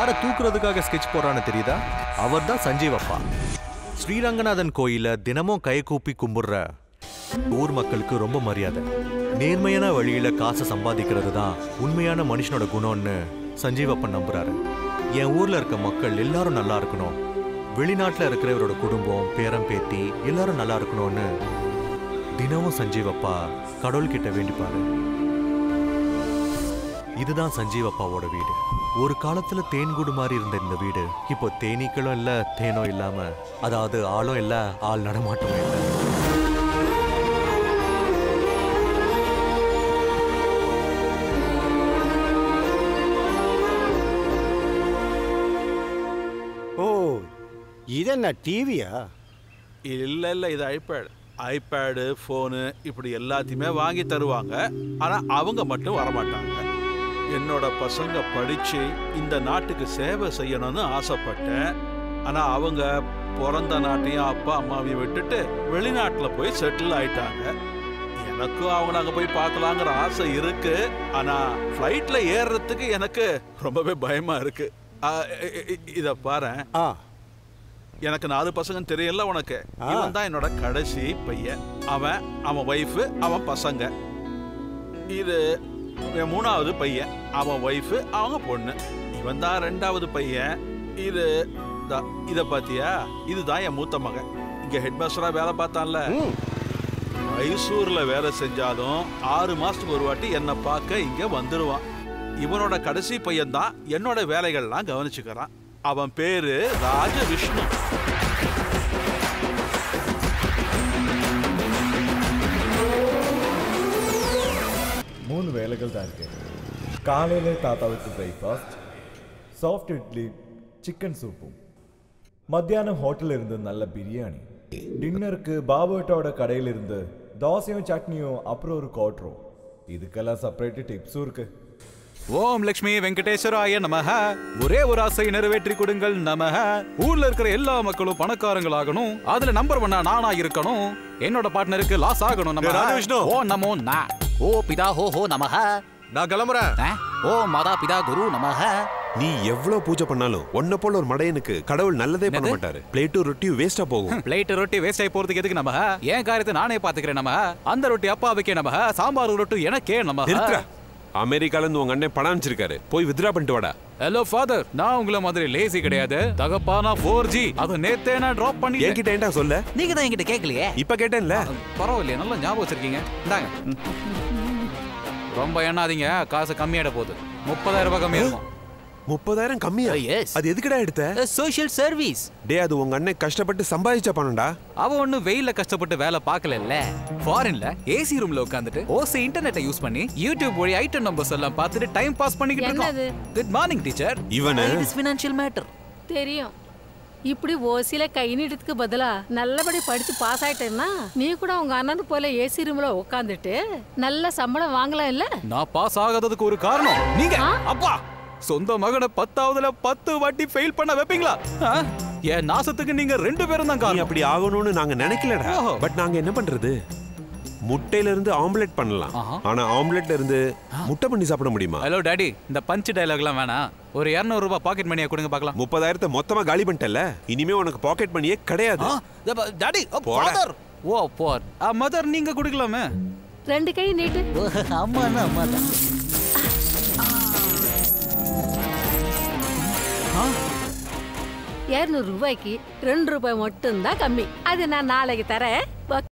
யாரை தூக்குறதுக்காக ஸ்கெட்ச் போடுறான்னு தெரியுதா அவர் தான் சஞ்சீவ் அப்பா ஸ்ரீரங்கநாதன் கோயில தினமும் கை கூப்பி கும்பிடுற ஊர் மக்களுக்கு ரொம்ப மரியாதை நேர்மையான வழியில காசை சம்பாதிக்கிறது தான் உண்மையான மனுஷனோட குணம்னு சஞ்சீவப்பன் நம்புறாரு என் ஊர்ல இருக்க மக்கள் எல்லாரும் நல்லா இருக்கணும் வெளிநாட்டுல இருக்கிற இவரோட குடும்பம் பேரம் பேத்தி எல்லாரும் நல்லா இருக்கணும்னு தினமும் சஞ்சீவப்பா கடவுள்கிட்ட வேண்டிப்பாரு இதுதான் சஞ்சீவப்பாவோட வீடு ஒரு காலத்துல தேன்கூடு மாதிரி இருந்த இந்த வீடு இப்போ தேனீக்களும் இல்ல தேனோ இல்லாம அதாவது ஆளும் இல்ல ஆள் நடமாட்டமும் இல்ல ஓ இதென்ன டிவியா இல்ல இல்ல இது ஐபேட் ஐபேடு ஃபோனு இப்படி எல்லாத்தையுமே வாங்கி தருவாங்க ஆனா அவங்க மட்டும் வரமாட்டாங்க என்னோட பசங்க படிச்சு இந்த நாட்டுக்கு சேவை செய்யணும்னு ஆசைப்பட்டேன் ஆனா அவங்க பிறந்த நாட்டையும் அப்பா அம்மாவையும் விட்டுட்டு வெளிநாட்டுல போய் செட்டில் ஆயிட்டாங்க எனக்கும் அவங்கள அங்க போய் பார்க்கலாங்கிற ஆசை இருக்கு ஆனா ஃப்ளைட்ல ஏறுறதுக்கு எனக்கு ரொம்பவே பயமா இருக்கு ஆ, இ- இ- இத பாரேன் ஆ எனக்கு நாலு பசங்க தெரியல உனக்கு ஆ. இவன் தான் என்னோட கடைசி பையன் அவன் அவன் ஒய்ஃபு அவன் பசங்க இது என் மூணாவது பையன் அவன் ஒய்ஃபு அவங்க பொண்ணு இவன் தான் ரெண்டாவது பையன் இது தா- இத பாத்தியா இதுதான் என் மூத்த மகன் இங்க ஹெட்மாஸ்டரா வேலை பார்த்தான்ல ம் மைசூர்ல வேலை செஞ்சாலும் ஆறு மாசத்துக்கு ஒரு வாட்டி என்னை பார்க்க இங்க வந்துருவான் இவனோட கடைசி பையன் தான் என்னோட வேலைகள்லாம் கவனிச்சுக்கிறான் அவன் பேரு ராஜ விஷ்ணு மூணு வேலைகள் தான் இருக்கு காலையில் தாத்தாவுக்கு பிரேக்ஃபாஸ்ட் சாஃப்ட் இட்லி சிக்கன் சூப்பும் மத்தியானம் ஹோட்டலில் இருந்து நல்ல பிரியாணி டின்னருக்கு பாபுட்டோட கடையில் இருந்து தோசையும் சட்னியும் அப்புறம் ஒரு கோட்ரும் இதுக்கெல்லாம் செப்பரேட் டிப்ஸும் இருக்கு ஓம் லக்ஷ்மி வெங்கடேஸ்வராய நமஹ ஒரே ஒரு ஆசை நிறைவேற்றி கொடுங்கள் நமஹ ஊர்ல இருக்கிற எல்லா மக்களும் பணக்காரங்களாகணும் அதுல நம்பர் ஒன்னா நானா இருக்கணும் என்னோட பார்ட்னருக்கு லாஸ் ஆகணும் நம்ம டேய் ராஜவிஷ்ணு. ஓ நமோ நா ஓ பிதா ஹோ ஹோ நமஹ நான் கிளம்புறேன் ஆ? ஓ மாதா பிதா குரு நமஹ நீ எவ்வளவு பூஜை பண்ணாலும் உன்னை போல ஒரு மடையனுக்கு கடவுள் நல்லதே பண்ண என்னது? மாட்டாரு பிளேட்டும் ரொட்டியும் வேஸ்டா போகும் பிளேட் ரொட்டி வேஸ்ட் ஆகி போறதுக்கு எதுக்கு நம்ம என் காரியத்தை நானே பாத்துக்கிறேன் நம்ம அந்த ரொட்டி அப்பாவுக்கே நம்ம சாம்பார் ரொட்டி எனக்கே நம்ம நிறுத்துறா அமெரிக்கால இருந்து உங்க அண்ணன் பணம் அனுப்பிச்சிருக்காரு போய் வித்ரா பண்ணிட்டு வாடா ஹலோ ஃபாதர் நான் உங்கள மாதிரி லேசி கிடையாது தகப்பானா ஃபோர் ஜி அதை நேத்தே நான் டிராப் பண்ணி என்கிட்ட ஏன்டா சொல்ல நீங்க தான் என்கிட்ட கேட்கலையே இப்ப கேட்டேன்ல பரவாயில்லையே நல்லா ஞாபகம் வச்சிருக்கீங்க இந்தாங்க ம். ரொம்ப எண்ணாதீங்க காசு கம்மியாட போகுது முப்பதாயிரம் ரூபாய் கம்மியா இருக்கும் முப்பதாயிரம் கம்மியா Oh, yes. அது எதுக்குடா எடுத்த சோஷியல் சர்வீஸ் டே அது உங்க அண்ணன் கஷ்டப்பட்டு சம்பாதிச்ச பணம்டா அவ ஒண்ணு வெயில்ல கஷ்டப்பட்டு வேலை பார்க்கல ஃபாரின்ல ஏசி ரூம்ல உட்காந்துட்டு ஓசி இன்டர்நெட்டை யூஸ் பண்ணி யூடியூப் வழி ஐட்டம் நம்பர்ஸ் எல்லாம் பார்த்துட்டு டைம் பாஸ் பண்ணிக்கிட்டு என்னது? இருக்கோம் குட் மார்னிங் டீச்சர் இவனு இஸ் ஃபினான்ஷியல் மேட்டர் தெரியும் இப்படி ஓசில கை நீட்டத்துக்கு பதிலா நல்லபடி படிச்சு பாஸ் ஆயிட்டேன்னா நீ கூட உங்க அண்ணன் போல ஏசி ரூம்ல உட்காந்துட்டு நல்ல சம்பளம் வாங்கலாம் இல்ல நான் பாஸ் ஆகாததுக்கு ஒரு காரணம் நீங்க ஆ? அப்பா சொந்த மகனை பத்தாவதுல பத்து வாட்டி ஃபெயில் பண்ண வைப்பீங்களா ஆ? என் நாசத்துக்கு நீங்க ரெண்டு பேரும் தான் நீ காரணம் அப்படி ஆகணும்னு நாங்க நினைக்கலடா ஓஹோ. பட் நாங்க என்ன பண்றது முட்டையில இருந்து ஆம்லெட் பண்ணலாம் ஆஹா. ஆனா ஆம்லெட்ல இருந்து முட்டை பண்ணி சாப்பிட முடியுமா ஹலோ டாடி இந்த பஞ்ச் டயலாக்லாம் வேணாம் ஒரு 200 ரூபாய் பாக்கெட் மணியா கொடுங்க பார்க்கலாம் முப்பதாயிரத்தை மொத்தமா காலி பண்ணிட்டல இனிமே உனக்கு பாக்கெட் பண்ணியே கிடையாது டாடி போடா. ஃபாதர் ஓ போர் மதர் நீங்க குடிக்கலாமே ரெண்டு கை நீட்டு அம்மா அம்மா தான் இருநூறு ரூபாய்க்கு ரெண்டு ரூபாய் மட்டும்தான் கம்மி அது நான் நாளைக்கு தரேன் வா-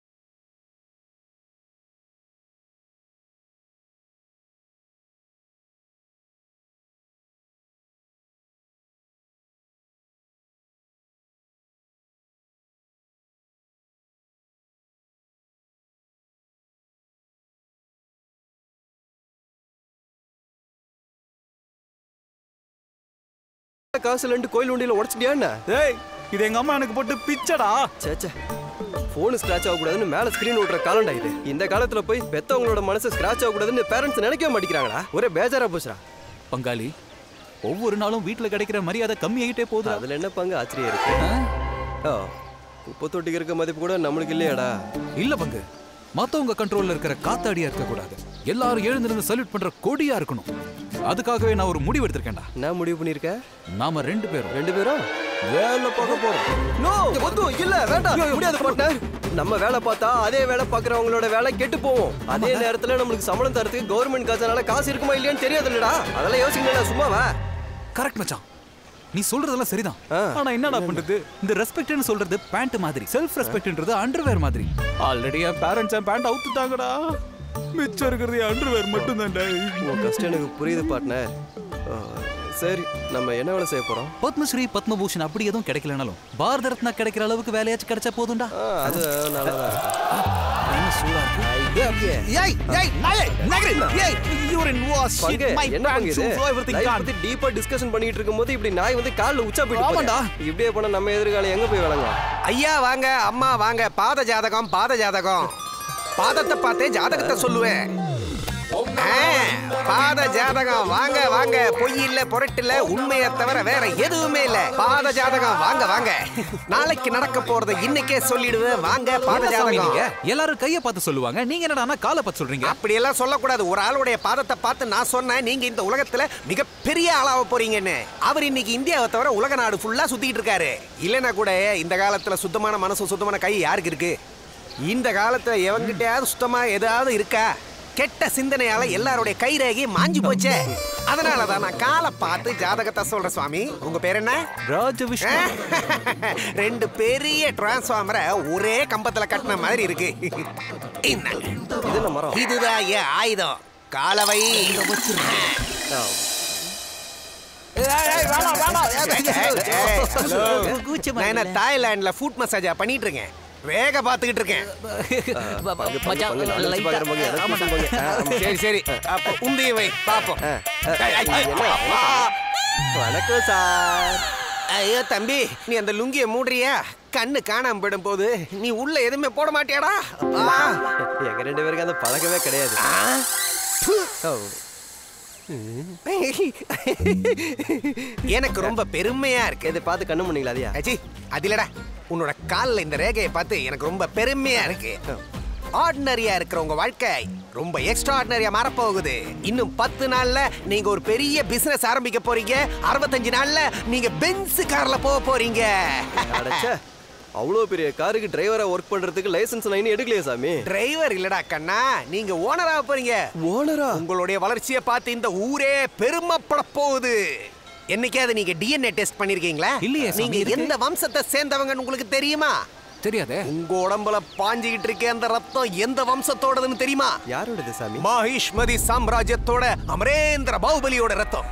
காசுல ரெண்டு கோயில் உண்டியில உடச்சிட்டியா என்ன ஏய் இது எங்க அம்மா எனக்கு போட்டு பிச்சடா சேச்சே போன் ஸ்கிராச் ஆகக்கூடாதுன்னு மேல ஸ்கிரீன் விட்ற காலண்டா இது இந்த காலத்துல போய் பெத்தவங்களோட மனசு ஸ்கிராச் ஆகக்கூடாதுன்னு பேரண்ட்ஸ் நினைக்கவே மாட்டேங்கிறாங்களா ஒரே பேஜாரா போச்சுடா பங்காளி ஒவ்வொரு நாளும் வீட்ல கிடைக்கிற மரியாதை கம்மியாயிட்டே போகுது அதுல என்ன பங்கு ஆச்சரியம் இருக்கு ஓ குப்பை தொட்டிக்கு இருக்க மதிப்பு கூட நம்மளுக்கு இல்லையாடா இல்ல பங்கு மத்தவங்க கண்ட்ரோல்ல இருக்கிற காத்தாடியா இருக்க கூடாது எல்லாரும் எழுந்திருந்து சல்யூட் பண்ற கொடியா இருக்கணும் அதுக்காகவே நான் ஒரு முடிவு எடுத்திருக்கேன்டா என்ன முடிவு பண்ணிருக்க நாம ரெண்டு பேரும் ரெண்டு பேரும் வேலை பார்க்க போறோம் நோ ஒத்து இல்ல வேண்டாம் முடியாது பார்ட்னர் நம்ம வேலை பார்த்தா அதே வேலை பார்க்கறவங்களோட வேலை கெட்டு போவோம் அதே நேரத்துல நம்மளுக்கு சம்பளம் தரதுக்கு கவர்மெண்ட் காசுனால காசு இருக்குமா இல்லையான்னு தெரியாது இல்லடா அதெல்லாம் யோசிக்கணும் சும்மாவா கரெக்ட் மச்சான் நீ சொல்றதெல்லாம் சரிதான் ஆ. ஆனா என்னடா பண்றது இந்த ரெஸ்பெக்ட்னு சொல்றது பேண்ட் மாதிரி செல்ஃப் ரெஸ்பெக்ட்ன்றது அண்டர்வேர் மாதிரி ஆல்ரெடி என் பேரண்ட்ஸ் என் பேண்ட் அவுத்துட்டாங்கடா மிச்சம் இருக்கிறது அண்டர்வேர் மட்டும் தான்டா உன் கஷ்டம் எனக்கு புரியுது பார்ட்னர் சரி நம்ம என்ன வேலை செய்ய போறோம் பத்மஸ்ரீ பத்மபூஷன் அப்படி எதுவும் கிடைக்கலனாலும் பாரத ரத்னா கிடைக்கிற அளவுக்கு வேலையாச்சும் கிடைச்சா போதும்டா ஆ, அது நல்லதா இருக்கும் என்ன சூடா இருக்கு ஏய் ஏய் நாயே நகரு ஏய் யூரின் வாஷ் பங்கு, மை என்ன பங்கு இது? எவ்ரிதிங் Life கான் பத்தி டீப்பா டிஸ்கஷன் பண்ணிட்டு இருக்கும்போது இப்படி நாய் வந்து கால்ல உச்சா போயிட்டு ஆமாண்டா. போகுது. இப்படியே போனா நம்ம எதிர்காலம் எங்க போய் விளங்கும் ஐயா வாங்க அம்மா வாங்க பாத ஜாதகம் பாத ஜாதகம் பாதத்தை பார்த்தே ஜாதகத்தை சொல்லுவேன் ஆ, பாத ஜாதகம் வாங்க வாங்க பொய் இல்ல பொருட்டு இல்ல உண்மையை தவிர வேற எதுவுமே இல்ல பாத ஜாதகம் வாங்க வாங்க நாளைக்கு நடக்க போறத இன்னைக்கே சொல்லிடுவேன் வாங்க பாத என்ன சாமி நீங்க? ஜாதகம் எல்லாரும் கைய பார்த்து சொல்லுவாங்க நீங்க என்னடா காலை பார்த்து சொல்றீங்க அப்படியெல்லாம் சொல்லக்கூடாது ஒரு ஆளுடைய பாதத்தை பார்த்து நான் சொன்னேன் நீங்க இந்த உலகத்துல மிகப்பெரிய ஆளாக போறீங்கன்னு அவர் இன்னைக்கு இந்தியாவை தவிர உலக நாடு ஃபுல்லா சுத்திட்டு இருக்காரு இல்லைன்னா கூட இந்த காலத்துல சுத்தமான மனசு சுத்தமான கை யாருக்கு இருக்கு இந்த காலத்துல எவங்கிட்டயாவது சுத்தமா ஏதாவது இருக்கா கெட்ட சிந்தனையால எல்லாருடைய கை ரேகை மாஞ்சு போச்சே அதனாலதான் நான் காலை பார்த்து ஜாதகத்தை சொல்றேன் சுவாமி உங்க பேர் என்ன ராஜவிஷ்ணு ரெண்டு பெரிய டிரான்ஸ்ஃபார்மரை ஒரே கம்பத்துல கட்டின மாதிரி இருக்கு இந்தாங்க. இது என்ன மரம் இதுதான் என் ஆயுதம் காலவை ஆ, நான் என்ன தாய்லாந்துல ஃபுட் மசாஜா பண்ணிட்டு இருக்கேன் வேக பாத்துக்கிட்டு இருக்கேன் பங்கு, பங்கு, பங்கு, நான் நினைச்சு பார்க்கற பங்கு, எனக்கு புரியுது பங்கு. ஆ, ஆமா. சரி சரி அப்ப உந்தைய வை பாப்போம் ஆ, ஆ, என்ன? வணக்கம் சார் ஐயோ தம்பி நீ அந்த லுங்கிய மூடுறியா கண்ணு காணாம போயிடும் போது நீ உள்ள எதுவுமே போட மாட்டியாடா அப்பா. எங்க ரெண்டு பேருக்கு அந்த பழக்கமே கிடையாது ஆ? ப்பு. ஓ, எனக்கு ரொம்ப பெருமையா இருக்கு இதை பார்த்து கண்ணு பண்ணீங்களா அதையா அச்சி அது இல்லடா உன்னோட கால்ல இந்த ரேகையை பார்த்து எனக்கு ரொம்ப பெருமையா இருக்கு ஆர்டினரியா இருக்கிற உங்க வாழ்க்கை ரொம்ப எக்ஸ்ட்ரா ஆர்டினரியா மாறப்போகுது இன்னும் பத்து நாள்ல நீங்க ஒரு பெரிய பிசினஸ் ஆரம்பிக்க போறீங்க அறுபத்தஞ்சு நாள்ல நீங்க பென்ஸ் கார்ல போக போறீங்க அடச்சே அவ்வளோ பெரிய காருக்கு டிரைவரா ஒர்க் பண்றதுக்கு லைசன்ஸ் நான் இன்னும் எடுக்கலையே சாமி டிரைவர் இல்லடா கண்ணா நீங்க ஓனரா போறீங்க ஓனரா உங்களுடைய வளர்ச்சியை பார்த்து இந்த ஊரே பெருமைப்பட போகுது என்னைக்காவது நீங்க டிஎன்ஏ டெஸ்ட் பண்ணிருக்கீங்களா இல்லையே சாமி, நீங்க இருக்கு. எந்த வம்சத்தை சேர்ந்தவங்கன்னு உங்களுக்கு தெரியுமா தெரியாதே உங்க உடம்புல பாஞ்சுகிட்டு இருக்க அந்த ரத்தம் எந்த வம்சத்தோடதுன்னு தெரியுமா யாரோடது சாமி மாஹிஷ்மதி சாம்ராஜ்யத்தோட அமரேந்திர பாகுபலியோட ரத்தம்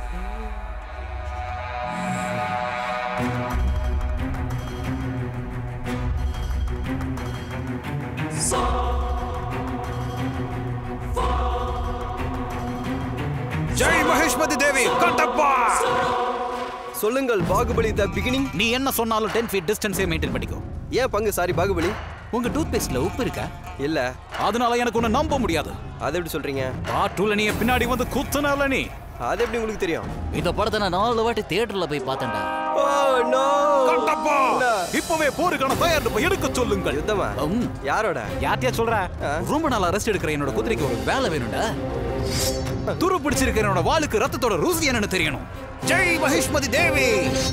ஜெய் மகேஷ்மதி தேவி கட்டப்பா சொல்லுங்கள் பாகுபலி த பிகினிங் நீ என்ன சொன்னாலும் டென் ஃபீட் டிஸ்டன்ஸே மெயின்டைன் பண்ணிக்கோ ஏன் பங்கு சாரி பாகுபலி உங்க டூத் பேஸ்ட்ல உப்பு இருக்கா இல்ல அதனால எனக்கு உன்னை நம்ப முடியாது அது எப்படி சொல்றீங்க காட்டுல நீ என் பின்னாடி வந்து குத்துனால நீ அது எப்படி உங்களுக்கு தெரியும் இந்த படத்தை நான் நாலு வாட்டி தியேட்டர்ல போய் பார்த்தேன்டா ஓ நோ கட்டப்பா இப்பவே போருக்கான தயாரிப்பு எடுக்க சொல்லுங்கள் யுத்தமா உம். யாரோட யார்ட்டியா சொல்ற ரொம்ப நாளா ரெஸ்ட் எடுக்கிற என்னோட குதிரைக்கு ஒரு வேலை வேணும்டா துரு பிடிச்சிருக்கிற என்னோட வாளுக்கு ரத்தத்தோட ருசி என்னன்னு தெரியணும் ஜெய் மகேஷ்மதி தேவி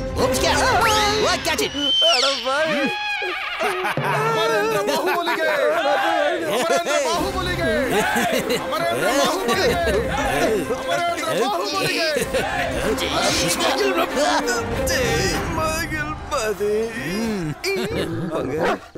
அட பாவி. மகிழ்பதி. பங்கு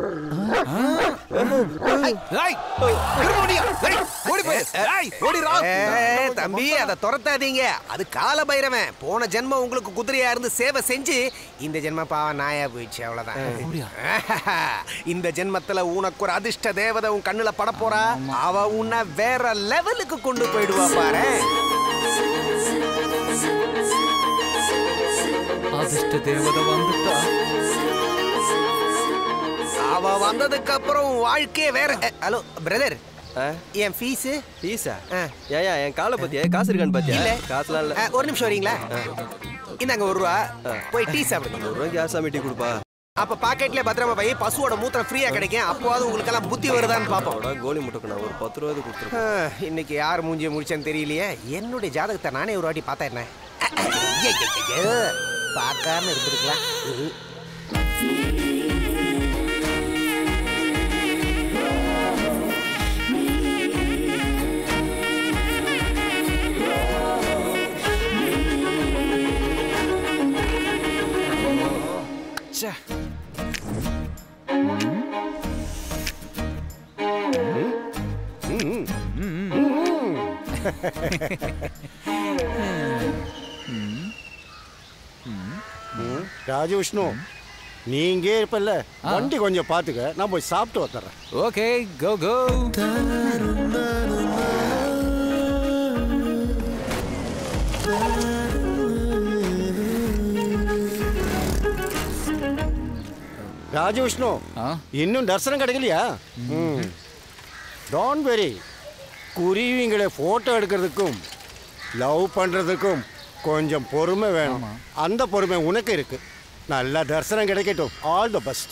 ஏய், திரும்படியா? ஏய், ஓடி போய். ஏய், ஓடிரா. ஏ, தம்பி அதை துரத்தாதீங்க அது கால பைரவன் போன ஜென்மம் உங்களுக்கு குதிரையா இருந்து சேவை செஞ்சு இந்த ஜென்ம பாவம் நாயா போயிடுச்சு அவ்வளவுதான் இந்த ஜென்மத்துல உனக்கு ஒரு அதிர்ஷ்ட தேவதை உன் கண்ணுல பட போறா அவ உன்னை வேற லெவலுக்கு கொண்டு போயிடுவா பாரு அதிர்ஷ்ட தேவதை வந்துட்டா அவ வந்ததுக்கு அப்புறம் உன் வாழ்க்கையே வேற அ, ஹலோ பிரதர் ஆ? என் ஃபீஸ் பீஸா ஆ. ஏயா என் காலை பத்தியா காசு இருக்கான்னு பாத்தியா இல்ல. காசுலாம் இல்ல ஒரு நிமிஷம் வரீங்களா இந்தாங்க ஒரு ரூபா போய் டீ சாப்பிடுங்க ஒரு ரூபாய்க்கு யார் சாமி டீ கொடுப்பா அப்ப பாக்கெட்ல பத்திரமா போய் பசுவோட மூத்திரம் ஃப்ரீயா கிடைக்கும் அப்போவாது உங்களுக்கு எல்லாம் புத்தி வருதான்னு பாப்போம் அவடா கோலி முட்டைக்கு நான் ஒரு பத்து ரூபாய் கொடுத்துருக்கேன் ஆ, இன்னைக்கு யார் மூஞ்சிய முடிச்சேன்னு தெரியலையே என்னுடைய ஜாதகத்தை நானே ஒரு வாட்டி பார்த்தா என்ன ஐயையையையோ, பார்க்காம இருந்திருக்கலாம் உம். ராஜு விஷ்ணு நீ இங்கே இருப்பல்ல வண்டி கொஞ்சம் பார்த்துக்க நான் போய் சாப்பிட்டு வந்துடுறேன் okay go go Raju Vishnu ஆ இன்னும் தரிசனம் கிடைக்கலையா ம் டோன்ட் வெரி குருவிங்களை ஃபோட்டோ எடுக்கிறதுக்கும் லவ் பண்ணுறதுக்கும் கொஞ்சம் பொறுமை வேணும் அந்த பொறுமை உனக்கு இருக்கு நல்லா தரிசனம் கிடைக்கட்டும் ஆல் த பெஸ்ட்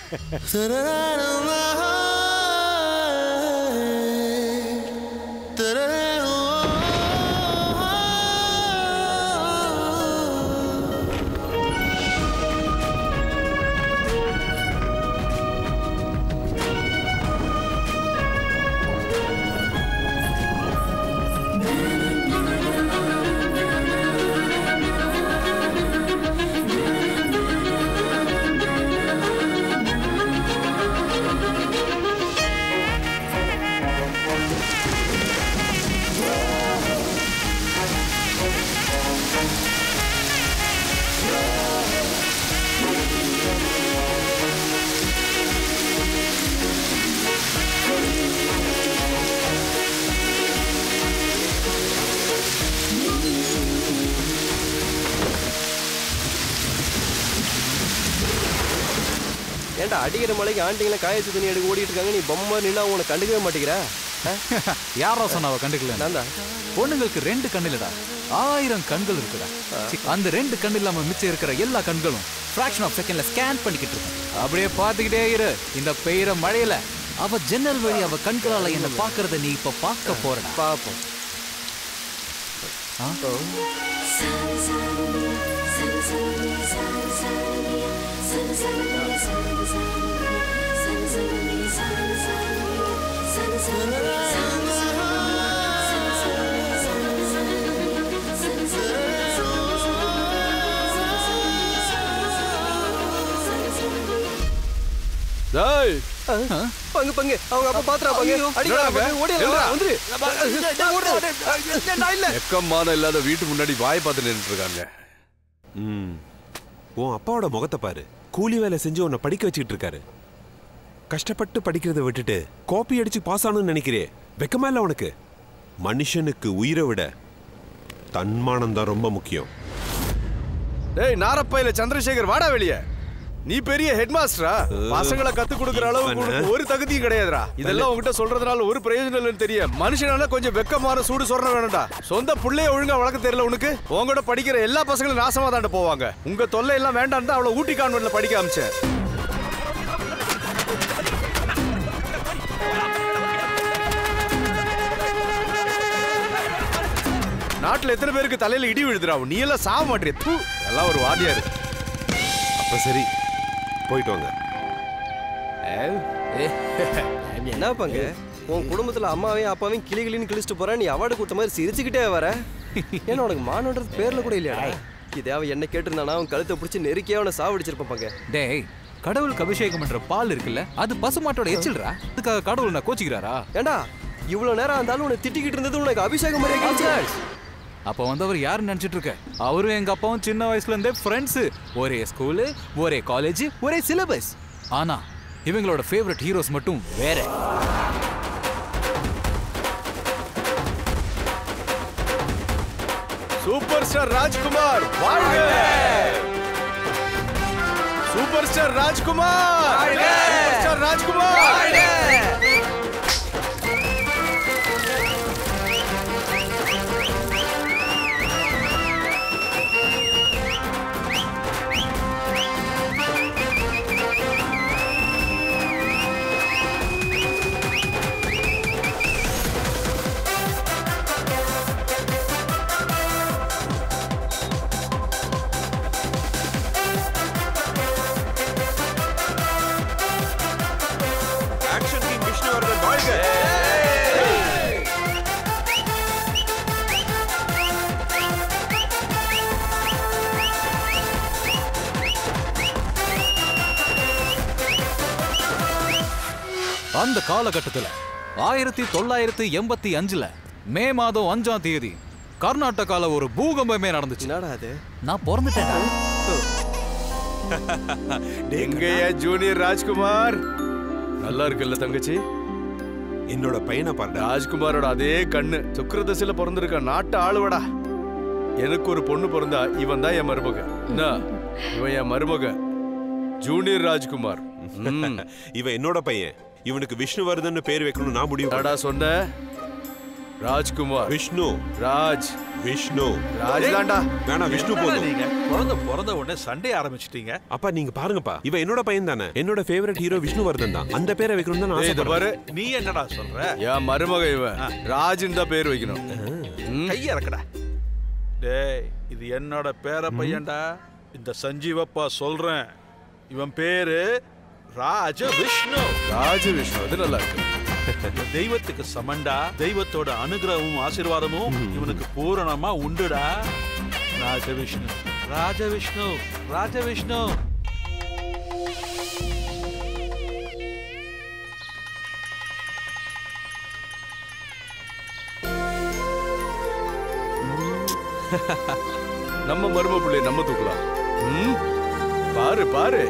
ஏன்டா அடிக்கிற மலைக்கு ஆண்டிங்களை காயத்து தண்ணி எடுக்க ஓடிட்டு இருக்காங்க நீ பொம்மை நின்னா உன்னை கண்டுக்கவே மாட்டேங்கிற யாரா சொன்ன அவ கண்டுக்கல நான் தான் பொண்ணுங்களுக்கு ரெண்டு கண் இல்லடா ஆயிரம் கண்கள் இருக்குடா சி, அந்த ரெண்டு கண் இல்லாம மிச்சம் இருக்கிற எல்லா கண்களும் ஃபிராக்ஷன் ஆஃப் செகண்ட்ல ஸ்கேன் பண்ணிக்கிட்டு இருக்கும் அப்படியே பார்த்துக்கிட்டே இரு இந்த பெய்யற மழையில அவ ஜன்னல் வழி அவ கண்களால என்ன பாக்குறத நீ இப்ப பார்க்க போறடா பாப்போம் டேய் பங்கு பங்கு அவங்க அப்பா பாத்துறா பங்கு அடிக்கிறா பங்கு ஓடிடலாம் வந்துரு வெக்கமான இல்லாத வீட்டு முன்னாடி வாய் பார்த்து நின்றுட்டு இருக்காங்க ம் உன் அப்பாவோட முகத்தை பாரு கூலி வேலை செஞ்சு உன்னை படிக்க வச்சுக்கிட்டு இருக்காரு கஷ்டப்பட்டு படிக்கிறதை விட்டுட்டு காப்பி அடிச்சு பாஸ் ஆகணும்னு நினைக்கிறே வெக்கமா இல்ல உனக்கு மனுஷனுக்கு உயிரை விட தன்மானம் தான் ரொம்ப முக்கியம் டேய் நாரப்பையில சந்திரசேகர் வாடா வெளியே நீ பெரிய ஹெட் மாஸ்டரா பசங்களை கத்து கொடுக்குற அளவுக்கு உனக்கு ஒரு தகுதியும் கிடையாதுடா இதெல்லாம் உன்கிட்ட சொல்றதுனால ஒரு பிரயோஜனம் இல்லைன்னு தெரியும் மனுஷனால கொஞ்சம் வெக்கமான சூடு சொல்ற வேணும்டா சொந்த புள்ளைய ஒழுங்கா வளர்க்க தெரியல உனக்கு உங்ககிட்ட படிக்கிற எல்லா பசங்களும் நாசமா தாண்ட போவாங்க உங்க தொல்லை எல்லாம் வேண்டாம் தான் அவளை ஊட்டி கான்வென்ட்ல படிக்க அமிச்சேன் நாட்டுல எத்தனை பேருக்கு தலையில இடி விழுதுடா நீ எல்லாம் சாக மாட்டிய தூ எல்லாம் ஒரு வாதியாரு அப்ப சரி போயிட்டு வாங்க என்ன பங்கு உன் குடும்பத்துல அம்மாவையும் அப்பாவையும் கிளி கிளின்னு கிழிச்சிட்டு போற நீ அவார்டு கொடுத்த மாதிரி சிரிச்சுக்கிட்டே வர ஏன்னா உனக்கு மானன்றது பேர்ல கூட இல்லையா இதே அவன் என்ன கேட்டிருந்தானா அவன் கழுத்தை பிடிச்சி நெருக்கியே அவனை சாவடிச்சிருப்பான் பங்க டேய் கடவுளுக்கு அபிஷேகம் பண்ற பால் இருக்குல்ல அது பசுமாட்டோட எச்சில்ரா அதுக்காக கடவுள் நான் கோச்சிக்கிறாரா ஏண்டா இவ்வளவு நேரம் இருந்தாலும் உன்னை திட்டிக்கிட்டு இருந்தது உனக்கு அபிஷேகம் மாதிரியே கிடைச்சா அப்ப வந்து அவர் யாருன்னு நினைச்சிட்டு இருக்க அவரும் எங்க அப்பாவும் சின்ன வயசுல இருந்தே ஃப்ரெண்ட்ஸ் ஒரே ஸ்கூலு ஒரே காலேஜ் ஒரே சிலபஸ் ஆனா இவங்களோட ஃபேவரட் ஹீரோஸ் மட்டும் வேற சூப்பர் ஸ்டார் ராஜ்குமார் வாழ்க super star Rajkumar super star Rajkumar அந்த காலகட்டத்துல ஆயிரத்தி தொள்ளாயிரத்தி எண்பத்தி அஞ்சுல மே மாதம் அஞ்சாம் தேதி கர்நாடகால ஒரு பூகம்பமே நடந்துச்சு என்னடா அது நான் பிறந்துட்டேன் எங்கய்யா ஜூனியர் ராஜ்குமார் நல்லா இருக்குல்ல தங்கச்சி என்னோட பையனை பாருடா ராஜ்குமாரோட அதே கண்ணு சுக்கிரதசையில பிறந்திருக்க நாட்டு ஆளுவடா எனக்கு ஒரு பொண்ணு பிறந்தா இவன் தான் என் மருமக என்ன இவன் என் மருமக ஜூனியர் ராஜ்குமார் ம். இவன் என்னோட பையன் இவனுக்கு விஷ்ணுவர்தன் பேர் வைக்கணும் நான் முடிவு என்னடா சொன்ன ராஜ்குமார் விஷ்ணு ராஜ் விஷ்ணு ராஜ் தான்டா வேணாம் விஷ்ணு என்னடா போதும் நீங்க பிறந்த பிறந்த உடனே சண்டே ஆரம்பிச்சிட்டீங்க அப்பா நீங்க பாருங்கப்பா இவன் என்னோட பையன் தானே என்னோட ஃபேவரட் ஹீரோ விஷ்ணுவர்தன் தான் அந்த பேரை வைக்கணும் தான் நான் ஏய், இத பாரு ஆசைப்படுறேன் நீ என்னடா சொல்ற என் மருமக இவன் ராஜ்னு தான் பேர் வைக்கணும் ம். கைய இறக்கடா டேய் இது என்னோட பேர பையன்டா இந்த சஞ்சீவப்பா சொல்றேன் இவன் பேரு ராஜ விஷ்ணு ராஜ விஷ்ணு அது நல்லா இருக்கு இவன் தெய்வத்துக்கு சமண்டா தெய்வத்தோட அனுகிரகமும் ஆசீர்வாதமும் இவனுக்கு பூரணமா உண்டுடா ராஜ விஷ்ணு ராஜ விஷ்ணு ராஜ விஷ்ணு நம்ம மரும பிள்ளை நம்ம தூக்கலாம் ம்? பாரு பாரு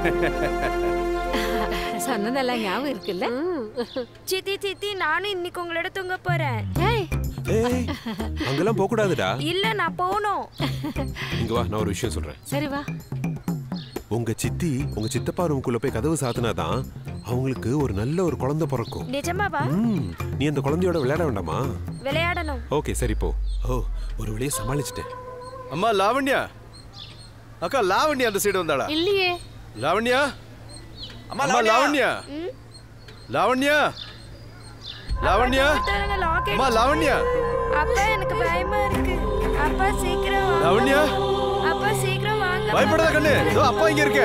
சொன்னதெல்லாம் ஞாபகம் இருக்குல்ல சித்தி சித்தி நானும் இன்னைக்கு உங்களோட தூங்க போறேன் ஏய் ஏய் அங்கெல்லாம் போக கூடாதுடா இல்ல நான் போகணும் இங்க வா நான் ஒரு விஷயம் சொல்றேன் சரி வா உங்க சித்தி உங்க சித்தப்பா ரூமுக்குள்ள போய் கதவு சாத்தினாதான் அவங்களுக்கு ஒரு நல்ல ஒரு குழந்தை பிறக்கும் நிஜமாவா ம், நீ அந்த குழந்தையோட விளையாட வேண்டாமா விளையாடணும் ஓகே சரி போ ஓ ஒரு வழியை சமாளிச்சிட்டேன் அம்மா லாவண்யா அக்கா லாவண்யா அந்த சைடு வந்தாளா இல்லையே லாவண்யா அம்மா லாவண்யா லாவண்யா லாவண்யா தரங்க லாக்கெட் அம்மா லாவண்யா அப்பா எனக்கு பயமா இருக்கு அப்பா சீக்கிரம் வாங்க லாவண்யா அப்பா சீக்கிரம் வாங்க பயப்படாத கண்ணு இதோ அப்பா இங்க இருக்க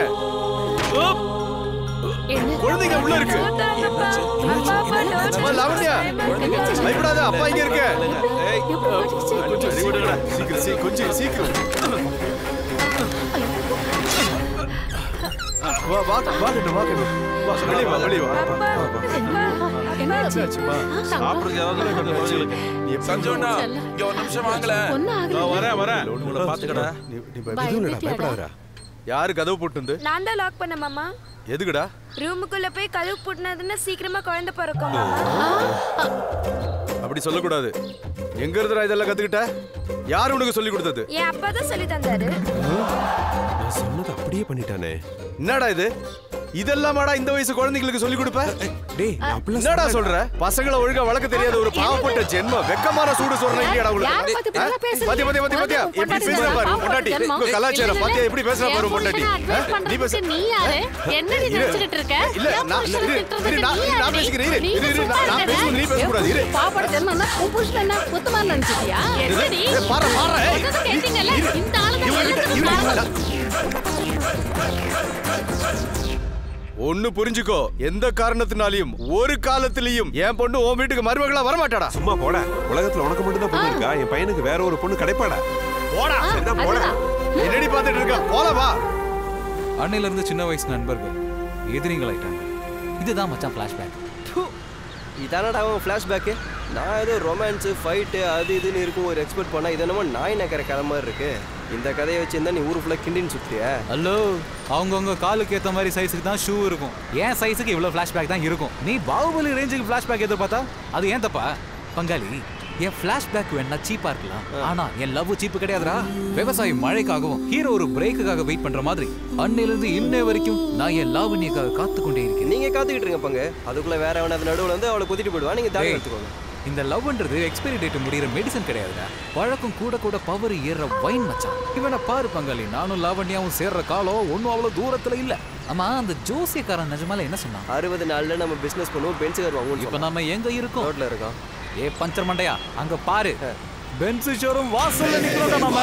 குழந்தைங்க உள்ள இருக்கு அப்பா அப்பா டோர் அம்மா லாவண்யா பயப்படாத அப்பா இங்க இருக்க ஏய் கொஞ்சம் சீக்கிரம் சீக்கிரம் சீ- கொஞ்சம் சீக்கிரம் வா வா வா கண்ணு வா கண்ணு வா வெளியே வா வெளியே வா என்னாச்சு சாப்பிடுறதுக்கு ஏதாவது கொண்டு வா குழந்தைகளுக்கு. சஞ்சோண்ணா இங்க ஒரு நிமிஷம் வாங்கல ஒன்னும் ஆகல நான் வரேன் வரேன் உங்களை பாத்துக்கடா நீ நீ பயப்படாத பயப்படாதடா யாரு கதவு போட்டுந்து நான் தான் லாக் பண்ண மாமா எதுக்குடா ரூமுக்குள்ள போய் கதவு பூட்டினதுன்னா சீக்கிரமா குழந்தை பிறக்கும் மாமா அப்படி சொல்லக்கூடாது எங்க இருந்துடா இதெல்லாம் கத்துக்கிட்ட யார் உனக்கு சொல்லி கொடுத்தது என் அப்பா தான் சொல்லி தந்தாரு நான் சொன்னதை அப்படியே பண்ணிட்டானே என்னடா இது இதெல்லாமாடா இந்த வயசு குழந்தைங்களுக்கு சொல்லி கொடுப்ப டேய் நான் அப்படிலாம் என்னடா சொல்லல. சொல்ற பசங்களை ஒழுங்கா வளர்க்க தெரியாத ஒரு பாவப்பட்ட ஜென்ம வெக்கமான சூடு சொல்றேன் இல்லையாடா யாரை பத்தி உங்களுக்கு இப்படிலாம் பேசுறீங்க? பாத்தியா பாத்தியா பாத்தியா பாத்தியா எப்படி பொண்டாட்டி பேசுறா பாரு பாவப்பட்ட பொண்டாட்டி ஜென்மம். உங்க கலாச்சாரம் பாத்தியா எப்படி பேசுறா பாரு என் பொண்டாட்டி புருஷனை advise ஆ? நீ பேச பண்றதுக்கு நீ யாரு என்ன நீ இரு. நினைச்சுக்கிட்டு இருக்க இல்ல, என் நான்- புருஷனை இரு, திட்டுறதுக்கு இரு, நான்- நீ நான் யாரு? பேசிக்கிறேன், இரு, நீ இரு, இரு, சும்மா நான் இருடா. பேசுவேன், நீ பேசக்கூடாது, இரு. என் பாவப்பட்ட ஜென்மம்னா உன் புருஷன் என்ன குத்தமா நினைச்சிட்டியா என்னடி இரு, பாரு, பாரு, ஏய். சொன்னதை கேட்டீங்கல்ல இந்த ஆளு தான் இவங்கிட்ட- எல்லாத்துக்கும் இவங்கிட்ட- பாவம். ஒண்ணு புரிஞ்சுக்கோ எந்த காரணத்தினாலையும் ஒரு காலத்திலையும் என் பொண்ணு உன் வீட்டுக்கு மருமகளா வரமாட்டாடா சும்மா போடா உலகத்துல உனக்கு மட்டும் தான் பொண்ணு இருக்கா என் பையனுக்கு வேற ஒரு பொண்ணு கிடைப்பாடா போடா சரிதான் போடா அதுதான். என்னடி பார்த்துட்டு இருக்க போல வா அன்னையில இருந்து சின்ன வயசு நண்பர்கள் எதிரிங்களாயிட்டாங்க இதுதான் மச்சான் ஃபிளாஷ்பேக் இதானடா அவன் ஃப்ளாஷ்பேக்கு நான் ஏதோ ரொமான்ஸு ஃபைட்டு அது இதுன்னு இருக்கும் ஒரு எக்ஸ்பெக்ட் பண்ணா இது என்னமோ நாய் நக்கற கதை மாதிரி இருக்கு இந்த கதையை வச்சிருந்தா நீ ஊரு ஃபுல்லாக கிண்டின்னு சுத்தியா ஹலோ அவங்கவுங்க காலுக்கு ஏத்த மாதிரி சைஸுக்கு தான் ஷூ இருக்கும் என் சைஸுக்கு இவ்வளவு ஃபிளாஷ்பேக் தான் இருக்கும் நீ பாகுபலி ரேஞ்சுக்கு ஃபிளாஷ்பேக் எதிர்பார்த்தா அது ஏன் தப்பா பங்காளி என் ஃபிளாஷ்பேக் வேணா சீப்பா இருக்கலாம் ஆனா என் லவ் சீப்பு கிடையாதுடா விவசாயி மழைக்காகவும் ஹீரோ ஒரு பிரேக்குக்காக வெயிட் பண்ற மாதிரி அன்னையில இருந்து இன்னை வரைக்கும் நான் என் லாவண்யக்காக காத்து கொண்டே இருக்கேன் நீங்க காத்துக்கிட்டு இருங்க பங்கு அதுக்குள்ள வேற எவனாவது நடுவுல வந்து அவளை குத்திட்டு போயிடுவா நீங்க தாடி ஏய், எடுத்துக்கோங்க இந்த லவ்ன்றது எக்ஸ்பைரி டேட் முடியிற மெடிசன் கிடையாதுடா பழக்கம் கூட கூட பவர் ஏற வைன் மச்சான் இவனை பாரு பங்காளி நானும் லாவண்யாவும் சேர்ற காலம் ஒன்றும் அவ்வளவு தூரத்துல இல்ல ஆமா அந்த ஜோசியக்காரன் நிஜமால என்ன சொன்னான் அறுபது நாள்ல நம்ம பிசினஸ் பண்ணுவோம் பென்ஸ் கார் வாங்குவோம் இப்ப நம்ம எங்க இருக்கோம் ரோட்ல இருக்கோம் ஏ பஞ்சர் மண்டையா அங்க பாரு பென்ஸ் ஷோரூம் வாசல்ல நிக்கிறோம் நம்ம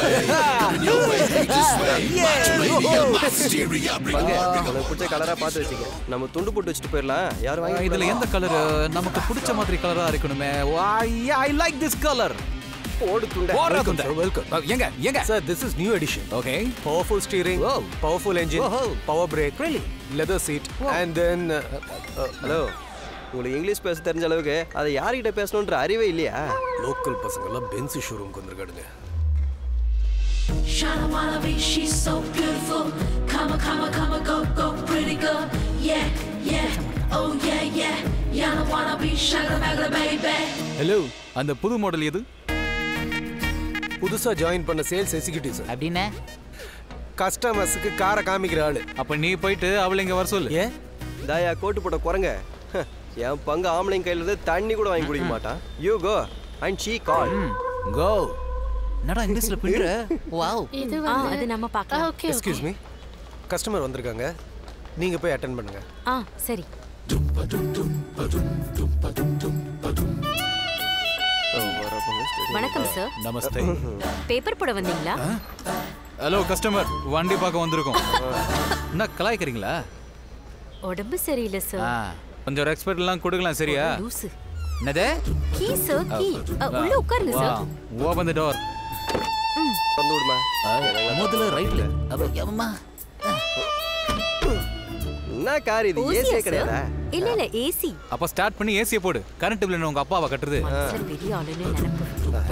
பங்கு உனக்கு பிடிச்ச கலரா பார்த்து வச்சுக்க நம்ம துண்டு போட்டு வச்சுட்டு போயிடலாம் யாரும் வாங்கி இதுல எந்த கலர் நமக்கு பிடிச்ச மாதிரி கலரா இருக்கணுமே ஐ லைக் திஸ் கலர் போடு துண்டை வெல்கம் எங்க எங்க sir this is new edition okay powerful steering powerful engine Oh. Power brake leather seat and then hello உங்களுக்கு இங்கிலீஷ் பேச தெரிஞ்ச அளவுக்கு அதை யார்கிட்ட பேசணுன்ற அறிவே இல்லையா லோக்கல் பசங்கெல்லாம் பென்ஸ் ஷோரூம்க்கு வந்திருக்காடுங்க Shana wanna be, she's so beautiful. Come on, come on, come on, go, go, pretty girl. Yeah, yeah, oh yeah, yeah. Yana wanna be, shagla magla baby. Hello அந்த புது மாடல் எது புதுசா join பண்ண sales executive sir அப்படின்னா கஸ்டமர்ஸுக்கு காரை காமிக்கிற ஆளு அப்ப நீ போயிட்டு அவளை இங்க வர சொல்லு ஏன் தாயா கோட்டு போட்ட குரங்க ஹ, என் பங்கு ஆம்பளைங்க கையில இருந்து தண்ணி கூட வாங்கி குடிக்க மாட்டான் you go and she call go என்னடா இங்கிலீஷ்ல பின்ற வாவ் இது ஆ வந்து அது நம்ம பார்க்கலாம் ஓகே எக்ஸ்கியூஸ் மீ கஸ்டமர் வந்திருக்காங்க நீங்க போய் அட்டென்ட் பண்ணுங்க ஆ சரி வணக்கம் சார் நமஸ்தே பேப்பர் போட வந்தீங்களா ஹலோ கஸ்டமர் வண்டி பார்க்க வந்திருக்கோம் என்ன கலாய்க்கிறீங்களா உடம்பு சரியில்லை ஆ, சார் கொஞ்சம் ரெஸ்பெக்ட் எல்லாம் கொடுக்கலாம் சரியா லூசு என்னது கீ சார் கீ அ, உள்ள உட்காருங்க வா சார் ஓபன் தி டோர் வந்து விடுமா முதல்ல ரைட்ல அப்ப அம்மா என்ன கார் இது ஓசியா ஏசியே சார்? கிடையாதா இல்ல இல்ல ஏசி அப்ப ஸ்டார்ட் பண்ணி ஏசியை போடு கரண்ட் பில் உங்க அப்பாவை கட்டுறது சார் பெரிய ஆளுன்னு நினைப்பு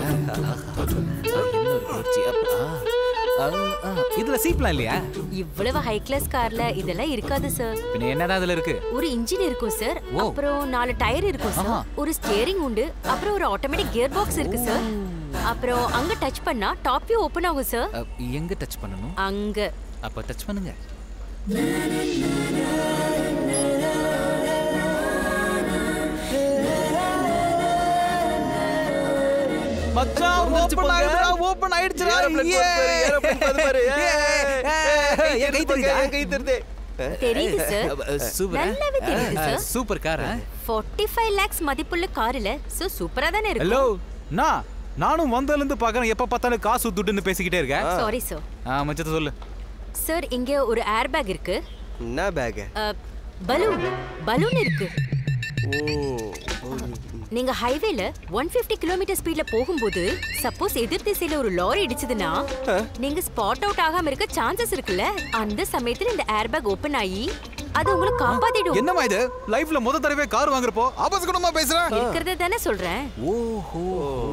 என்ன ஒரு குளிர்ச்சி அப்ப ஆ. ஆ, ஆ. இதுல சீப்லாம் இல்லையா இவ்வளவு ஹை கிளாஸ் கார்ல இதெல்லாம் இருக்காது சார் பின்ன என்னதான் அதுல இருக்கு ஒரு இன்ஜின் இருக்கும் சார் ஓ. அப்புறம் நாலு டயர் இருக்கும் ஆஹா. சார் ஒரு ஸ்டியரிங் உண்டு அப்புறம் ஒரு ஆட்டோமேட்டிக் கியர் பாக்ஸ் இருக்கு சார் அப்புறம் அங்க டச் பண்ணா டாப் வியூ ஓபன் ஆகும் சார் அ, எங்க டச் பண்ணணும் அங்க அப்ப டச் பண்ணுங்க மச்சான் ஓபன் ஆயிடுடா ஓபன் ஆயிடுச்சுடா ஏரோப்ளேன் போகுது பாரு, ஏரோப்ளேன் போகுது பாரு. ஏய், என் கை தெரியுது தெரியுதா? பாரு, என் கை தெரியுது. தெரியுது சார் சூப்பர் நல்லாவே தெரியுது சார் சூப்பர் கார் 45 லேக்ஸ் மதிப்புள்ள கார் இல்ல சோ சூப்பரா தானே ஹலோ இருக்கும் நான் நானும் வந்ததுல இருந்து பாக்குறேன் எப்ப பார்த்தாலும் காசு துட்டுன்னு பேசிக்கிட்டே இருக்கேன் சாரி சார் ஆ மச்சத்தை சொல்லு சார் இங்க ஒரு ஏர் பேக் இருக்கு என்ன பேக் பலூன் பலூன் இருக்கு நீங்க ஹைவேல 150 கிலோமீட்டர் ஸ்பீட்ல போகும்போது சப்போஸ் எதிர் திசையில ஒரு லாரி இடிச்சதுன்னா நீங்க ஸ்பாட் அவுட் ஆகாம இருக்க சான்சஸ் இருக்குல்ல அந்த சமயத்துல இந்த ஏர் பேக் ஓபன் ஆகி அது உங்களை காப்பாத்திடும் என்னம்மா இது லைஃப்ல முத தடவை கார் வாங்குறப்போ அபசகுணமா பேசுறேன் இருக்கிறத தானே சொல்றேன் ஓஹோ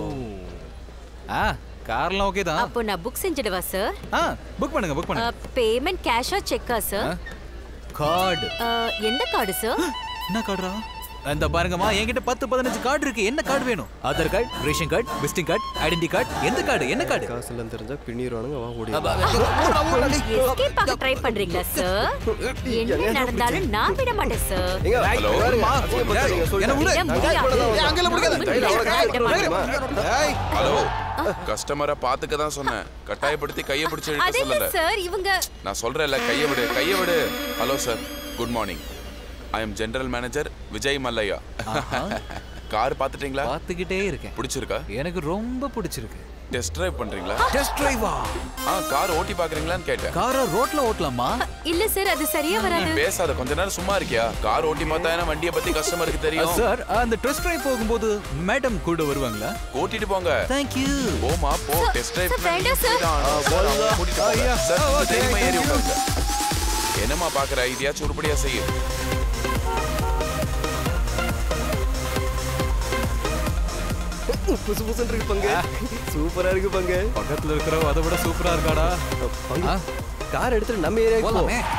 ஆ கார்லாம் ஓகே தான் அப்போ நான் புக் செஞ்சிடவா சார் ஆ புக் பண்ணுங்க புக் பண்ணுங்க பேமெண்ட் கேஷா செக்கா சார் கார்டு எந்த கார்டு சார் என்ன கார்டுடா இந்த பாருங்கம்மா என்கிட்ட பத்து பதினஞ்சு கார்டு இருக்கு என்ன கார்டு வேணும் Aadhaar card ration card visiting card identity card எந்த கார்டு என்ன கார்டு காசு இல்லைன்னு தெரிஞ்சா பின்னிடுவானுங்க வா ஓடி எஸ்கேப் ஆக ட்ரை பண்றீங்களா சார் என்ன நடந்தாலும் நான் விட மாட்டேன் சார் எங்க ஹலோ பாருங்க, அசிங்கப்படுத்தாதீங்க, சொல்லிட்டேன். என்ன விடு ஏன் முடியாது? ஏய், அங்கெல்லாம் பிடிக்காத. முடியாது. கையில அவ்வளவு காசு விட கொடுக்க மாட்டேன். முடியுமா? ஹலோ கஸ்டமரை பாத்துக்க தான் சொன்னேன் கட்டாயப்படுத்தி கையை பிடிச்சு இழுக்க அது இல்ல சொல்லல சார் இவங்க நான் சொல்றேன்ல கையை விடு கையை விடு hello sir good morning I am general manager Vijay Mallya car பாத்துட்டீங்களா பாத்துக்கிட்டே இருக்கேன் பிடிச்சிருக்கா எனக்கு ரொம்ப பிடிச்சிருக்கு டெஸ்ட் டிரைவ் பண்றீங்களா டெஸ்ட் டிரைவா ஆ கார் ஓட்டி பாக்குறீங்களான்னு கேட்டேன் காரை ரோட்ல ஓட்டலாமா இல்ல சார் அது சரியா நீ வராது பேசாத கொஞ்ச நேரம் சும்மா இருக்கியா கார் ஓட்டி பார்த்தா என்ன வண்டியை பத்தி கஸ்டமருக்கு தெரியும் சார் அந்த டெஸ்ட் டிரைவ் போகும்போது மேடம் கூட வருவாங்களா கூட்டிட்டு போங்க தேங்க் யூ போமா போ டெஸ்ட் டிரைவ் சார், வேண்டாம் சார். கூட்டிட்டு போங்க சார் கொஞ்சம் தைரியமா ஏறி உட்காருங்க என்னம்மா பாக்குற இதையாச்சும் உருப்படியா செய்யு புசு புசுன்னு இருக்கு பங்கு சூப்பரா இருக்கு பங்கு பக்கத்துல இருக்கிறவ அதை விட சூப்பரா இருக்காடா பங்கு கார் எடுத்துட்டு நம்ம ஏரியாவுக்கு போ போலாமே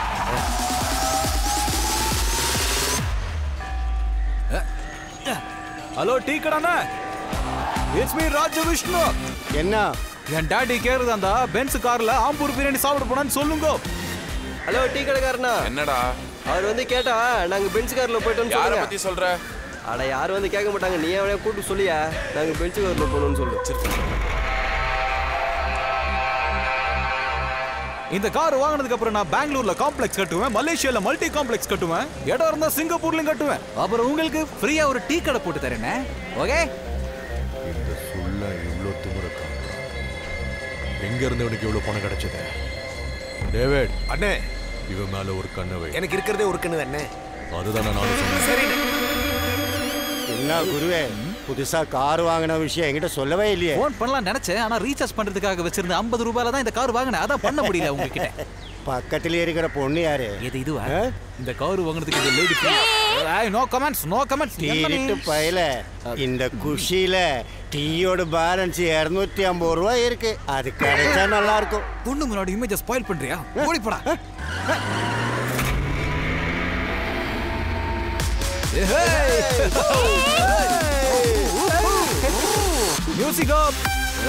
ஹலோ டீ கடாண்ணா இட்ஸ் மீ ராஜ விஷ்ணு என்ன என் டாடி கேக்குறது அந்த பென்ஸ் கார்ல ஆம்பூர் பிரியாணி சாப்பிட போனான்னு சொல்லுங்க ஹலோ டீ கடைக்காரனா என்னடா அவர் வந்து கேட்டா நாங்க பெஞ்ச் கார்ல போயிட்டோம்னு யார சொல்லுங்க பத்தி சொல்ற அட யாரும் வந்து கேட்க மாட்டாங்க நீ அவனைய கூட்டு சொல்லியா நாங்க பெஞ்ச் கார்ல போகணும்னு சொல்லு இந்த கார் வாங்கினதுக்கு அப்புறம் நான் பெங்களூர்ல காம்ப்ளெக்ஸ் கட்டுவேன் மலேசியால மல்டி காம்ப்ளெக்ஸ் கட்டுவேன் இடம் இருந்தா சிங்கப்பூர்லயும் கட்டுவேன் அப்புறம் உங்களுக்கு ஃப்ரீயா ஒரு டீ கடை போட்டு தரேனே ஓகே இந்த சொல்ல இவ்வளோ திமுறக்கா எங்க இருந்து இவனுக்கு இவ்வளோ பணம் கிடைச்சது டேவிட் அண்ணே இவன் மேல ஒரு கண்ணை வை எனக்கு இருக்கிறதே ஒரு கண்ணு தானே அதுதானே நானும் சொன்னேன் சரி என்ன குருவே புதுசா கார் வாங்கின விஷயம் என்கிட்ட சொல்லவே இல்லையே ஃபோன் பண்ணலாம் நினைச்சேன் ஆனா ரீசார்ஜ் பண்றதுக்காக வச்சிருந்த 50 ரூபாயில தான் இந்த கார் வாங்கினேன் அதான் பண்ண முடியல உங்ககிட்ட பக்கத்திலே இருக்கிற பொண்ணு யாரு எது இதுவா ஆ? இந்த கார் வாங்குறதுக்கு இந்த lady no comments no comments தீரிட்டு பயல இந்த குஷியில டீயோட பேலன்ஸ் இருநூத்தி ஐம்பது ரூபா இருக்கு அது கிடைச்சா நல்லா இருக்கும் பொண்ணு முன்னாடி இமேஜை ஸ்பாயில் பண்றியா ஓடி போடா மியூசிக் அப்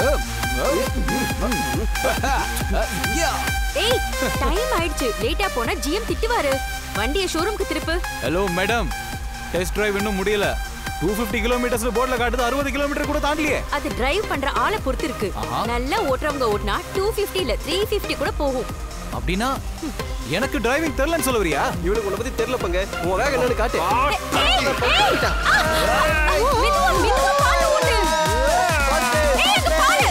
ஏய் டைம் ஆயிடுச்சு லேட்டா போனா ஜிஎம் திட்டுவாரு வண்டியை ஷோரூம்க்கு திருப்பு ஹலோ மேடம் டெஸ்ட் டிரைவ் இன்னும் முடியல டூ ஃபிஃப்டி கிலோமீட்டர்ஸ் போர்ட்ல காட்டுது அறுபது கிலோமீட்டர் கூட தாண்டலையே அது டிரைவ் பண்ற ஆளை பொறுத்து இருக்கு ஆஹா. நல்லா ஓட்டுறவங்க ஓட்டினா டூ ஃபிஃப்டி இல்ல த்ரீ ஃபிஃப்டி கூட போகும் அப்படின்னா எனக்கு டிரைவிங் தெரியலன்னு சொல்ல வரியா இவனுக்கு உன்னை பத்தி தெரியல பங்க உன் வேகம் என்னன்னு காட்டு மெதுவா மெதுவா பாத்து ஓட்டு ஏய், இங்க பாரு.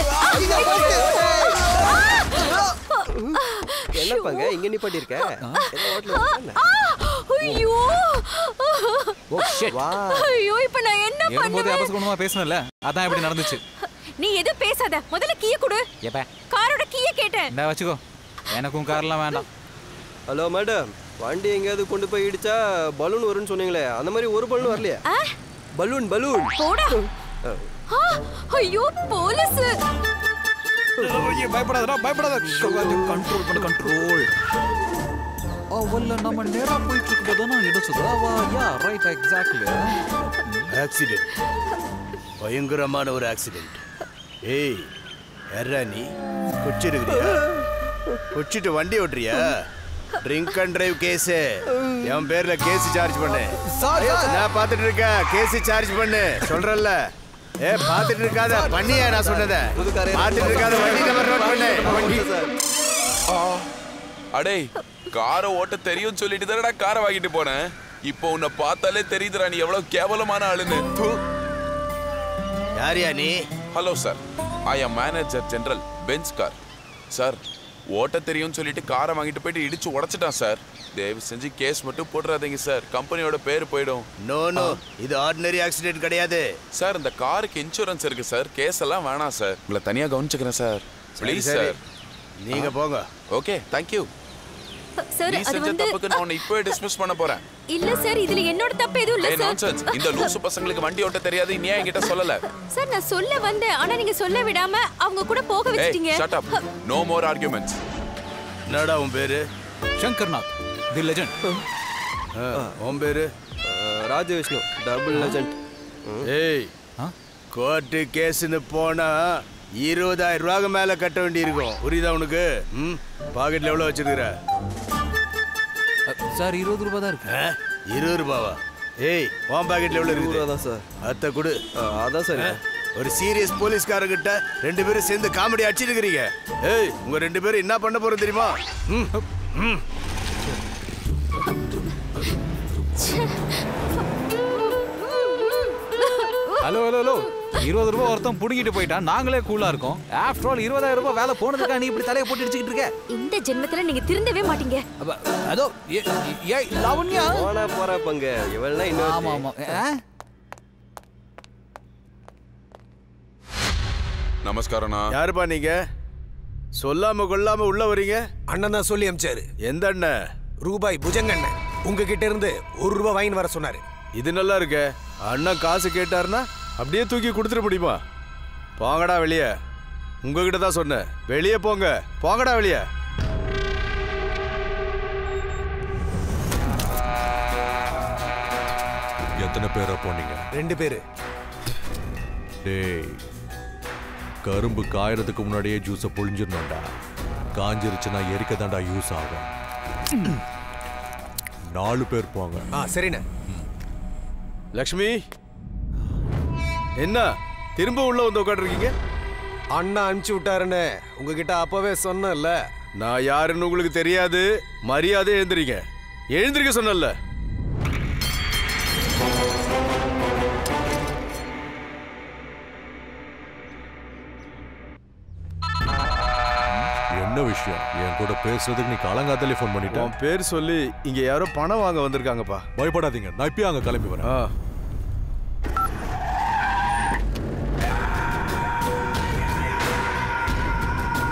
என்ன பங்க இங்க நிப்பாட்டி இருக்க ஏதோ ஹோட்டல்ல இருக்க ஆ, ஐயோ ஓ ஷிட் ஐயோ இப்ப நான் என்ன ஏறும்போது பண்ணுவேன் அபசகுணமா பேசணும்ல அதான் இப்படி நடந்துச்சு நீ எதுவும் பேசாத முதல்ல கீய கொடு எப்ப காரோட கீய கேட்டேன் இந்த வச்சுக்கோ எனக்கும் கார்லாம் வேண்டாம் ஹலோ மேடம் வண்டி எங்கேயாவது கொண்டு போய் இடிச்சா பலூன் வரும்னு சொன்னீங்களே அந்த மாதிரி ஒரு பலூன் வரலையா பலூன் பலூன் போடா ஆ, ஐயோ போலீஸ் பயப்படாதடா பயப்படாத கண்ட்ரோல் பண்ணு கண்ட்ரோல் அவல்ல நம்ம நேரா போயிட்டு இருக்கும்போது நான் இடிச்சது அவா யா ரைட் எக்ஸாக்ட்லி ஆக்சிடென்ட் பயங்கரமான ஒரு ஆக்சிடென்ட் ஏய் யாரா நீ குச்சிருக்கிறியா குச்சிட்டு வண்டி ஓட்டுறியா ட்ரிங்க் அண்ட் டிரைவ் கேஸ் என் பேர்ல கேஸ் சார்ஜ் பண்ணு நான் பார்த்துட்டு இருக்கேன் கேஸ் சார்ஜ் பண்ணு சொல்றேன்ல ஏ பார்த்துட்டு இருக்காத பண்ணியா நான் சொன்னதை பார்த்துட்டு இருக்காத வண்டி நம்பர் நோட் பண்ணு வண்டி அடே காரை ஓட்ட தெரியும் சொல்லிட்டு தானடா காரை வாங்கிட்டு போனேன் இப்போ உன்னை பார்த்தாலே தெரியுதுடா நீ எவ்வளவு கேவலமான ஆளுன்னு யாரியா நீ hello sir I am manager general Benz car sir ஓட்ட தெரியும்னு சொல்லிட்டு காரை வாங்கிட்டு போயிட்டு இடிச்சு உடைச்சிட்டான் சார் தயவு செஞ்சு கேஸ் மட்டும் போட்டுறாதீங்க சார் கம்பெனியோட பேர் போயிடும் நோ நோ இது ஆர்டினரி ஆக்சிடென்ட் கிடையாது சார் இந்த காருக்கு இன்சூரன்ஸ் இருக்கு சார் கேஸ் எல்லாம் வேணாம் சார் உங்களை தனியா கவனிச்சுக்கிறேன் சார் ப்ளீஸ் சரி. சார் நீங்க போங்க ஓகே தேங்க்யூ சார் நீ அது செஞ்ச வந்து தப்புக்கு நான் உன்னை இப்போவே டிஸ்மிஸ் பண்ண போறேன் இல்ல சார் இதுல என்னோட தப்பு எதுவும் இல்ல ஏய் சார் நான்சென்ஸ் இந்த லூசு பசங்களுக்கு வண்டி ஓட்ட தெரியாது நீ ஏன் என்கிட்ட சொல்லல சார் நான் சொல்ல வந்தேன் ஆனா நீங்க சொல்ல விடாம அவங்க கூட போக ஏய் வச்சிட்டீங்க shut up no more arguments என்னடா உன் பேரு சங்கர்நாத் தி லெஜெண்ட் உன் பேரு ராஜவிஷ்ணு டபுள் லெஜண்ட் ஏய் கோர்ட்டு கேஸ்னு போனா இருபதாயிரம் ரூபாய்க்கு மேல கட்ட வேண்டி இருக்கும் புரியுதா உனக்கு ம் பாக்கெட்ல எவ்வளவு வச்சிருக்கிற சார் இருபது ரூபாய் தான் இருக்கு இருபது ரூபாவா ஏய் உன் பாக்கெட்ல எவ்வளவு இருக்குது தான் சார் அத்தை கொடு அதான் சார் ஒரு சீரியஸ் போலீஸ்காரங்கிட்ட ரெண்டு பேரும் சேர்ந்து காமெடி அடிச்சிட்டு இருக்கிறீங்க ஏய் உங்க ரெண்டு பேரும் என்ன பண்ண போறோம் தெரியுமா ம் ம் ஹலோ ஹலோ ஹலோ இருபது ரூபாய் ஒருத்தன் புடுங்கிட்டு போயிட்டான் நாங்களே கூலா இருக்கோம் ஆஃப்டர் ஆல் இருபதாயிரம் ரூபாய் வேலை போனதுக்கா நீ இப்படி தலையை போட்டு இடிச்சுக்கிட்டு இருக்க இந்த ஜென்மத்துல நீங்க திருந்தவே மாட்டீங்க அப்ப, அதோ ஏ- ஏய் லவண்யா போனா போறா பங்க இவள்லாம் இன்னும் ஆமா ஆமா ஆ? நமஸ்காரண்ணா யாருப்பா நீங்க சொல்லாம கொள்ளாம உள்ள வரீங்க அண்ணன் தான் சொல்லி அமிச்சாரு எந்த அண்ணன் ரூபாய் புஜங்கண்ணன் உங்ககிட்ட இருந்து ஒரு ரூபாய் வாங்கின்னு வர சொன்னாரு இது நல்லா இருக்கே அண்ணன் காசு கேட்டாருன்னா அப்படியே தூக்கி கொடுத்துட முடியுமா போங்கடா வெளியே உங்ககிட்ட தான் சொன்னேன் வெளியே போங்க போங்கடா வெளியே எத்தனை பேரா போனீங்க ரெண்டு பேரு டேய் கரும்பு காயறதுக்கு முன்னாடியே ஜூஸை புழிஞ்சிடணும்டா காஞ்சிருச்சுன்னா எரிக்க தாண்டா யூஸ் ஆகும் நாலு பேர் போங்க ஆ சரிண்ணே லக்ஷ்மி என்ன திரும்ப உள்ள வந்து உட்காந்துருக்கீங்க அண்ணா அனுப்பிச்சு விட்டாருன்னு உங்ககிட்ட அப்பவே சொன்னேன்ல நான் யாருன்னு உங்களுக்கு தெரியாது மரியாதை எழுந்திரிங்க எழுந்திருக்க சொன்னல என்ன விஷயம் என் கூட பேசுறதுக்கு நீ காலங்காத்தாலே ஃபோன் பண்ணிட்ட உன் பேர் சொல்லி இங்க யாரோ பணம் வாங்க வந்திருக்காங்கப்பா பயப்படாதீங்க நான் இப்பயே அங்க கிளம்பி வரேன் ஆ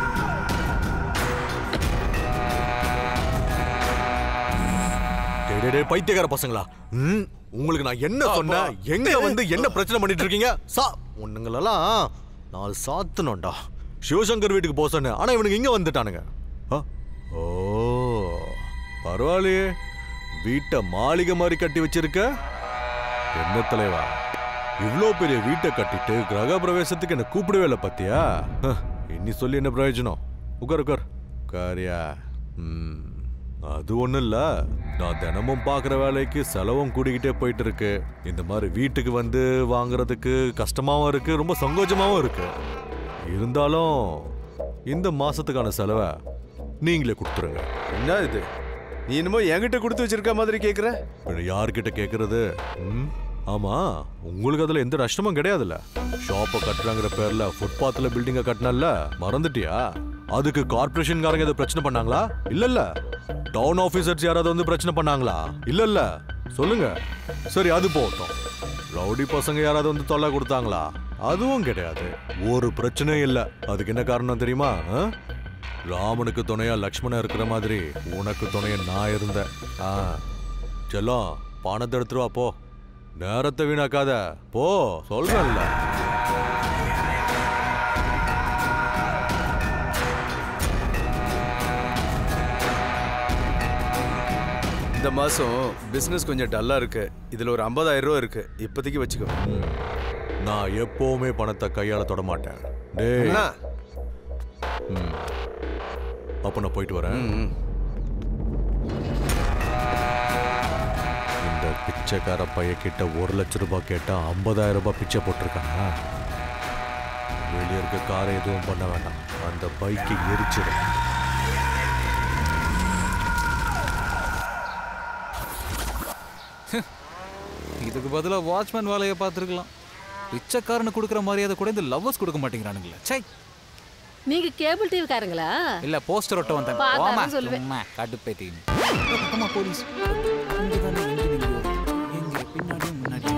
டேய், டேய், டே பைத்தியக்கார பசங்களா ம் உங்களுக்கு நான் என்ன சொன்னேன் எங்க வந்து என்ன பிரச்சனை பண்ணிட்டு இருக்கீங்க சா உன்னுங்களெல்லாம் நான் சாத்தணும்டா சிவசங்கர் வீட்டுக்கு போக சொன்னேன் ஆனா இவனுக்கு இங்க வந்துட்டானுங்க ஆ? ஓ பரவாயில்லையே வீட்டை மாளிகை மாதிரி கட்டி வச்சிருக்க என்ன தலைவா இவ்ளோ பெரிய வீட்டை கட்டிட்டு கிரக பிரவேசத்துக்கு என்ன கூப்பிடவே இல்லை பத்தியா ஹ, இன்னி சொல்லி என்ன பிரயோஜனம் உட்கார் உட்கார் காரியா ம் அது ஒண்ணும் இல்ல நான் தினமும் பார்க்குற வேலைக்கு செலவும் கூடிக்கிட்டே போயிட்டு இருக்கு இந்த மாதிரி வீட்டுக்கு வந்து வாங்குறதுக்கு கஷ்டமாவும் இருக்கு ரொம்ப சங்கோஜமாவும் இருக்கு இருந்தாலும் இந்த மாசத்துக்கான செலவை நீங்களே கொடுத்துருங்க என்ன இது நீ என்னமோ என்கிட்ட கொடுத்து வச்சிருக்க மாதிரி கேக்குற பின்ன யார்கிட்ட கேட்கறது ம் ஆமா உங்களுக்கு அதுல எந்த நஷ்டமும் கிடையாதுல்ல ஷாப்பை கட்டுறாங்கிற பேர்ல ஃபுட்பாத்ல பில்டிங்கை கட்டினல்ல மறந்துட்டியா அதுக்கு கார்ப்பரேஷன்காரங்க எதாவது பிரச்சனை பண்ணாங்களா இல்ல இல்ல டவுன் ஆபீசர்ஸ் யாராவது வந்து பிரச்சனை பண்ணாங்களா இல்ல இல்ல சொல்லுங்க சரி அது போகட்டும் ரவுடி பசங்க யாராவது வந்து தொல்லை கொடுத்தாங்களா அதுவும் கிடையாது ஒரு பிரச்சனையும் இல்ல அதுக்கு என்ன காரணம் தெரியுமா ஆ? ராமனுக்கு துணையா லக்ஷ்மணன் இருக்கிற மாதிரி உனக்கு துணையா நான் இருந்தேன் ஆ செல்லம் பணத்தை எடுத்துட்டு வா போ நேரத்தை வீணாக்காத போ சொல்றேன்ல இந்த மாசம் பிசினஸ் கொஞ்சம் டல்லா இருக்கு இதுல ஒரு 50000 ரூபா இருக்கு இப்போதைக்கு வச்சுக்கோ நான் எப்பவுமே பணத்தை கையால தொட மாட்டேன் டேய் அண்ணா. ம். அப்ப நான் போயிட்டு வரேன் இந்த பிச்சைக்கார பையக்கிட்ட ஒரு லட்ச ரூபாய் கேட்டா ஐம்பதாயிரம் ரூபாய் பிச்சை போட்டிருக்காங்க வெளியே இருக்க காரை எதுவும் பண்ண வேண்டாம் அந்த பைக்கு எரிச்சிடும் இதுக்கு பதிலா வாட்ச்மேன் வேலையை பார்த்துருக்கலாம் பிச்சைக்காரனு கொடுக்குற மரியாதை கூட இந்த லவ்வர்ஸ் கொடுக்க மாட்டேங்கிறானுங்களே சை நீங்க கேபிள் டிவி காரங்களா இல்ல போஸ்டர் ஒட்ட வந்தேன் பார்த்தாலும் ஓமா சொல்லுவேன். சும்மா கடுப்பேத்தி ஆமா போலீஸ் இங்க தானே இங்க நிங்க எங்க பின்னாடி முன்னாடி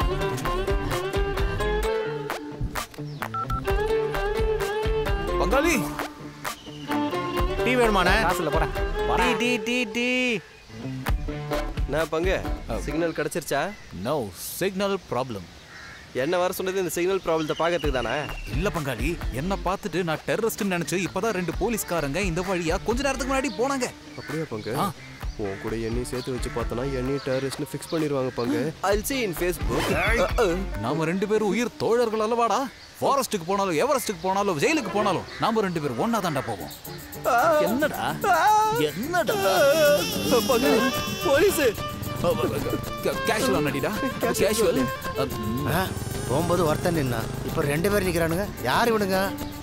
பங்காளி டீ வேணுமாண்ணே காசுல போறேன் டீ டீ டீ டீ நான் பங்கு சிக்னல் கிடைச்சிருச்சா நோ சிக்னல் ப்ராப்ளம் என்ன வர சொன்னது இந்த சிக்னல் ப்ராப்ளத்தை பார்க்கறதுக்கு தானே இல்ல பங்காளி என்ன பார்த்துட்டு நான் டெரரிஸ்ட்னு நினைச்சு இப்பதான் ரெண்டு போலீஸ்காரங்க இந்த வழியா கொஞ்ச நேரத்துக்கு முன்னாடி போனாங்க அப்படியே பங்கு உன் கூட எண்ணெய் சேர்த்து வச்சு பார்த்தோன்னா எண்ணெய் டெரரிஸ்ட்னு ஃபிக்ஸ் பண்ணிடுவாங்க பங்கு ஐல் see இன் ஃபேஸ்புக் நாம ரெண்டு பேரும் உயிர் தோழர்கள் அல்லவாடா ஃபாரஸ்ட்டுக்கு போனாலும் எவரெஸ்ட்டுக்கு போனாலும் ஜெயிலுக்கு போனாலும் நாம ரெண்டு பேரும் ஒன்னா தாண்டா போவோம் என்னடா என்னடா பங்கு போலீஸ் கேஷுவல் நடிடா கேஷுவல் போகும்போது ஒருத்தன் நின்னா இப்போ ரெண்டு பேர் நிற்கிறானுங்க யார் இவனுங்க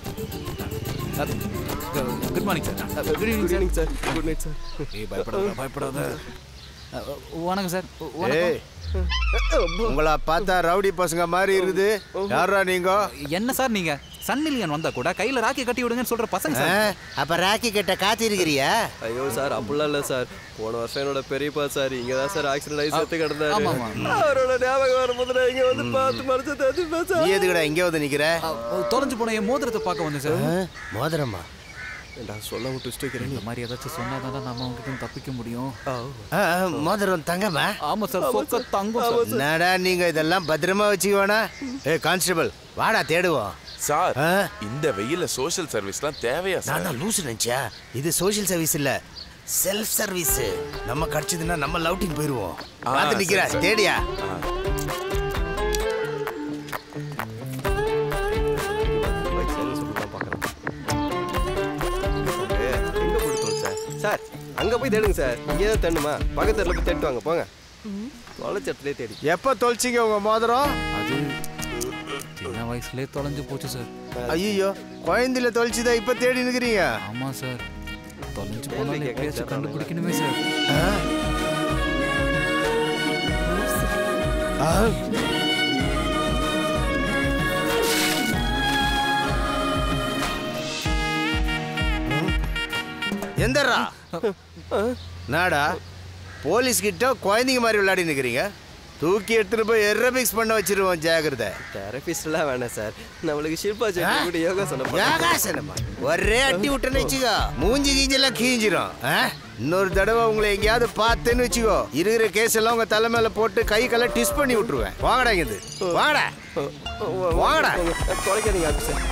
good morning sir good evening sir good night sir ஏய் பயப்படாத பயப்படாத அஹ், வணக்கம் சார் ஏய் வணக்கம் உங்களை பார்த்தா ரவுடி பசங்க மாதிரி இருக்குது யாரா நீங்க என்ன சார் நீங்க சன்னிலியன் வந்தா கூட கையில ராக்கி கட்டி விடுங்கன்னு சொல்ற பசங்க சார் அப்ப ராக்கி கிட்ட காத்தி இருக்கிறியா ஐயோ சார் அப்படிலாம் இல்லை சார் போன வருஷம் என்னோட பெரியப்பா சார் இங்கே தான் சார் ஆக்சிடென்ட் ஆகி செத்து கிடந்தாரு ஆமா, ஆமா. அவரோட ஞாபகம் வரும்போது நான் இங்கே வந்து பார்த்து மறைச்சு தச்சுப்பேன் சார் நீ எதுக்குடா இங்கே வந்து நிக்கிற தொலைஞ்சு போன என் மோதிரத்தை பார்க்க வந்தேன் சார் மோதிரமா ஏண்டா சொல்ல விட்டு வச்சுட்டு இந்த மாதிரி ஏதாச்சும் சொன்னாதான் நம்ம அவங்க தப்பிக்க முடியும் ஆ, ஆ, மோதிரம் தங்கம்மா ஆமா சார் சொக்க தங்கம் சார் என்னடா நீங்க இதெல்லாம் பத்திரமா வச்சுக்கோனா ஏ கான்ஸ்டபிள் வாடா தேடுவோம் சார் இந்த வெயில்ல சோஷியல் சர்வீஸ்லாம் தேவையா நான் சார் தான் லூசு நினைச்சா இது சோஷியல் சர்வீஸ் இல்ல செல்ஃப் சர்வீஸ் நம்ம கிடைச்சதுன்னா நம்ம லவுட்டிங் போயிருவோம் ஆ, பார்த்து நிக்கிற சரி, சரி. தேடியா எங்க போட்டு தொலைச்ச? சார் அங்க போய் தேடுங்க சார் இங்கே தான் தேடணுமா பக்கத்து தெருல போய் தேடிட்டு வாங்க போங்க தொலைச்ச இடத்துலயே தேடி எப்ப தொலைச்சிங்க உங்க மோதிரம் அது சின்ன வயசுலயே தொலைஞ்சு போச்சு சார் ஐயோ குழந்தையில தொலைச்சுதான் இப்ப தேடி நிக்கிறீங்க ஆமா சார் தொலைஞ்சு போனாலும் எப்படியாச்சும் கண்டுபிடிக்கணுமே சார் எந்தரா நாடா போலீஸ் கிட்ட குழந்தைங்க மாதிரி விளையாடி நிக்கிறீங்க தூக்கி எடுத்துட்டு போய் எரபிக்ஸ் பண்ண வச்சிருவோம் ஜாகிரதை தெரபிஸ்ட்லாம் வேணாம் சார் நம்மளுக்கு ஷில்பா செட்டி கூட யோகாசனம் பண்ண- யோகாசனமா ஒரே அட்டி விட்டுன்னு வச்சுக்கோ மூஞ்சி கீஞ்செல்லாம் கீஞ்சிரும் ஆ? இன்னொரு தடவை உங்களை எங்கேயாவது பார்த்தேன்னு வச்சுக்கோ இருக்கிற கேஸ் எல்லாம் உங்க தலை மேல போட்டு கை கால டிஸ் பண்ணி விட்டுருவேன் வாங்கடா இங்க வாங்கடா வாங்கடா தொலைக்காதீங்க ஆஃபீஸர்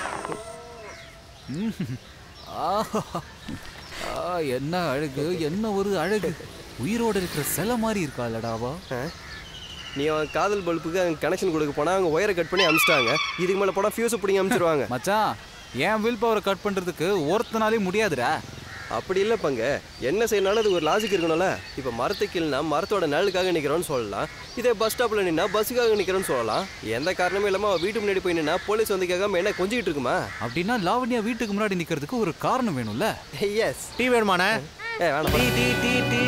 ஆஹா. ஆ, என்ன அழகு என்ன ஒரு அழகு உயிரோட இருக்கிற சிலை மாதிரி இருக்காளடாவா நீ அவன் காதல் பல்புக்கு அவங்க கனெக்ஷன் கொடுக்க போனா அவங்க ஒயரை கட் பண்ணி அமிச்சிட்டாங்க இதுக்கு மேல போனா ஃபியூஸ் பிடிங்க அமிச்சிருவாங்க மச்சான் என் வில் பவரை கட் பண்றதுக்கு ஒருத்தனாலே முடியாதுடா அப்படி இல்லை பங்க என்ன செய்யணும்னாலும் அது ஒரு லாஜிக் இருக்கணும்ல இப்போ மரத்து கீழ்னா மரத்தோட நிழலுக்காக நிற்கிறோன்னு சொல்லலாம் இதே பஸ் ஸ்டாப்பில் நின்னா பஸ்ஸுக்காக நிற்கிறோன்னு சொல்லலாம் எந்த காரணமும் இல்லாமல் அவள் வீட்டு முன்னாடி போய் நின்னா போலீஸ் வந்து கேட்காம என்ன கொஞ்சிக்கிட்டு இருக்குமா அப்படின்னா லாவண்யா வீட்டுக்கு முன்னாடி நிக்கிறதுக்கு ஒரு காரணம் வேணும்ல எஸ் டீ வேணுமாண்ணே ஏ வேணாம் tea tea tea tea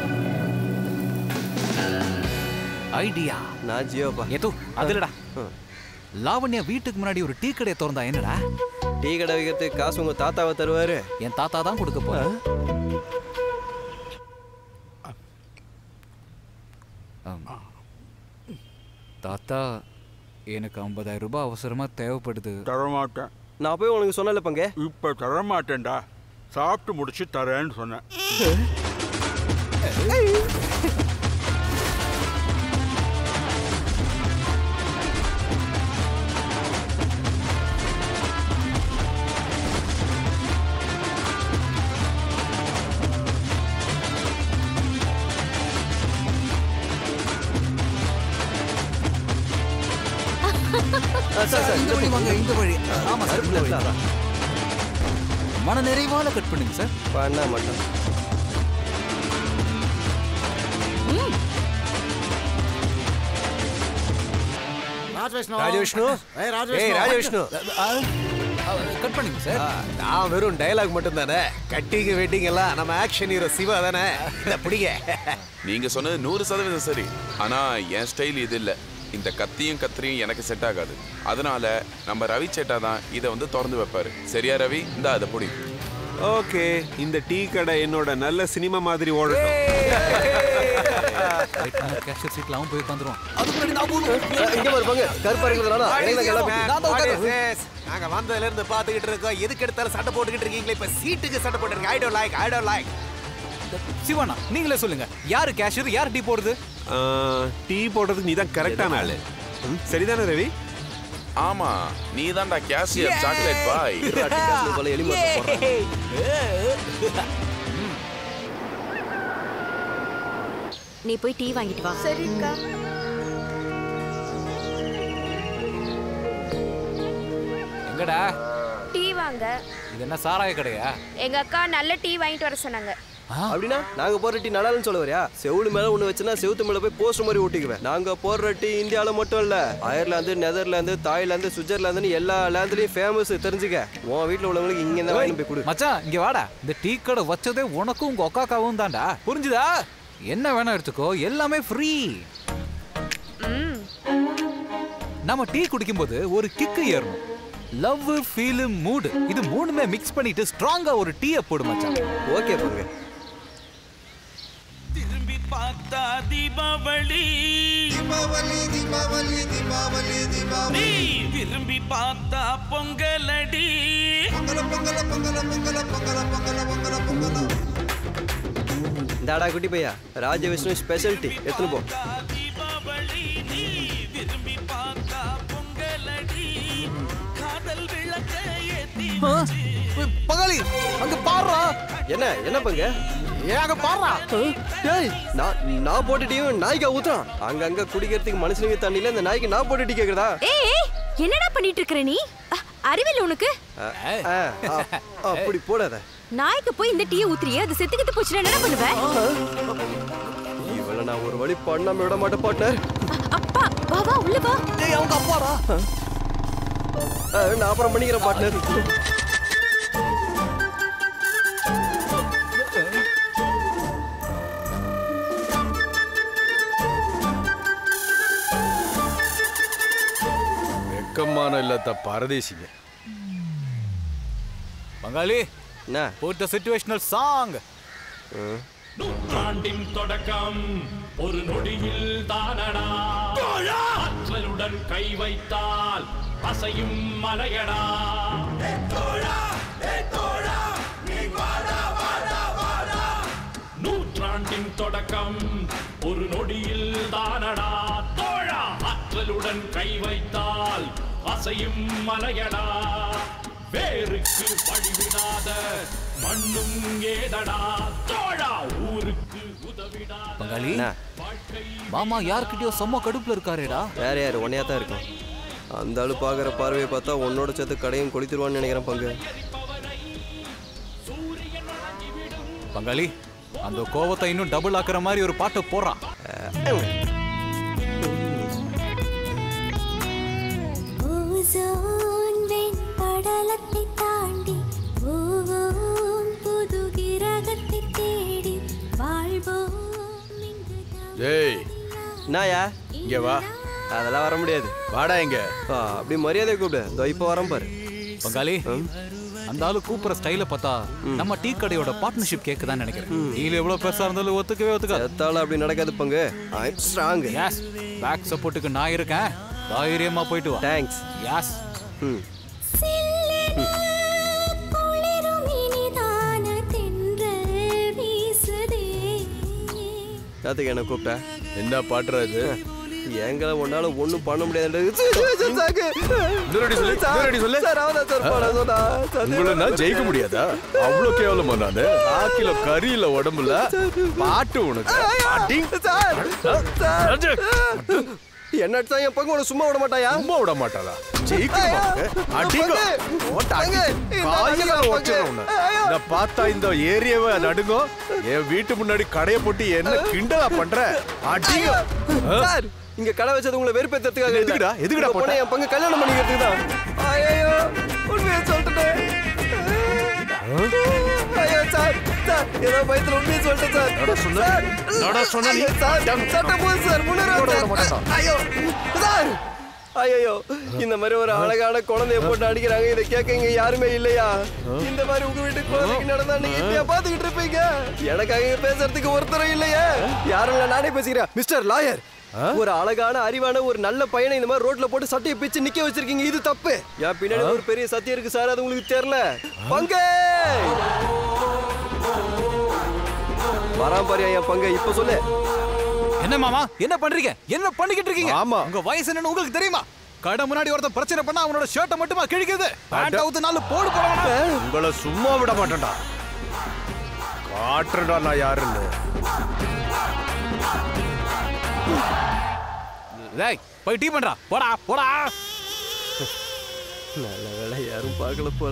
idea நான் ஜியோப்பா ஏதோ அதுலடா லாவண்யா வீட்டுக்கு முன்னாடி ஒரு டீ கடையை திறந்தா என்னடா டீ கடை வைக்கிறதுக்கு காசு உங்க தாத்தாவை தருவாரு என் தாத்தா தான் கொடுக்க போறேன் தாத்தா எனக்கு ஐம்பதாயிரம் ரூபாய் அவசரமா தேவைப்படுது தரமாட்டேன் நான் போய் உனக்கு சொன்னல பங்க இப்போ தரமாட்டேன்டா சாப்பிட்டு முடிச்சு தரேன்னு சொன்னேன் இந்த வழி வாங்க இந்த வழி ஆமா சார் இந்த வழி மன நிறைவால கட் பண்ணுங்க சார் பண்ண மாட்டேன் ராஜவிஷ்ணு ராஜவிஷ்ணு ஏய் ராஜவிஷ்ணு ஏய் ராஜவிஷ்ணு கட் பண்ணுங்க சார் நான் வெறும் டயலாக் மட்டும் தானே கட்டிங் வெட்டிங் எல்லாம் நம்ம ஆக்ஷன் ஹீரோ சிவா தானே இத பிடிங்க நீங்க சொன்னது நூறு சதவீதம் சரி ஆனா என் ஸ்டைல் இது இல்ல இந்த கத்தியும் கத்திரியும் எனக்கு செட் ஆகாது அதனால நம்ம ரவி சேட்டா தான் இதை வந்து திறந்து வைப்பாரு சரியா ரவி இந்த அதை புடி ஓகே இந்த டீ கடை என்னோட நல்ல சினிமா மாதிரி ஓடட்டும் கேஷர் சீட்ல அவன் போய் உட்காந்துருவான் இங்க வருவாங்க கருப்பா இருக்கிறதுனால இடையில கிளம்பி நான் தான் உட்கார்ந்து- Audiences, நாங்க வந்ததுல இருந்து பாத்துக்கிட்டு இருக்கோம் எதுக்கு எடுத்தாலும் சண்டை போட்டுக்கிட்டு இருக்கீங்களே இப்ப சீட்டுக்கு சண்டை போட்டுருங்க I don't like I don't like சிவானா நீங்களே சொல்லுங்க யாரு கேஷியர் யார் டீ போடுறது ஆ, டீ போடுறதுக்கு நீ தான் கரெக்டான ஆளு ம், சரிதானே ரவி ஆமா நீ தான்டா கேஷியர் சாக்லேட் பாய் போல எலி மருந்து போடுறேன். நீ போய் டீ வாங்கிட்டு வா சரிக்கா எங்கடா டீ வாங்க இது என்ன சாராய கடையா எங்க அக்கா நல்ல டீ வாங்கிட்டு வர சொன்னாங்க அப்படின்னா நாங்க போடுற டீ நல்லான்னு சொல்ல வரியா செவுளு மேல ஒண்ணு வச்சுனா செவுத்து மேல போய் போஸ்டர் மாதிரி ஒட்டிக்குவேன் நாங்க போடுற டீ இந்தியால மட்டும் இல்ல அயர்லாந்து நெதர்லாந்து தாய்லாந்து சுவிட்சர்லாந்துன்னு எல்லா லேண்ட்லயும் ஃபேமஸ் தெரிஞ்சுக்க உன் வீட்ல உள்ளவங்களுக்கு இங்க இருந்தா வாங்கி போய் கொடு மச்சான் இங்க வாடா இந்த டீ கடை வச்சதே உனக்கும் உங்க அக்காக்காவும் தான்டா புரிஞ்சுதா என்ன வேணா எடுத்துக்கோ எல்லாமே ஃப்ரீ நம்ம டீ குடிக்கும்போது ஒரு கிக்கு ஏறணும் லவ் ஃபீல் மூடு இது மூணுமே மிக்ஸ் பண்ணிட்டு ஸ்ட்ராங்கா ஒரு டீயை போடு மச்சான் ஓகே போங்க திரும்பி பார்த்தா தீபாவளி தீபாவளி தீபாவளி தீபாவளி தீபாவளி திரும்பி பார்த்தா பொங்கலடி பொங்கல பொங்கல பொங்கல பொங்கல பொங்கல பொங்கல பொங்கல பொங்கல இந்தாடா குட்டி பையா ராஜவிஷ்ணு ஸ்பெஷல் டீ எடுத்துன்னு போ தீபாவளி நீ திரும்பி பார்த்தா பொங்கலடி காதல் விளக்க ஏத்தி பகாலி அங்க பாடுறா என்ன என்ன பங்க ஏங்க பாடுறா டேய் நான் நான் போட்டு டீயும் நாய்க்கா ஊத்துறான் அங்கங்க குடிக்கிறதுக்கு மனுஷனுக்கு தண்ணியில இந்த நாய்க்கு நான் போட்டு டீ கேக்குறதா ஏய் ஏய், என்னடா பண்ணிட்டு இருக்கற நீ அ, அறிவில்ல உனக்கு அ, அ, அ, அப்படி போடாத நாய்க்கு போய் இந்த டீயை ஊத்துறியே அது செத்துக்கிட்டு போச்சுன்னா என்ன பண்ணுவ இவள நான் ஒரு வழி பண்ணாம விட மாட்டேன் பார்ட்னர் அப்பா வா வா உள்ள வா டேய் அவங்க அப்பாடா நான் அப்புறம் பண்ணிக்கிறேன் பார்ட்னர் வெக்கமான இல்லத்த பரதேசிங்க பங்காளி என்ன போட் த சிச்சுவேஷனல் சாங் நூற்றாண்டின் தொடக்கம் ஒரு நொடியில் தானடா ஆற்றலுடன் கை வைத்தால் அசையும் மலையடா நூற்றாண்டின் தொடக்கம் ஒரு நொடியில் தானடா தோழா ஆற்றலுடன் கை வைத்தால் அசையும் மலையடா வேருக்கு வழிவிடாத மண்ணும் ஏதடா தோழா ஊருக்கு உதவிடாத பங்காளி மாமா யார்கிட்டயோ செம்ம கடுப்புல இருக்காரேடா வேற யார் உன்னையா தான் இருக்கும் அந்த ஆளு பார்க்குற பார்வையை பார்த்தா உன்னோட சேர்த்து கடையும் கொளுத்திடுவான்னு நினைக்கிறேன் பங்கு பங்காளி அந்த கோவத்தை இன்னும் டபுள் ஆக்குற மாதிரி ஒரு பாட்டை போடுறான் ஓசோன் வெண்படலத்தை தாண்டி போவோம் புது கிரகத்தை தேடி வாழ்வோம் ஏய் நாயா இங்க வா அதெல்லாம் வர முடியாது வாடா இங்க அப்படி மரியாதை கூப்பிடு இதோ இப்போ வரேன் பாரு பங்காளி அந்த ஆளு கூப்பிடுற ஸ்டைல பார்த்தா நம்ம டீ கடையோட பார்ட்னர்ஷிப் கேக்குதான்னு நினைக்கிறேன் டீல் எவ்வளவு பெருசா இருந்தாலும் ஒத்துக்கவே ஒத்துக்காது எத்தால அப்படி நடக்காது பங்கு I am strong yes back சப்போர்ட்டுக்கு நான் இருக்கேன் தைரியமா போயிட்டு வா தேங்க்ஸ் எஸ் ம் குளிரும் இனிதான தென்றல் வீசுதே அதுக்கு என்ன கூப்பிட்ட என்ன பாட்டுற இது எங்களை உன்னால ஒண்ணும் பண்ண முடியாது இன்னொரு சொல்லு, இன்னொரு சொல்லு. உங்களை நான் ஜெயிக்க முடியாதா அவ்வளவு கேவலமா நானு ஆக்கில கறியில உடம்புல பாட்டு உனக்கு அடி. என்ன தான் என் பங்கு உனக்கு சும்மா விட மாட்டாயா சும்மா விட மாட்டாளா ஜெயிக்கணுமா உனக்கு? அடிங்க. ஓட்ட அடி. காய்களை உடைச்சிடுறேன் உன்னை. இதை பார்த்தா இந்த ஏரியாவை நடுங்கும் என் வீட்டு முன்னாடி கடையை போட்டு என்ன கிண்டலா பண்ற அடிங்க ஆ? சார் இங்க கடை வச்சது உங்களை வெறுப்பேத்துறதுக்காக இல்ல. எதுக்குடா? எதுக்குடா உங்க பொண்ணை போட்ட? என் பங்கு கல்யாணம் பண்ணிக்கிறதுக்கு தான் ஐயோ உண்மையை சொல்லிட்டேன் ஐயோ சார் சார் ஏதோ பயத்துல உண்மையை சொல்லிட்டேன் சார் என்னடா சொன்ன? சார், என்னடா சொன்ன நீ? ஐயோ, சார் சட்டை போகுது சார் முன்னேற போட விட மாட்டேன்டா. ஐயோ சார் ஐயோ இந்த மாதிரி ஒரு அழகான குழந்தைய போட்டு அடிக்கிறாங்க இதை கேட்க இங்க யாருமே இல்லையா இந்த மாதிரி உங்க வீட்டுக்கு குழந்தைக்கு நடந்தா நீங்க இப்படியா பாத்துக்கிட்டு இருப்பீங்க எனக்காக இங்க பேசுறதுக்கு ஒருத்தரும் இல்லையே யாரும் இல்ல நானே பேசிக்கிறேன் மிஸ்டர் லாயர் ஒரு அழகான அறிவான ஒரு நல்ல பையனை இந்த மாதிரி ரோட்ல போட்டு சட்டையை பிச்சு நிக்க வச்சிருக்கீங்க இது தப்பு என் பின்னாடி ஒரு பெரிய சத்தியம் இருக்கு சார் அது உங்களுக்கு தெரியல பங்கே வரான் பாரியா என் பங்க இப்ப சொல்லு என்ன மாமா என்ன பண்றீங்க என்ன பண்ணிக்கிட்டு இருக்கீங்க ஆமா உங்க வயசு என்னன்னு உங்களுக்கு தெரியுமா கடை முன்னாடி ஒருத்தன் பிரச்சனை பண்ணா அவனோட ஷர்ட்டை மட்டுமா கிழிக்குது பேண்ட் அவுத்து நாலு போடு போடணும் உங்களை சும்மா விட மாட்டேன்டா காட்டுறடா நான் யாருன்னு டேய் போய் டீ பண்றா போடா போடா நல்ல வேலை யாரும் பார்க்கல போல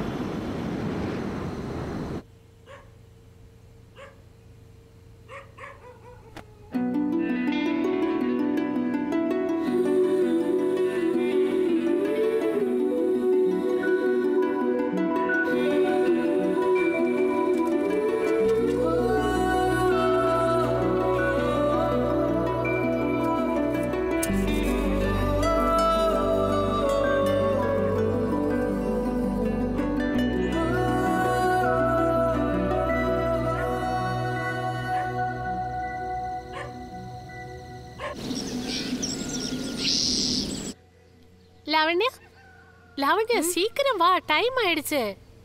லாவண்யா லாவண்யா சீக்கிரம் வா டைம் ஆயிடுச்சு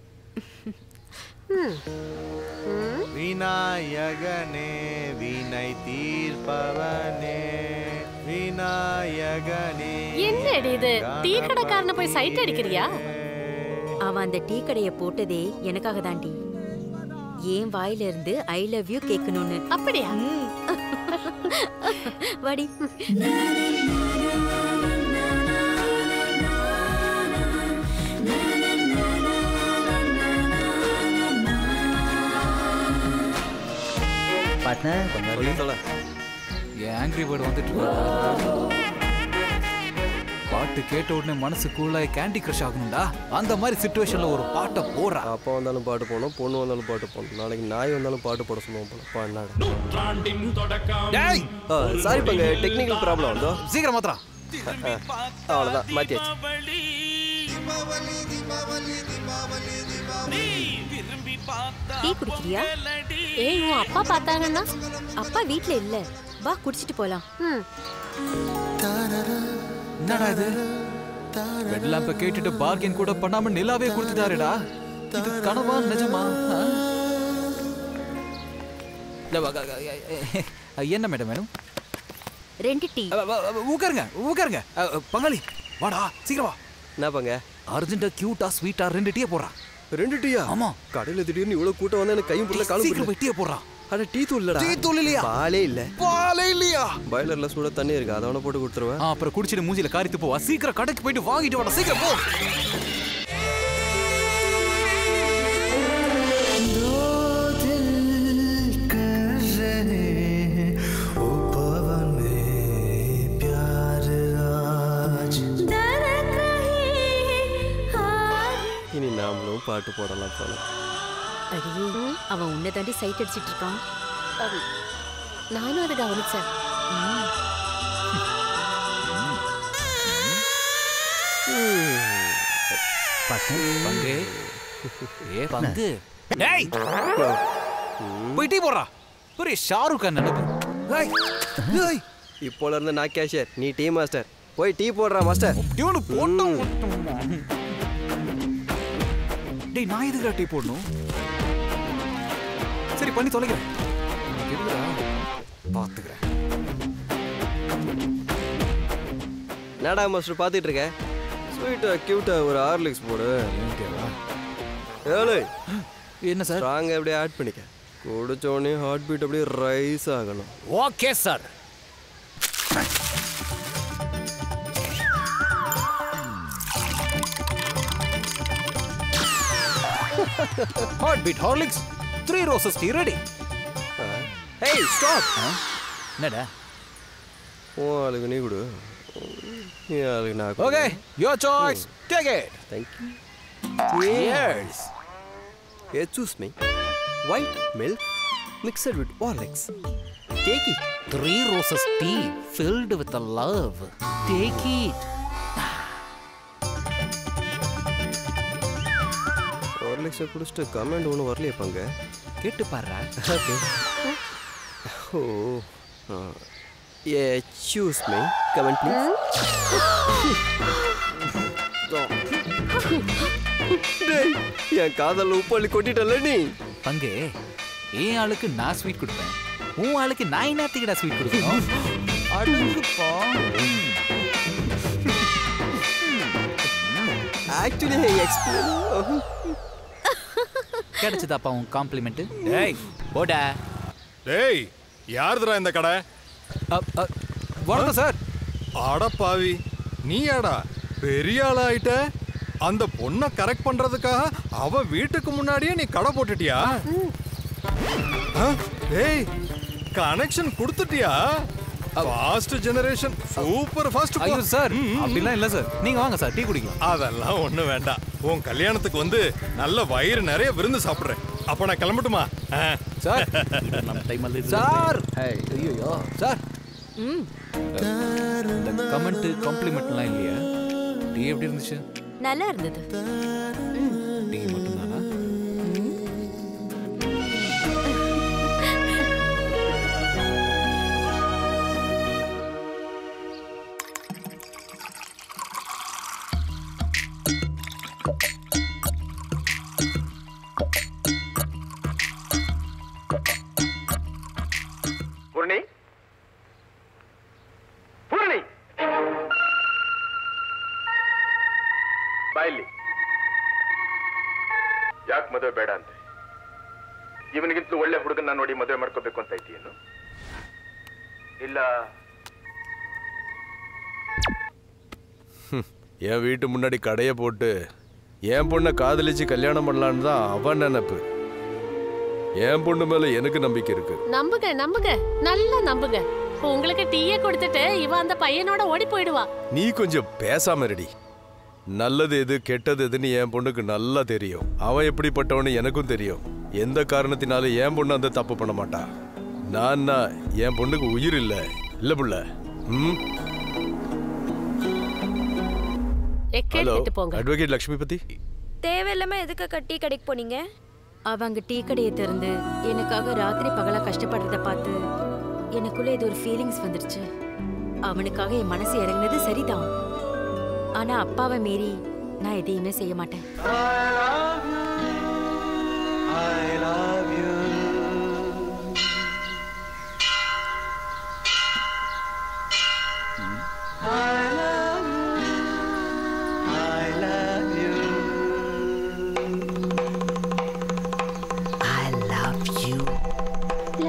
ம். ம். விநாயகனே வினை தீர்ப்பவனே விநாயகனே என்னடி இது டீ கடைக்காரனை போய் சைட் அடிக்கிறியா அவன் அந்த டீ கடைய போட்டதே எனக்காக தாண்டி ஏன் வாயில இருந்து ஐ லவ் யூ கேட்கணும்னு அப்படியா வாடி பார்ட்னர் என் ஆங்கிரி பேர்டு வந்துட்டு இருக்காரு பாட்டு கேட்ட உடனே மனசு கூலாய் கேண்டி கிரஷ் ஆகணும்டா அந்த மாதிரி சுச்சுவேஷன்ல ஒரு பாட்டை போடுறா அப்பா வந்தாலும் பாட்டு போடணும் பொண்ணு வந்தாலும் பாட்டு போடணும் நாளைக்கு நாய் வந்தாலும் பாட்டு போட சொல்லுவோம் போல பா என்னடா நூற்றாண்டின் தொடக்கம் டேய் சாரி பங்க டெக்னிக்கல் ப்ராப்ளம் வந்தோ சீக்கிரம் மாத்திரா அவ்வளோதான் மாத்தியாச்சு டீ குடிக்கிறியா ஏய் உன் அப்பா பார்த்தாங்கன்னா அப்பா வீட்ல இல்ல வா குடிச்சிட்டு போலாம் என்னடா இது பெட் லேம்ப கேட்டுட்டு பார்கெயின் கூட பண்ணாம நிலாவே கொடுத்துட்டாருடா இது கனவா நிஜமா ஆ? இல்ல, வா, க- க- அ, என்ன மேடம் மேடம் ரெண்டு டீ உட்காருங்க உட்காருங்க அ, அ, பங்காளி வாடா சீக்கிரம் வா என்ன பங்க அர்ஜென்ட்டா கியூட்டா ஸ்வீட்டா ரெண்டு டீ போடுறா ரெண்டு டீயா ஆமா கடையில திடீர்னு இவ்வளவு கூட்டம் வந்தா எனக்கு கையும் புள்ள காலும் சீக்கிரம் போய் டீ போடுறா அட டீ தூள் இல்லடா டீ தூள் இல்லையா? பாலே இல்ல பாலே இல்லையா பாய்லர்ல சூட தண்ணி இருக்கு அதை அவனை போட்டு கொடுத்துருவேன் ஆ, அப்புறம் குடிச்சிட்டு மூஞ்சில காரித்து போவா சீக்கிரம் கடைக்கு போயிட்டு வாங்கிட்டு வாடா சீக்கிரம் போ இனி நாமளும் பாட்டு போடலாம் போல அடியே அவன் உன்னை தாண்டி சைட் அடிச்சிட்டு இருக்கான் நானும் அதை கவனிச்சேன் ம். பங்கு பங்கு ஏ பங்கு டேய் போய் டீ போடுறா பெரிய ஷாருக் கான் நினைப்பு ஏய் ஏய் இப்போல இருந்து நான் கேஷியர் நீ டீ மாஸ்டர் போய் டீ போடுறா மாஸ்டர் டியூனு போட்டோம் டேய் நான் எதுக்குடா டீ போடணும் சரி பண்ணி தொலைக்கிறேன் உனக்கு எதுக்குடா பார்த்துக்கிறேன் என்னடா மாஸ்டர் பார்த்துட்டு இருக்க ஸ்வீட்டா கியூட்டா ஒரு ஹார்லிக்ஸ் போடு ஏழு என்ன சார் ஸ்ட்ராங் அப்படியே ஆட் பண்ணிக்க குடிச்ச உடனே ஹார்ட் பீட் அப்படியே ரைஸ் ஆகணும் okay sir heart beat Horlicks three roses tea ready hey stop என்னடா ஓ ஆளுக்கு நீ கொடு நீ ஆளுக்கு நான் okay your choice take it thank Cheers. Here, choose me. White milk mixed with Horlicks. Take it. Three roses tea filled with a love. Take it. ஹார்லிக்ஸை குடிச்சிட்டு கமெண்ட் ஒன்றும் வரலையே பங்க கேட்டு பாருடா okay oh a choose me comment please என் காதல் உப்பள்ளி கொட்டிட்டல நீ பங்கு என் ஆளுக்கு நான் ஸ்வீட் கொடுப்பேன் உன் ஆளுக்கு நான் என்னத்துக்கிட்ட ஸ்வீட் கொடுக்கணும் அடங்குப்பா ஆக்சுவலி எக்ஸ்பிளைன் கிடைச்சதாப்பா உன் காம்ப்ளிமெண்ட் டேய் போடா டேய் யாருதுடா இந்த கடை வணக்கம் சார் அடப்பாவி நீயாடா பெரிய ஆளா ஆயிட்ட அந்த பொண்ணை கரெக்ட் பண்றதுக்காக அவ வீட்டுக்கு முன்னாடியே நீ கடை போட்டுட்டியா ஆ? டேய் கனெக்ஷன் கொடுத்துட்டியா ஃபாஸ்ட் ஜெனரேஷன் சூப்பர் ஃபாஸ்ட் ஐயோ சார் அப்படிலாம் இல்ல சார் நீங்க வாங்க சார் டீ குடிக்கலாம் அதெல்லாம் ஒண்ணு வேண்டாம் உன் கல்யாணத்துக்கு வந்து நல்ல வயிறு நிறைய விருந்து சாப்பிடுறேன் அப்ப நான் கிளம்பட்டுமா ஆ. சார் நம்ம டைம் சார் ஐயோ சார் ம் இந்த கமெண்ட் காம்ப்ளிமெண்ட்லாம் இல்லையா டீ எப்படி இருந்துச்சு நல்லா இருந்தது டீ மட்டும்தானா ಪೂರ್ಣಿ ಪೂರ್ಣಿ ಬಾಯಲ್ಲಿ ಯಾಕೆ ಮದುವೆ ಬೇಡ ಅಂತೆ ಇವನಿಗಿಂತಲೂ ಒಳ್ಳೆ ಹುಡುಗನ ನೋಡಿ ಮದುವೆ ಮಾಡ್ಕೋಬೇಕು ಅಂತ ಇದ್ದೀಯೇನು ಇಲ್ಲ என் வீட்டு முன்னாடி கடையை போட்டு என் பொண்ணை காதலிச்சு கல்யாணம் பண்ணலான்னு தான் அவன் நினைப்பு என் பொண்ணு மேல எனக்கு நம்பிக்கை இருக்கு நம்புங்க நம்புங்க நல்லா நம்புங்க உங்களுக்கு டீயை கொடுத்துட்டு இவன் அந்த பையனோட ஓடி போயிடுவா நீ கொஞ்சம் பேசாம ரெடி நல்லது எது கெட்டது எதுன்னு என் பொண்ணுக்கு நல்லா தெரியும் அவன் எப்படிப்பட்டவன்னு எனக்கும் தெரியும் எந்த காரணத்தினாலும் என் பொண்ணு அந்த தப்பு பண்ண மாட்டா நான் என் பொண்ணுக்கு உயிர் இல்ல இல்ல புள்ள ம் ஏ, ஹலோ கேட்டுட்டு போங்க அட்வொகேட் லக்ஷ்மி பத்தி தேவையில்லாம எதுக்கு டீ கடைக்கு போனீங்க அவங்க டீ கடையை திறந்து எனக்காக ராத்திரி பகலா கஷ்டப்படுறத பார்த்து எனக்குள்ள இது ஒரு ஃபீலிங்ஸ் வந்துருச்சு அவனுக்காக என் மனசு இறங்குனது சரிதான் ஆனா அப்பாவை மீறி நான் எதையுமே செய்ய மாட்டேன் I love you.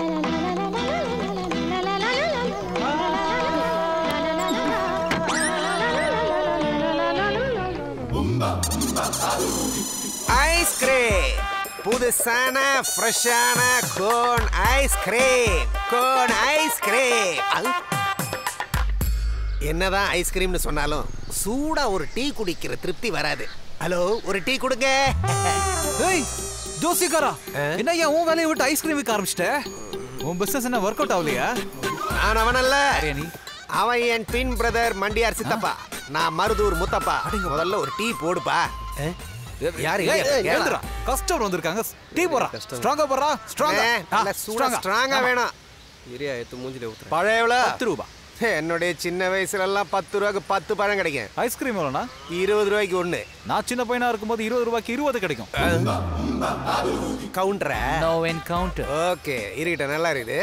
ஐஸ்கிரீம் புதுசான ஃப்ரெஷ்ஷான கோன் ஐஸ்கிரீம் கோன் ஐஸ்கிரீம் என்னதான் ஐஸ்கிரீம்னு சொன்னாலும் சூடா ஒரு டீ குடிக்கிற திருப்தி வராது ஹலோ ஒரு டீ கொடுங்க ஏய் ஜோசிகாரா என்ன ஏன் உன் வேலையை விட்டு ஐஸ்கிரீம் விற்க ஆரம்பிச்சிட்ட உன் பிசினஸ் என்ன ஒர்க் அவுட் ஆகலையா நான் அவனல்ல நீ அவன் என் ட்வின் பிரதர் மண்டியார் சித்தப்பா நான் மருதூர் முத்தப்பா முதல்ல ஒரு டீ போடுப்பா யாரு எழுதுறா கஸ்டமர் வந்திருக்காங்க டீ போறா ஸ்ட்ராங்கா போறா ஸ்ட்ராங்கா சூடா ஸ்ட்ராங்கா வேணும் இரியா எடுத்து மூஞ்சில ஊத்துறேன் பழம் எவ்வளோ பத்து ரூபா என்னுடைய சின்ன வயசுல எல்லாம் பத்து ரூபாய்க்கு பத்து பழம் கிடைக்கும் ஐஸ்கிரீம் எவ்வளோண்ணா இருபது ரூபாய்க்கு ஒண்ணு நான் சின்ன பையனா இருக்கும்போது இருபது ரூபாய்க்கு இருபது கிடைக்கும் கவுண்டரா நோ என்கவுண்டர் ஓகே இருக்கட்டும் நல்லா இருக்குது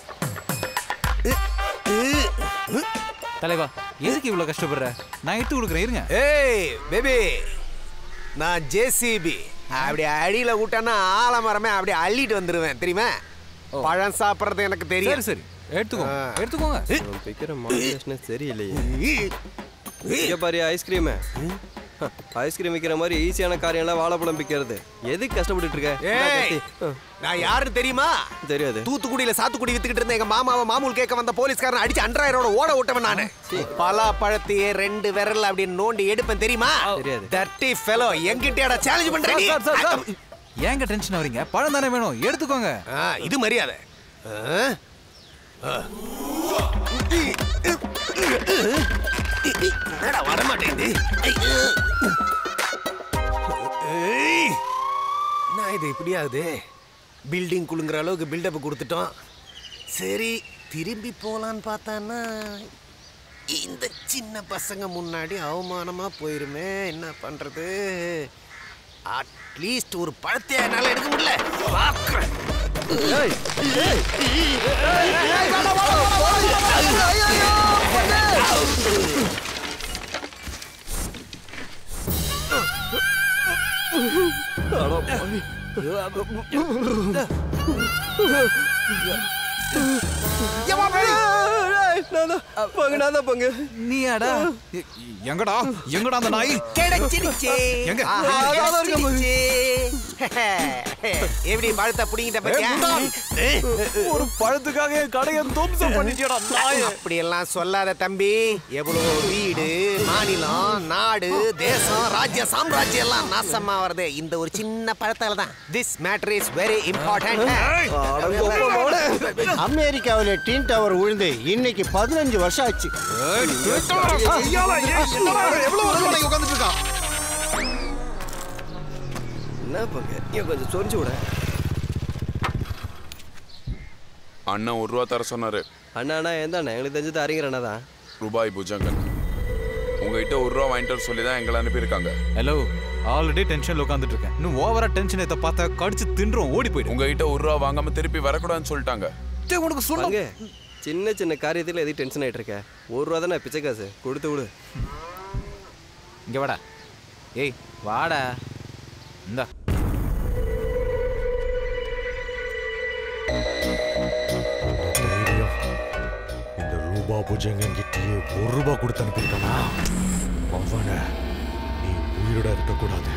தலைவா எதுக்கு இவ்வளவு கஷ்டப்படுற நான் எடுத்து கொடுக்குறேன் இருங்க ஏய் பேபி நான் ஜேசிபி அப்படி அடியில விட்டேன்னா ஆலமரமே அப்படியே அள்ளிட்டு வந்துருவேன் தெரியுமா பழம் சாப்பிட்றது எனக்கு தெரியும் சரி சரி எடுத்துக்கோ எடுத்துக்கோங்க பிக்கிற மாடுலேஷனே சரியில்லையே இங்க பாரு ஐஸ்கிரீம் ஐஸ்கிரீம் விற்கிற மாதிரி ஈஸியான காரியம் எல்லாம் வாழைப்பழம் பிக்கிறது எதுக்கு கஷ்டப்பட்டுட்டு இருக்க இந்தா ஏய் கத்தி. நான் யாருன்னு தெரியுமா தெரியாது தூத்துக்குடியில சாத்துக்குடி வித்துக்கிட்டு இருந்த எங்க மாமாவை மாமூல் கேட்க வந்த போலீஸ்காரன் அடிச்சு அன்றாயிரோட ஓட விட்டவன் நானு பலா பழத்தையே ரெண்டு விரல் அப்படின்னு நோண்டி எடுப்பேன் தெரியுமா தெரியாது. தட்டி ஃபெலோ எங்கிட்டயாடா சேலஞ்ச் பண்ற நீ சார், சார், சார். ஏங்க டென்ஷன் வரீங்க பழம் தானே வேணும் எடுத்துக்கோங்க ஆ, இது மரியாதை ஆ? ஆ. என்னடா வர மாட்டேங்குது ஏய். என்ன இது இப்படி ஆகுது பில்டிங் குலுங்குற அளவுக்கு பில்டப் கொடுத்துட்டோம் சரி திரும்பி போலான்னு பார்த்தான்னா இந்த சின்ன பசங்க முன்னாடி அவமானமா போயிருமே என்ன பண்றது அட்லீஸ்ட் ஒரு பழத்தை என்னால எடுக்க முடியல பார்க்கிறேன். பங்கு நான் தான் பங்கு நீயாடா எங்கடா எங்கடா அந்த நாய் கிடைச்சிருச்சு எங்க? ஆஹா, அதான் இருக்கு. கிடைச்சிருச்சு. எப்படி பழத்தை புடிங்கிட்ட பத்தியா ஒரு பழத்துக்காக என் கடையை தும்சம் பண்ணிட்டியடா நாய் அப்படி எல்லாம் சொல்லாத தம்பி எவ்வளவு வீடு மாநிலம் நாடு தேசம் ராஜ்ய சாம்ராஜ்யம் எல்லாம் நாசமா வருது இந்த ஒரு சின்ன பழத்தால தான் this matter is very important அமெரிக்காவில் டீன் டவர் விழுந்து இன்னைக்கு பதினஞ்சு வருஷம் ஆச்சு என்ன பங்கு நீ கொஞ்சம் சொரிஞ்சு விட அண்ணன் ஒரு ரூபா தர சொன்னாரு அண்ணா அண்ணா எந்த அண்ணா எங்களுக்கு தெரிஞ்சது அறிஞர் அண்ணா தான் ரூபாய் புஜங்கன் உங்ககிட்ட ஒரு ரூபா வாங்கிட்டு வர சொல்லி தான் எங்களை அனுப்பியிருக்காங்க ஹலோ ஆல்ரெடி டென்ஷன்ல உட்காந்துட்டு இருக்கேன் இன்னும் ஓவரா டென்ஷன் ஏத்த பார்த்தா கடிச்சு தின்றோம் ஓடி போயிடு உங்ககிட்ட ஒரு ரூபா வாங்காம திருப்பி வரக்கூடாதுன்னு சொல்லிட்டாங்க உனக்கு பங்கு சின்ன சின்ன காரியத்தில் எதுக்கு டென்ஷன் ஆயிட்டு இருக்க ஒரு ரூபா தானே பிச்சை காசு கொடுத்து விடு இங்க வாடா ஏய் வாடா இந்தா இந்த ரூபா புஜங்கன் கிட்டயே ஒரு ரூபா கொடுத்து அனுப்பியிருக்கானா அவனை நீ உயிரோட இருக்கக்கூடாது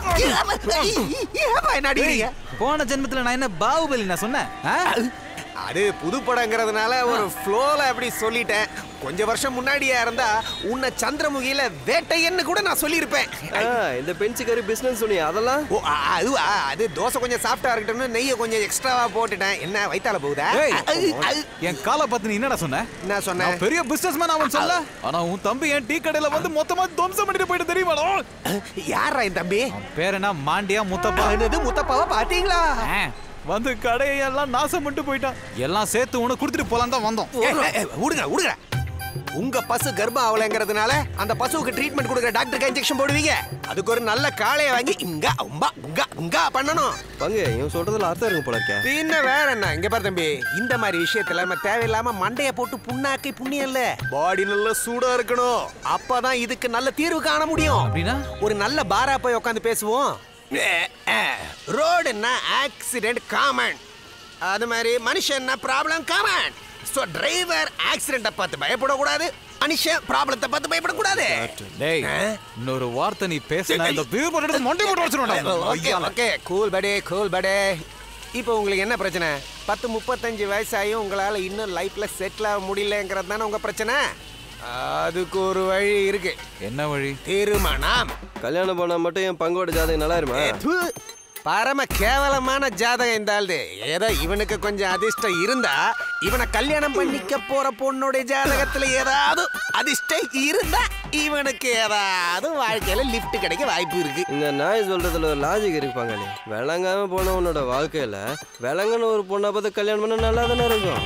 என்ன அடிக்கிறீங்க போன ஜென்மத்துல நான் என்ன பாகுபலி நான் சொன்னேன் ஆ? அது புது படங்கிறதுனால ஒரு ஃப்ளோல அப்படி சொல்லிட்டேன் கொஞ்ச வருஷம் முன்னாடியா இருந்தா உன்னை சந்திரமுகியில வேட்டையன்னு கூட நான் சொல்லியிருப்பேன் இந்த பெஞ்சு கறி பிசினஸ் சொன்னீங்க அதெல்லாம் ஓ அ- அதுவா அது தோசை கொஞ்சம் சாஃப்டா இருக்கட்டும்னு நெய்யை கொஞ்சம் எக்ஸ்ட்ராவா போட்டுட்டேன் என்ன வயித்தால போகுதா ஏய், அது- அது- என் காலை பார்த்து நீ என்னடா சொன்ன என்ன சொன்னேன் நான் பெரிய பிசினஸ் மேன் அவன் சொல்ல ஆனா உன் தம்பி என் டீ கடையில வந்து மொத்தமா துவம்சம் பண்ணிட்டு போயிட்டு தெரியுமாடா யாரா என் தம்பி பேர் என்ன மாண்டியா முத்தப்பா என்னது முத்தப்பாவா பாத்தீங்களா வந்து கடையை எல்லாம் நாசம் பண்ணிட்டு போயிட்டான் எல்லாம் சேர்த்து உனக்கு கொடுத்துட்டு போலாம் தான் வந்தோம் ஏய், ஏய், ஏய், விடுங்க விடுங்க உங்க பசு கர்ப்பம் ஆகலைங்கிறதுனால அந்த பசுவுக்கு ட்ரீட்மெண்ட் கொடுக்குற டாக்டருக்கு இன்ஜெக்ஷன் போடுவீங்க அதுக்கு ஒரு நல்ல காளையை வாங்கி இங்க உம்பா இங்க இங்க பண்ணணும் பங்கு இவன் சொல்றதுல அர்த்தம் இருக்கு போல இருக்கே பின்ன வேற என்ன இங்க பாரு தம்பி இந்த மாதிரி விஷயத்துல நம்ம தேவையில்லாம மண்டைய போட்டு புண்ணாக்கி புண்ணியம் இல்ல பாடி நல்ல சூடா இருக்கணும் அப்பதான் இதுக்கு நல்ல தீர்வு காண முடியும் அப்படின்னா ஒரு நல்ல பாரா போய் உட்காந்து பேசுவோம் ரோடுன்னா ஆக்சிடென்ட் காமன் அது மாதிரி மனுஷன்னா ப்ராப்ளம் காமன் ஸோ டிரைவர் ஆக்சிடென்ட்டை பார்த்து பயப்படக்கூடாது மனுஷன் ப்ராப்ளத்தை பார்த்து பயப்படக்கூடாது டேய் இன்னொரு வார்த்தை நீ பேசினா இந்த பீர் போட்டு எடுத்து மண்டை போட்டு ஓகே வச்சிருவேன் ஓகே கூல் படே கூல் படே இப்போ உங்களுக்கு என்ன பிரச்சனை பத்து முப்பத்தஞ்சு வயசாயும் உங்களால் இன்னும் லைஃப்ல செட்டில் ஆக முடியலங்கிறது தானே உங்க பிரச்சனை அதுக்கு ஒரு வழி இருக்கு என்ன வழி திருமணம் கல்யாணம் பண்ணா மட்டும் என் பங்கோட ஜாதகம் நல்லா இருமா து, பரம கேவலமான ஜாதகம் இந்த ஆளுது ஏதோ இவனுக்கு கொஞ்சம் அதிர்ஷ்டம் இருந்தா இவனை கல்யாணம் பண்ணிக்க போற பொண்ணுடைய ஜாதகத்துல ஏதாவது அதிர்ஷ்டம் இருந்தா இவனுக்கு ஏதாவது வாழ்க்கையில லிஃப்ட் கிடைக்க வாய்ப்பு இருக்கு இந்த நாய் சொல்றதுல ஒரு லாஜிக் இருப்பாங்க நீ விளங்காம போன உன்னோட வாழ்க்கையில விளங்கன ஒரு பொண்ணை பார்த்து கல்யாணம் பண்ண நல்லா தானே இருக்கும்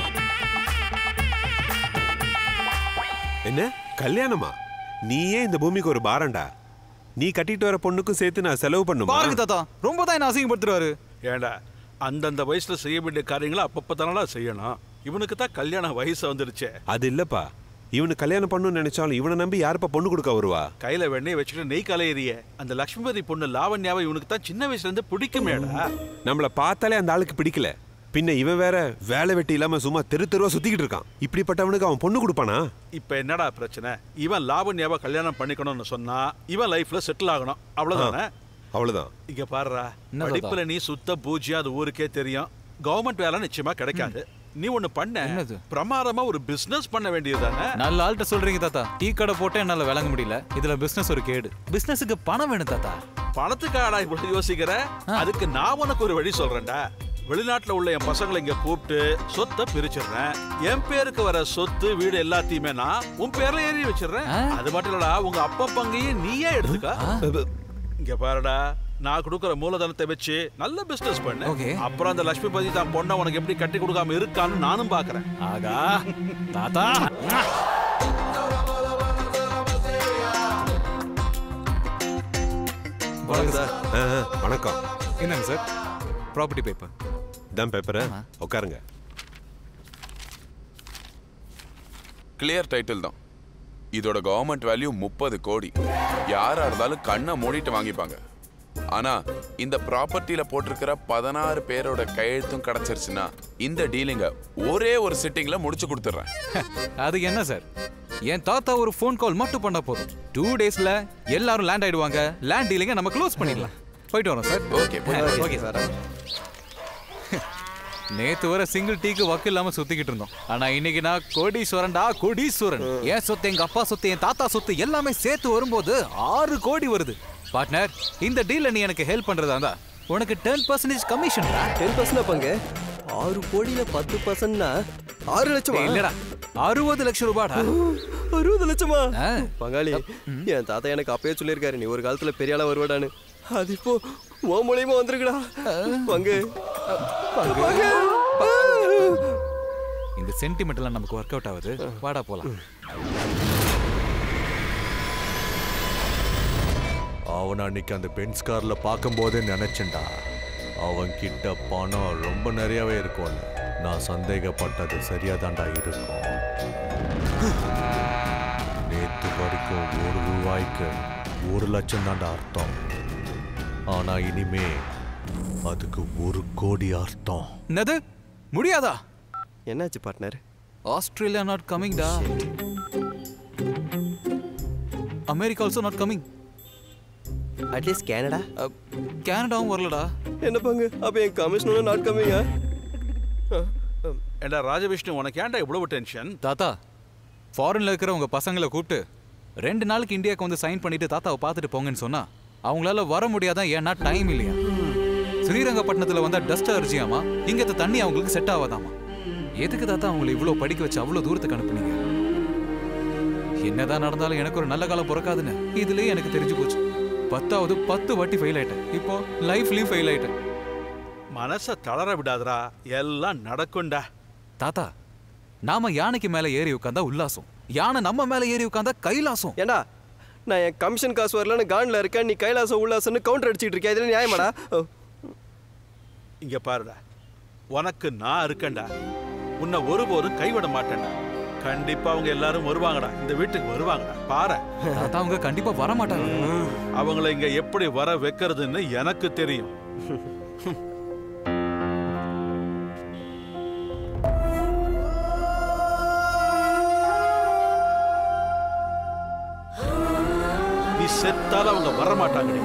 என்ன கல்யாணமா நீயே இந்த பூமிக்கு ஒரு பாரண்டா நீ கட்டிட்டு வர பொண்ணுக்கும் சேர்த்து நான் செலவு பண்ணுமா பாருங்க தாத்தா ரொம்ப தான் என்ன அசிங்கப்படுத்துறாரு ஏண்டா அந்தந்த வயசுல செய்ய வேண்டிய காரியங்களை அப்பப்போ தானடா செய்யணும் இவனுக்கு தான் கல்யாண வயசு வந்துருச்சே அது இல்லப்பா இவனுக்கு கல்யாணம் பண்ணணும்னு நினைச்சாலும் இவனை நம்பி யாருப்பா பொண்ணு கொடுக்க வருவா கையில வெண்ணெய் வச்சுட்டு நெய் கலையறிய அந்த லக்ஷ்மிபதி பொண்ணு லாவண்யாவை இவனுக்கு தான் சின்ன வயசுல இருந்து பிடிக்குமேடா நம்மள பார்த்தாலே அந்த ஆளுக்கு பிடிக்கல பின்ன இவன் வேற வேலை வெட்டி இல்லாம சும்மா தெரு தெருவா சுத்திக்கிட்டு இருக்கான் இப்படிப்பட்டவனுக்கு அவன் பொண்ணு கொடுப்பானா இப்ப என்னடா பிரச்சனை இவன் லாவண்யாவை கல்யாணம் பண்ணிக்கணும்னு சொன்னா இவன் லைஃப்ல செட்டில் ஆகணும் அவ்வளவுதானே அவ்வளவுதான் இங்க பாருடா என்ன தாத்தா? படிப்புல நீ சுத்த பூஜ்யம் அது ஊருக்கே தெரியும் கவர்மெண்ட் வேலை நிச்சயமா கிடைக்காது நீ ஒண்ணு பண்ண என்னது? பிரமாதமா ஒரு பிசினஸ் பண்ண வேண்டியதுதானே நல்ல ஆள்கிட்ட சொல்றீங்க தாத்தா டீ கடை போட்டு என்னால விளங்க முடியல இதுல பிசினஸ் ஒரு கேடு பிசினஸுக்கு பணம் வேணும் தாத்தா பணத்துக்காடா இப்படி யோசிக்கிற அதுக்கு நான் உனக்கு ஒரு வழி சொல்றேன்டா வெளிநாட்டுல உள்ள என் பசங்களை இங்க கூப்பிட்டு சொத்தை பிரிச்சிடுறேன் என் பேருக்கு வர சொத்து வீடு எல்லாத்தையுமே நான் உன் பேர்ல ஏறி வச்சிடுறேன் அது மட்டும் இல்லடா உங்க அப்பா பங்கையும் நீயே எடுத்துக்க இங்க பாருடா நான் கொடுக்குற மூலதனத்தை வச்சு நல்ல பிசினஸ் பண்ணு அப்புறம் அந்த லட்சுமிபதி தான் பொண்ணை உனக்கு எப்படி கட்டி கொடுக்காம இருக்கான்னு நானும் பாக்குறேன் ஆகா தாத்தா வணக்கம் சார் வணக்கம் என்னங்க சார் ப்ராப்பர்ட்டி பேப்பர் தான் பேப்பரை உட்காருங்க கிளியர் டைட்டில் தான் இதோட கவர்மெண்ட் வேல்யூ முப்பது கோடி யாரா இருந்தாலும் கண்ணை மூடிட்டு வாங்கிப்பாங்க ஆனா இந்த ப்ராப்பர்ட்டியில போட்டிருக்கிற பதினாறு பேரோட கையெழுத்தும் கிடைச்சிருச்சுன்னா இந்த டீலிங்க ஒரே ஒரு சிட்டிங்ல முடிச்சு கொடுத்துட்றேன் அதுக்கு என்ன சார் என் தாத்தா ஒரு ஃபோன் கால் மட்டும் பண்ணா போதும் டூ டேஸ்ல எல்லாரும் லேண்ட் ஆயிடுவாங்க லேண்ட் டீலிங்க நம்ம க்ளோஸ் பண்ணிடலாம் போயிட்டு வரோம் சார் ஓகே ஓகே சார் நேத்து வர சிங்கிள் டீக்கு வக்கு இல்லாம சுத்திக்கிட்டு இருந்தோம் ஆனா இன்னைக்கு நான் கோடீஸ்வரன்டா கோடீஸ்வரன் என் சொத்து எங்க அப்பா சொத்து என் தாத்தா சொத்து எல்லாமே சேர்த்து வரும்போது ஆறு கோடி வருது பார்ட்னர் இந்த டீல்ல நீ எனக்கு ஹெல்ப் பண்றதா இருந்தா உனக்கு ten percentage commission ten percent பங்கு ஆறு கோடியில பத்து பர்சன்ட்னா ஆறு லட்சமா இல்லடா அறுபது லட்சம் ரூபாடா அறுபது லட்சமா பங்காளி என் தாத்தா எனக்கு அப்பயே சொல்லியிருக்காரு நீ ஒரு காலத்துல பெரிய ஆளா வருவாடான்னு அது இப்போ உன் மூலியமா வந்திருக்குடா பங்கு பங்கு இந்த சென்டிமெண்ட்லாம் நமக்கு ஒர்க் அவுட் ஆகுது வாடா போலாம் அவன் அன்னைக்கு அந்த பென்ஸ் கார்ல பார்க்கும்போதே நினைச்சேன்டா அவன் கிட்ட பணம் ரொம்ப நிறையவே இருக்கும்னு நான் சந்தேகப்பட்டது சரியாதான்டா இருக்கும் நேத்து வரைக்கும் ஒரு ரூபாய்க்கு ஒரு லட்சம் தான்டா அர்த்தம் ஆனா இனிமே அதுக்கு ஒரு கோடி அர்த்தம் என்னது முடியாதா என்னாச்சு பார்ட்னர் ஆஸ்திரேலியா நாட் கமிங் டா America also not coming at least Canada கனடாவும் வரலடா என்ன பங்கு அப்ப என் கமிஷனும் நாட் கம்மிங்க ஏண்டா ராஜவிஷ்ணு உனக்கு ஏன்டா இவ்வளவு டென்ஷன் தாத்தா ஃபாரின்ல இருக்கிற உங்க பசங்களை கூப்பிட்டு ரெண்டு நாளைக்கு இந்தியாவுக்கு வந்து சைன் பண்ணிட்டு தாத்தாவை பார்த்துட்டு போங்கன்னு சொன்னா அவங்களால வர முடியாதான் ஏன்னா டைம் இல்லையா ஸ்ரீரங்கப்பட்டினத்துல வந்தா டஸ்ட் அரிச்சியாமா இங்க தண்ணி அவங்களுக்கு செட் ஆகாதாமா எதுக்கு தாத்தா அவங்களை இவ்வளவு படிக்க வச்சு அவ்வளவு தூரத்துக்கு அனுப்புனீங்க என்னதான் நடந்தாலும் எனக்கு ஒரு நல்ல காலம் பிறக்காதுன்னு இதுலயே எனக்கு தெரிஞ்சு போச்சு பத்தாவது பத்து வாட்டி ஃபெயில் ஆயிட்டேன் இப்போ லைஃப்லயும் ஃபெயில் ஆயிட்டேன் மனச தளர விடாதடா எல்லாம் நடக்கும்டா தாத்தா நாம யானைக்கு மேல ஏறி உட்காந்தா உல்லாசம் யானை நம்ம மேல ஏறி உட்காந்தா கைலாசம் ஏண்டா நான் என் கமிஷன் காசு வரலன்னு கான்ல இருக்கேன் நீ கைலாசம் உல்லாசம்னு கவுண்டர் அடிச்சிட்டு இருக்கியா இதுல நியாயமாடா ஓ. இங்க பாருடா உனக்கு நான் இருக்கேன்டா உன்னை ஒருபோதும் கைவிட மாட்டேன்டா கண்டிப்பா அவங்க எல்லாரும் வருவாங்கடா இந்த வீட்டுக்கு வருவாங்கடா பாரு தாத்தா அவங்க கண்டிப்பா வர மாட்டாங்க அவங்கள இங்க எப்படி வர வைக்கிறதுன்னு எனக்கு தெரியும் நீ செத்தாலும் அவங்க வர மாட்டாங்கடி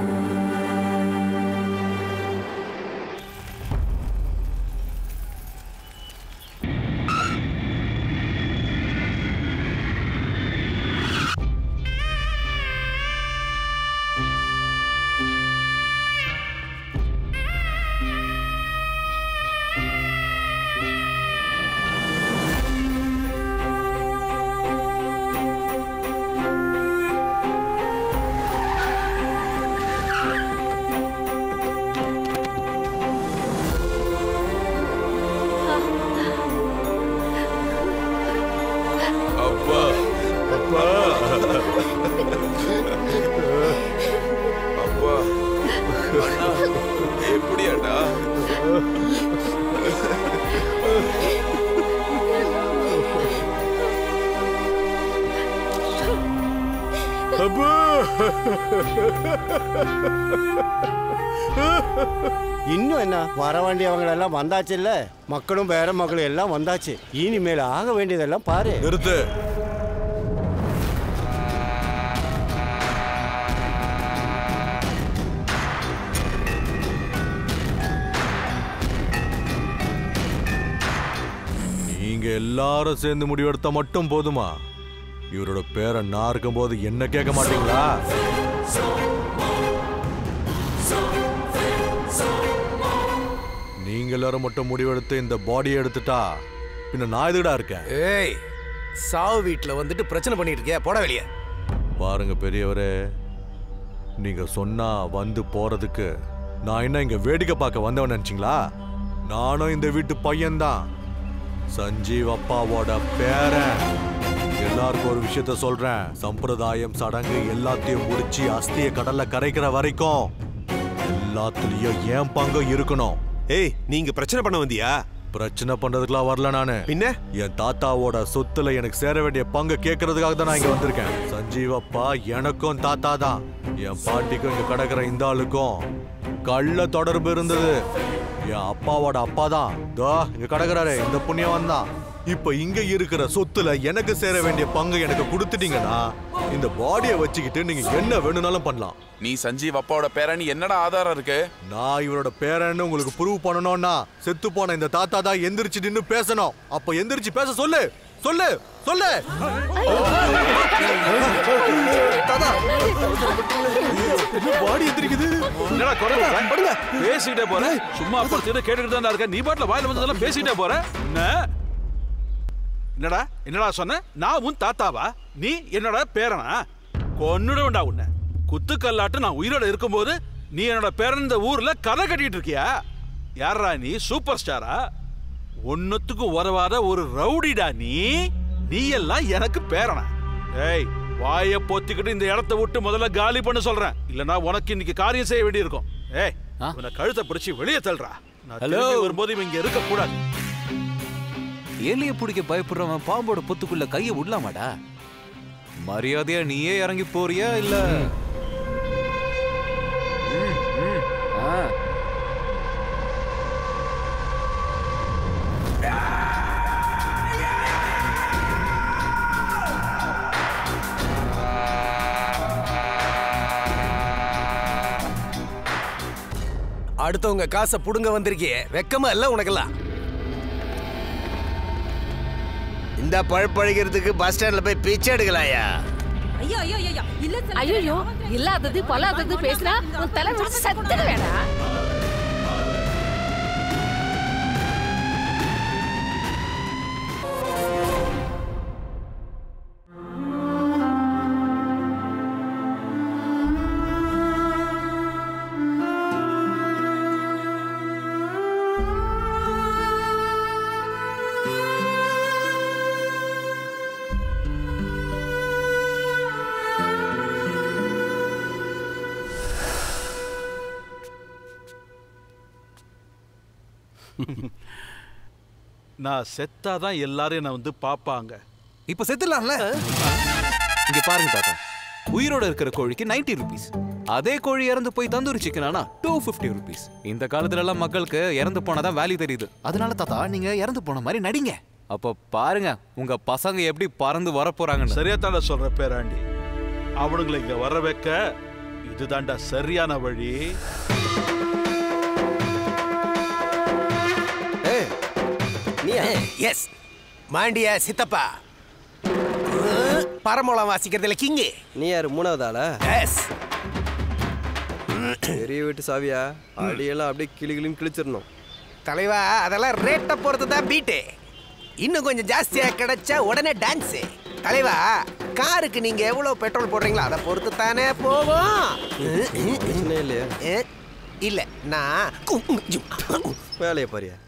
அப்பா அப்பா அப்பா அண்ணா எப்படியாடா இன்னும் என்ன வர வேண்டியவங்க எல்லாம் வந்தாச்சு இல்ல மக்களும் பேர மக்களும் எல்லாம் வந்தாச்சு இனிமேல் ஆக வேண்டியதெல்லாம் பாரு நிறுத்து நீங்க எல்லாரும் சேர்ந்து முடிவெடுத்தா மட்டும் போதுமா இவரோட பேரை நான் இருக்கும்போது என்ன கேட்க மாட்டீங்களா நீங்க எல்லாரும் மட்டும் முடிவெடுத்து இந்த பாடியை எடுத்துட்டா பின்ன நான் எதுடா இருக்கேன் ஏய் சாவு வீட்ல வந்துட்டு பிரச்சனை பண்ணிட்டு இருக்கியா போட வெளியே பாருங்க பெரியவரே நீங்க சொன்னா வந்து போறதுக்கு நான் என்ன இங்க வேடிக்கை பார்க்க வந்தவன் நினைச்சீங்களா நானும் இந்த வீட்டு பையன்தான் சஞ்சீவ் அப்பாவோட பேரன் எல்லாருக்கும் ஒரு விஷயத்த சொல்றேன் சம்பிரதாயம் சடங்கு எல்லாத்தையும் முடிச்சு அஸ்திய கடல்ல கரைக்கிற வரைக்கும் எல்லாத்துலயும் ஏன் பங்கு இருக்கணும் ஏய் நீங்க பிரச்சனை பண்ண வந்தியா பிரச்சனை பண்றதுக்குலாம் வரல நானு பின்ன என் தாத்தாவோட சொத்துல எனக்கு சேர வேண்டிய பங்கு கேட்கறதுக்காக தான் நான் இங்க வந்திருக்கேன் சஞ்சீவ் அப்பா எனக்கும் தாத்தா தான் என் பாட்டிக்கும் இங்க கிடக்குற இந்த ஆளுக்கும் கள்ள தொடர்பு இருந்தது என் அப்பாவோட அப்பா தான் தோ இங்க கிடக்குறாரு இந்த புண்ணியவன் தான் இப்ப இங்க இருக்கிற சொத்துல எனக்கு சேர வேண்டிய பங்கு எனக்கு கொடுத்துட்டீங்கன்னா இந்த பாடியை வச்சுக்கிட்டு நீங்க என்ன வேணும்னாலும் பண்ணலாம் நீ சஞ்சீவ் அப்பாவோட பேரன் என்னடா ஆதாரம் இருக்கு நான் இவரோட பேரன்னு உங்களுக்கு ப்ரூவ் பண்ணணும்னா செத்து போன இந்த தாத்தா தான் எந்திரிச்சு நின்னு பேசணும் அப்ப எந்திரிச்சு பேச சொல்லு சொல்லு சொல்லு பாடி எந்திரிக்குது என்னடா குறை படுங்க பேசிக்கிட்டே போற சும்மா படுத்துட்டு கேட்டுக்கிட்டு தான் இருக்க நீ பாட்டுல வாயில வந்ததெல்லாம் பேசிக்கிட்டே போற என்ன என்னடா என்னடா சொன்ன நான் உன் தாத்தாவா நீ என்னோட பேரனா கொன்னுடுவேன்டா உன்னை குத்துக்கல்லாட்டு நான் உயிரோட இருக்கும்போது நீ என்னோட பேரன் இந்த ஊர்ல கதை கட்டிட்டு இருக்கியா யாரா நீ சூப்பர் ஸ்டாரா ஒன்னுத்துக்கும் உதவாத ஒரு ரவுடிடா நீ நீ எல்லாம் எனக்கு பேரனா ஏய் வாய பொத்திக்கிட்டு இந்த இடத்த விட்டு முதல்ல காலி பண்ண சொல்றேன் இல்லனா உனக்கு இன்னைக்கு காரியம் செய்ய வேண்டியிருக்கும் ஏய் உன்னை கழுத்தை பிடிச்சி வெளியே தள்ளுறா நான் Hello? திரும்பி வரும்போது இவன் இங்க இருக்க கூடாது எலிய பிடிக்க பயப்படுறவன் பாம்போட பொத்துக்குள்ள கைய விடலாமாடா மரியாதையா நீயே இறங்கி போறியா இல்ல ம், ம், ஆ. அடுத்தவங்க காசை புடுங்க வந்திருக்கியே வெக்கமா இல்ல உனக்கெல்லாம் இந்த பழப்பழிக்கிறதுக்கு பஸ் ஸ்டாண்ட்ல போய் பிச்சை எடுக்கலாயா ஐயோ ஐயோ ஐயோ இல்ல ஐயோ இல்லாதது பொல்லாதது பேசுறா உன் தலை விரிச்சு சத்துட வேணாம் நான் செத்தாதான் எல்லாரும் என்னை வந்து பார்ப்பாங்க இப்ப செத்துலாம்ல இங்க பாருங்க தாத்தா உயிரோட இருக்கிற கோழிக்கு 90 ருபீஸ் அதே கோழி இறந்து போய் தந்தூரி சிக்கன் ஆனா டூ ஃபிஃப்டி ருபீஸ் இந்த காலத்துல எல்லாம் மக்களுக்கு இறந்து போனாதான் வேல்யூ தெரியுது அதனால தாத்தா நீங்க இறந்து போன மாதிரி நடிங்க அப்ப பாருங்க உங்க பசங்க எப்படி பறந்து வர போறாங்கன்னு சரியா தானே சொல்ற பேராண்டி அவனுங்களை இங்க வர வைக்க இதுதான்டா சரியான வழி நீ எஸ் மாண்டியா சித்தப்பா பரமோளம் வாசிக்கிறதுல கிங்கு நீ யாரு மூணாவது ஆளா எஸ் பெரிய வீட்டு சாவியா அடியெல்லாம் அப்படியே கிளி கிளின்னு கிழிச்சிடணும் தலைவா அதெல்லாம் ரேட்டை பொறுத்து தான் பீட்டு இன்னும் கொஞ்சம் ஜாஸ்தியா கிடைச்சா உடனே டான்ஸ் தலைவா காருக்கு நீங்க எவ்வளவு பெட்ரோல் போடுறீங்களோ அதை பொறுத்து தானே போகும் பிரச்சனையே இல்லையா ஏ, இல்ல நான் வேலையை பாரியா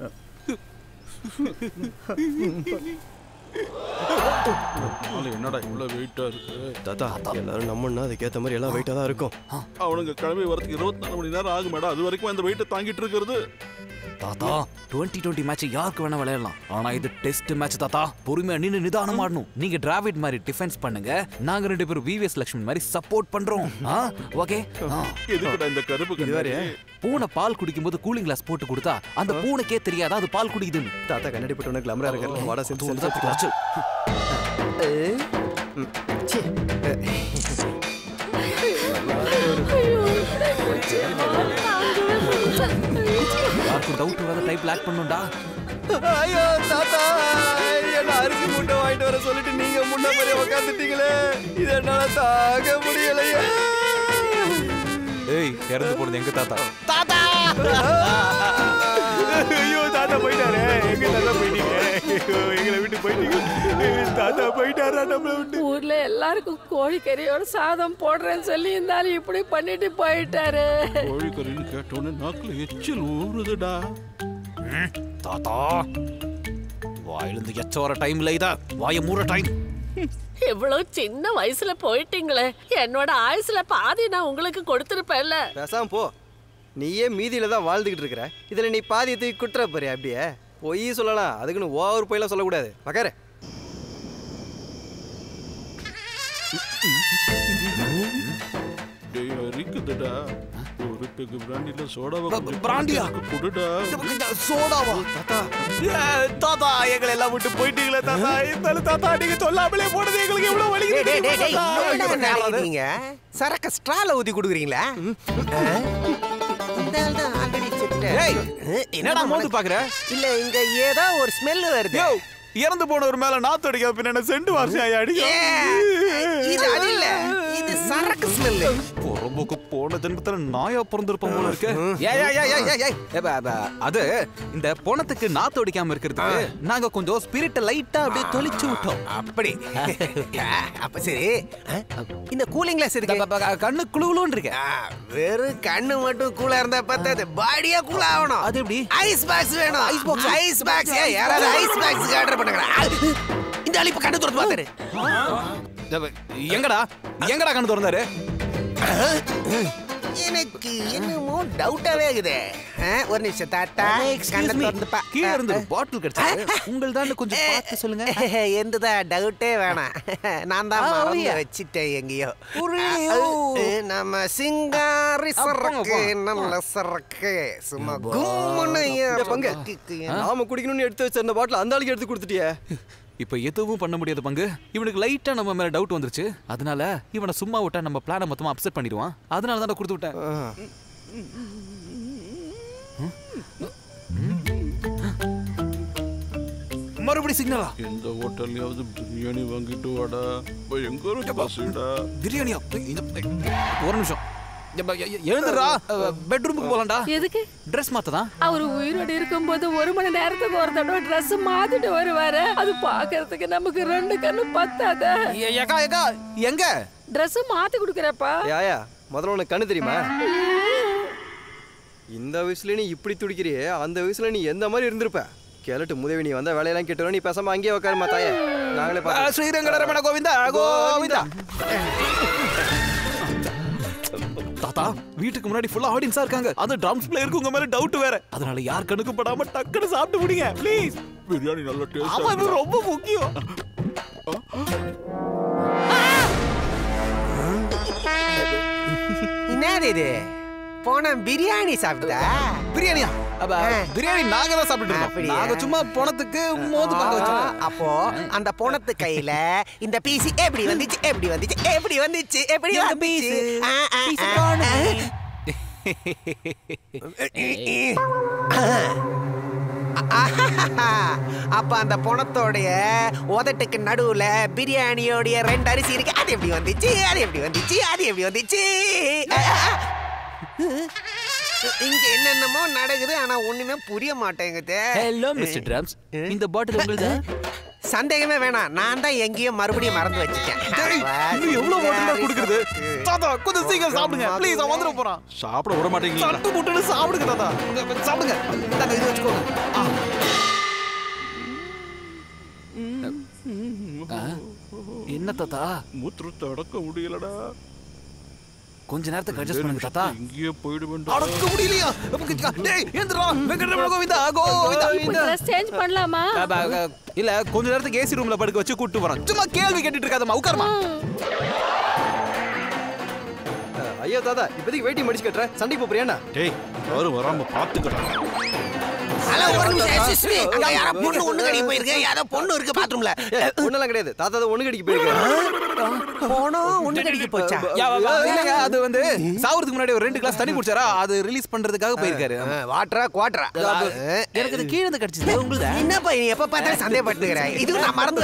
என்னடா இவ்வளவு வெயிட்டா இருக்கு தாத்தா எல்லாரும் நம்மன்னா அதுக்கேத்த மாதிரி எல்லாம் வெயிட்டா தான் இருக்கும் அவனுங்க கிளம்பி வரதுக்கு இருபத்தி நாலு மணி நேரம் ஆகும் மேடம் அது வரைக்கும் அந்த வெயிட்டை தாங்கிட்டு இருக்கிறது தாத்தா டுவெண்ட்டி டுவெண்ட்டி மேட்ச் யாருக்கு வேணா விளையாடலாம் ஆனா இது டெஸ்ட் மேட்ச் தாத்தா பொறுமையா நின்னு நிதானம் ஆடணும் நீங்க டிராவிட் மாதிரி டிஃபென்ஸ் பண்ணுங்க நாங்க ரெண்டு பேரும் விவிஎஸ் லட்சுமி மாதிரி சப்போர்ட் பண்றோம் ஓகே எதுக்குடா இந்த கருப்பு கண்ணாடி? பூனை பால் குடிக்கும்போது கூலிங் கிளாஸ் போட்டு கொடுத்தா அந்த பூனைக்கே தெரியாதா அது பால் குடிக்குதுன்னு தாத்தா கண்ணாடி போட்டு கிளம்பரா இருக்க வாடா சேர்ந்து தோணுதா சேர்ந்து குறைச்சு. யாருக்கும் டவுட் வராத டைப் லாக் பண்ணுண்டா ஐயோ தாத்தா என்ன அரிசி மூட்டை வாங்கிட்டு வர சொல்லிட்டு நீங்க முன்ன மாதிரி உட்காந்துட்டீங்களே இது என்னால தாங்க முடியலையே ஏய் இறந்து போனது எங்க தாத்தா தாத்தா ஐயோ தாத்தா போயிட்டாரே எங்க தாத்தா போயிட்டீங்க ஐயோ, எங்களை விட்டு போயிட்டீங்க தாத்தா போயிட்டாரா நம்மள விட்டு ஊர்ல எல்லாருக்கும் கோழிக்கறியோட சாதம் போடுறேன்னு சொல்லி இருந்தாலும் இப்படி பண்ணிட்டு போயிட்டாரு கோழிக்கறின்னு கேட்டோன்னு நாக்குல எச்சில் ஊறுதுடா தாத்தா வாயிலிருந்து எச்ச வர டைம்ல இதா வாய மூற டைம் இவ்வளவு சின்ன வயசுல போயிட்டீங்களே என்னோட ஆயுசுல பாதி நான் உங்களுக்கு கொடுத்துருப்பேன்ல பேசாம போ நீயே மீதியில தான் வாழ்ந்துகிட்டு இருக்கிற இதுல நீ பாதியை தூக்கி குட்டுற பாரு அப்படியே பொய் சொல்லலாம் அதுக்குன்னு ஓவர் பொய்லாம் சொல்லக்கூடாது மக்காரு டேய் இருக்குதுடா ஒரு பெகு பிராண்டில சோடாவை பிராண்டியா? குடுடா சோடாவா தாத்தா தாத்தா எங்களை எல்லாம் விட்டு போயிட்டீங்களே தாத்தா இருந்தாலும் தாத்தா நீங்க சொல்லாமலே போனது எங்களுக்கு எவ்வளவு வலி டேய், டேய், டேய், டேய், இன்னும் என்ன நினைக்கிறீங்க? சரக்க ஸ்ட்ரால ஊத்தி குடுக்குறீங்களா இந்த ஆள் தான் already செத்துட்டாரு. ஏய், அஹ், என்னடா மோந்து மனசு- பாக்குற? இல்ல இங்க ஏதோ ஒரு ஸ்மெல் வருது இறந்து போனவர் மேல நாத்து அடிக்க பின்ன என்ன செண்டு வாசம் ஏ, அடிக்கும் இது அது இல்ல இது சரக்கு ஸ்மெல்லு பொறம்போக்கு போன ஜென்மத்துல நாயா பிறந்திருப்போம் போல இருக்கு ஏய், ஏய், ஏய், ஏய், ஏய், ஏய். ஏ, ப- ப- அது இந்த பொணத்துக்கு நாத்து அடிக்காம இருக்கிறதுக்கு நாங்க கொஞ்சம் ஸ்பிரிட் லைட்டா அப்படியே தொளிச்சு விட்டோம் அப்படி அப்ப சரி அஹ், இந்த கூலிங் கிளாஸ் இருக்கு கண்ணு குழுகுலுன்னு இருக்கு வெறும் கண்ணு மட்டும் கூலா இருந்தா பத்தாது பாடியா கூல் ஆகணும் அது எப்படி ஐஸ் பாக்ஸ் வேணும் ஐஸ் பாக்ஸ் ஐஸ் பாக்ஸ் யாராவது ஐஸ் பாக்ஸ் ஆர்டர் பண்ணுங்க இந்த அழிப்பு கண்ணு திறந்து பார்த்தாரு எங்கடா எங்கடா கண்ணு திறந்தாரு எனக்கு என்னமோ டவுட்டாவே இருக்குது அஹ், ஒரு நிமிஷம் தாத்தா கண்ணை திறந்து பா கீழ இருந்து பாட்டில் கிடைச்சது உங்கள் தான் கொஞ்சம் பார்த்து சொல்லுங்க எந்ததா டவுட்டே வேணாம் நான் தான் ஆ, மறந்து ஓய்யா. வச்சிட்டேன் எங்கேயோ புரியலையோ? அஹ், நம்ம சிங்காரி சரக்கு நல்ல சரக்கு சும்மா கும்முன்னு ஏய், பங்கு ஏன் நாம குடிக்கணும்னு எடுத்து வச்ச அந்த பாட்டில் அந்த ஆளுக்கு எடுத்து கொடுத்துட்டியே இப்ப எதுவும் பண்ண முடியாது பங்கு இவனுக்கு லைட்டா நம்ம மேல டவுட் வந்துருச்சு அதனால இவனை சும்மா விட்டா நம்ம பிளானை மொத்தமா அப்செட் பண்ணிடுவான் அதனால தான் கொடுத்து விட்டேன் மறுபடியும் சிக்னலா எந்த ஹோட்டல்லையாவது பிரியாணி வாங்கிட்டு வாடா பயங்கர பசிடா பிரியாணியா இந்த ஒரு நிமிஷம் எப்ப, எ- எ- எழுந்துடுறா பெட்ரூமுக்கு போலாம்டா எதுக்கு ட்ரெஸ் மாத்ததான் அவர் உயிரோடு இருக்கும்போது ஒரு மணி நேரத்துக்கு ஒரு தடவை ட்ரெஸ் மாத்திட்டு வருவாரு அது பாக்குறதுக்கு நமக்கு ரெண்டு கண்ணு பத்தாத ஏக்கா ஏக்கா எங்க ட்ரெஸ் மாத்தி கொடுக்குறப்பா யாயா முதல்ல உனக்கு கண்ணு தெரியுமா இந்த வயசுல நீ இப்படி துடிக்கிறியே அந்த வயசுல நீ எந்த மாதிரி இருந்திருப்ப கேளட்டு முதவி நீ வந்த வேலையெல்லாம் கேட்டுரும் நீ பேசாம அங்கேயே உட்காருமா தாயே நாங்களே ஆ, ஸ்ரீரங்க ரமண கோவிந்தா கோவிந்தா தாத்தா வீட்டுக்கு முன்னாடி ஃபுல்லா ஆடியன்ஸா இருக்காங்க அந்த ட்ரம்ஸ் பிளேயருக்கு உங்க மேல டவுட் வேற அதனால யார் கணக்கு படாம டக்குன்னு சாப்பிட்டு முடிங்க ப்ளீஸ் பிரியாணி நல்ல ஆமா இது டேஸ்ட் ரொம்ப முக்கியம் என்னது இது போன பிரியாணி சாப்பிட்டா பிரியாணியா அப்ப பிரியாணி நாங்க தான் சாப்பிட்டு இருக்கோம் அப்படியா? நாங்க சும்மா பணத்துக்கு மோது பார்க்க வச்சோம் அப்போ அந்த பொணத்து கையில இந்த பீஸ் எப்படி வந்துச்சு எப்படி வந்துச்சு எப்படி வந்துச்சு எப்படி எங்க வந்துச்சு piece? ஆ, ஆ, piece ஆ, காணுமே. ஆ. அப்ப அந்த பொணத்தோடைய உதட்டுக்கு நடுவுல பிரியாணியோடைய ரெண்டு அரிசி இருக்கு அது எப்படி வந்துச்சு அது எப்படி வந்துச்சு அது எப்படி வந்துச்சு இங்க என்னென்னமோ நடக்குது ஆனா ஒண்ணுமே புரிய மாட்டேங்குது ஹலோ மிஸ்டர் ட்ரம்ஸ் இந்த பாட்டில் உங்களுதா சந்தேகமே வேணாம் நான் தான் எங்கேயோ மறுபடியும் மறந்து வச்சுட்டேன் இன்னும் எவ்வளவு பாட்டில் கொடுக்குறது தாத்தா கொஞ்சம் சீக்கிரம் சாப்பிடுங்க ப்ளீஸ் அவன் வந்துட போறான் சாப்பிட விட மாட்டேங்களா சட்டு முட்டுன்னு சாப்பிடுங்க தாத்தா இங்க சாப்பிடுங்க இந்தாங்க இது வச்சுக்கோங்க ஆ. ஆ. என்ன தாத்தா மூத்திரத்தை அடக்க முடியலடா கொஞ்ச நேரத்துக்கு அட்ஜஸ்ட் பண்ணுங்க தாத்தா இங்கேயே போயிடுவேன் அடக்க முடியலையா டேய் ஏந்திரா வெங்கடரமண கோவிந்தா கோவிந்தா ட்ரெஸ் சேஞ்ச் பண்ணலாமா அப்ப, அ, இல்ல கொஞ்ச நேரத்துக்கு ஏசி ரூம்ல படுக்க வச்சு கூட்டு வரோம் சும்மா கேள்வி கேட்டுட்டு இருக்காதம்மா உட்காருமா ஐயோ தாத்தா இப்போதைக்கு வெயிட்டிங் மடிச்சு கட்டுற சண்டைக்கு போறியாண்ணா டேய் யாரும் வராம பாத்துக்கடா ஹலோ ஒரு நிமிஷம் excuse me. அங்க யாரோ பொண்ணு ஒண்ணு கடிக்கு போயிருக்கு யாரோ பொண்ணு இருக்கு பாத்ரூம்ல ஒண்ணெல்லாம் கிடையாது தாத்தா தான் ஒண்ணு கடிக்கு போயிருக்காரு போனோம் ஒண்ணு கடிக்கு போச்சா யா, வா, வா, இல்லைங்க, அது வந்து சாவறதுக்கு முன்னாடி ஒரு ரெண்டு கிளாஸ் தண்ணி குடிச்சாரா அது ரிலீஸ் பண்றதுக்காக போயிருக்காரு வாட்டரா குவாட்டரா எனக்கு அது கீழே இருந்து கிடைச்சது உங்களுக்கு என்னப்பா நீ எப்ப பார்த்தாலும் சந்தேகப்பட்டுக்கிற இது நான் மறந்து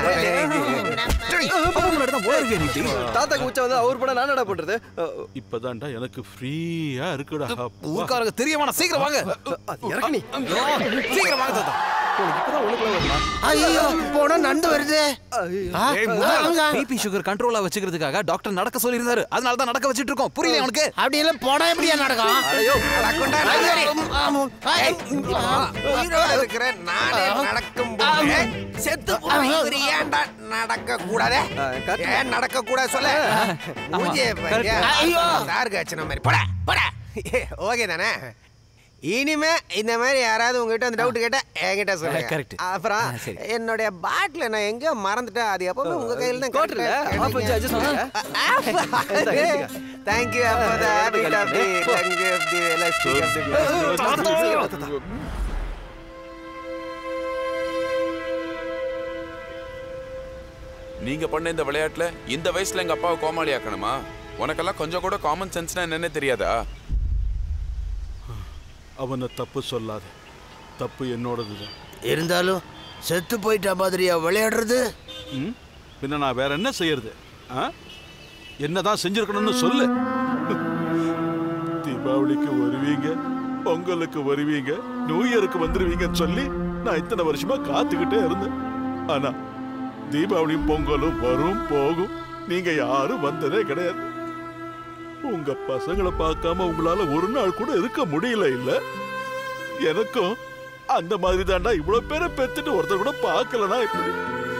வச்சேன் தாத்தாக்கு உச்சம் வந்து அவர் படம் நானடா பண்றது இப்பதான்டா எனக்கு ஃப்ரீயா இருக்குடா அப்பா. ஊர்க்காரங்க தெரியவானா சீக்கிரம் வாங்க இறக்கு நீ சீக்கிரம் வாங்க தாத்தா ஐயோ போனா நண்டு வருது பிபி சுகர் கண்ட்ரோலா வச்சுக்கிறதுக்காக டாக்டர் நடக்க சொல்லி இருந்தாரு அதனால தான் நடக்க வச்சிட்டு இருக்கோம் புரியல உனக்கு அப்படி எல்லாம் போனா எப்படியா நடக்கும் ஐயோ நடக்கும்டா, நடக்காதே. ஏய், உயிரோட இருக்கிற நானே நடக்கும் போது செத்து போய் இவரு ஏன்டா நடக்க கூடாதே ஏன் நடக்க கூடாது சொல்ல மூஞ்சிய பாரு. ஐயோ. சாருக்கு அச்சன மாதிரி போடா போடா ஓகே தானே இனிமே இந்த மாதிரி யாராவது உங்ககிட்ட அந்த டவுட் கேட்டா என்கிட்ட சொல்லுங்க correct. அப்புறம் என்னுடைய பாட்டில நான் எங்க மறந்துட்டேன் அது எப்பவுமே உங்க கையில தான் கோட்டர்ல ஆஃப் வச்சு adjust பண்ணுங்க. தேங்க்யூ அப்பா the habit of the lung of the elastic of the நீங்க பண்ண இந்த விளையாட்டுல இந்த வயசுல எங்க அப்பாவை கோமாளி ஆக்கணுமா உனக்கெல்லாம் கொஞ்சம் கூட காமன் சென்ஸ்னா என்னன்னு தெரியாதா அவனை தப்பு சொல்லாத தப்பு என்னோடதுதான் இருந்தாலும் செத்து போயிட்ட மாதிரியா விளையாடுறது ம்? பின்ன நான் வேற என்ன செய்யறது ஆ? என்னதான் செஞ்சிருக்கணும்னு சொல்லு தீபாவளிக்கு வருவீங்க பொங்கலுக்கு வருவீங்க நியூ இயருக்கு வந்துருவீங்கன்னு சொல்லி நான் இத்தனை வருஷமா காத்துக்கிட்டே இருந்தேன் ஆனா தீபாவளியும் பொங்கலும் வரும் போகும் நீங்க யாரும் வந்ததே கிடையாது உங்க பசங்களை பார்க்காம உங்களால ஒரு நாள் கூட இருக்க முடியல இல்ல எனக்கும் அந்த மாதிரி தாண்டா இவ்வளவு பேரை பெத்துட்டு ஒருத்தர் கூட பார்க்கலனா இப்படி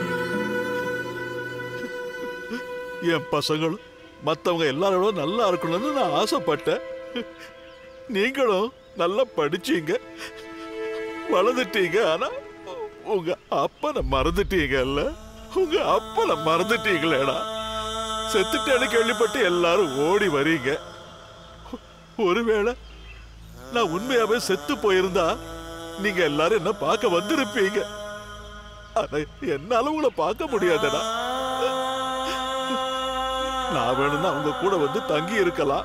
என் பசங்களும் மத்தவங்க எல்லாரோட நல்லா இருக்கணும்னு நான் ஆசைப்பட்டேன் நீங்களும் நல்லா படிச்சீங்க வளர்ந்துட்டீங்க ஆனா உங்க அப்பனை மறந்துட்டீங்கல்ல உங்க அப்பனை மறந்துட்டீங்களேடா செத்துட்டேன்னு கேள்விப்பட்டு எல்லாரும் ஓடி வரீங்க ஒருவேளை நான் உண்மையாவே செத்து போயிருந்தா நீங்க எல்லாரும் என்ன பார்க்க வந்திருப்பீங்க ஆனா என்னால உங்களை பார்க்க முடியாதுடா நான் வேணும்னா உங்க கூட வந்து தங்கி இருக்கலாம்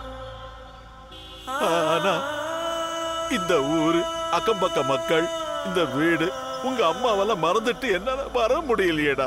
ஆனா இந்த ஊரு அக்கம் பக்க மக்கள் இந்த வீடு உங்க அம்மாவெல்லாம் மறந்துட்டு என்னால வர முடியலையேடா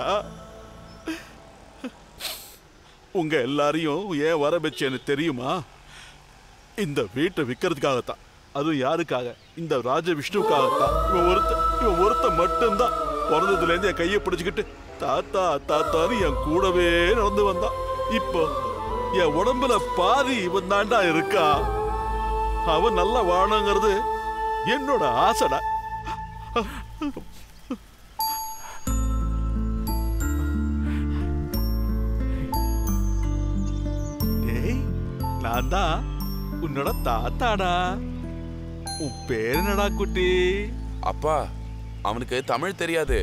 உங்க எல்லாரையும் ஏன் வர வச்சேன்னு தெரியுமா இந்த வீட்டை விற்கிறதுக்காகத்தான் அதுவும் யாருக்காக இந்த ராஜ விஷ்ணுவுக்காகத்தான் இவன் ஒருத்த இவன் ஒருத்த மட்டும்தான் பிறந்ததுல இருந்து என் கையை பிடிச்சுக்கிட்டு தாத்தா தாத்தான்னு என் கூடவே நடந்து வந்தான் இப்போ என் உடம்புல பாதி இவன் தாண்டா இருக்கா அவன் நல்லா வாழணுங்கிறது என்னோட ஆசைடா டேய் நான் தான் உன்னோட தாத்தாடா உன் பேர் என்னடா குட்டி அப்பா அவனுக்கு தமிழ் தெரியாது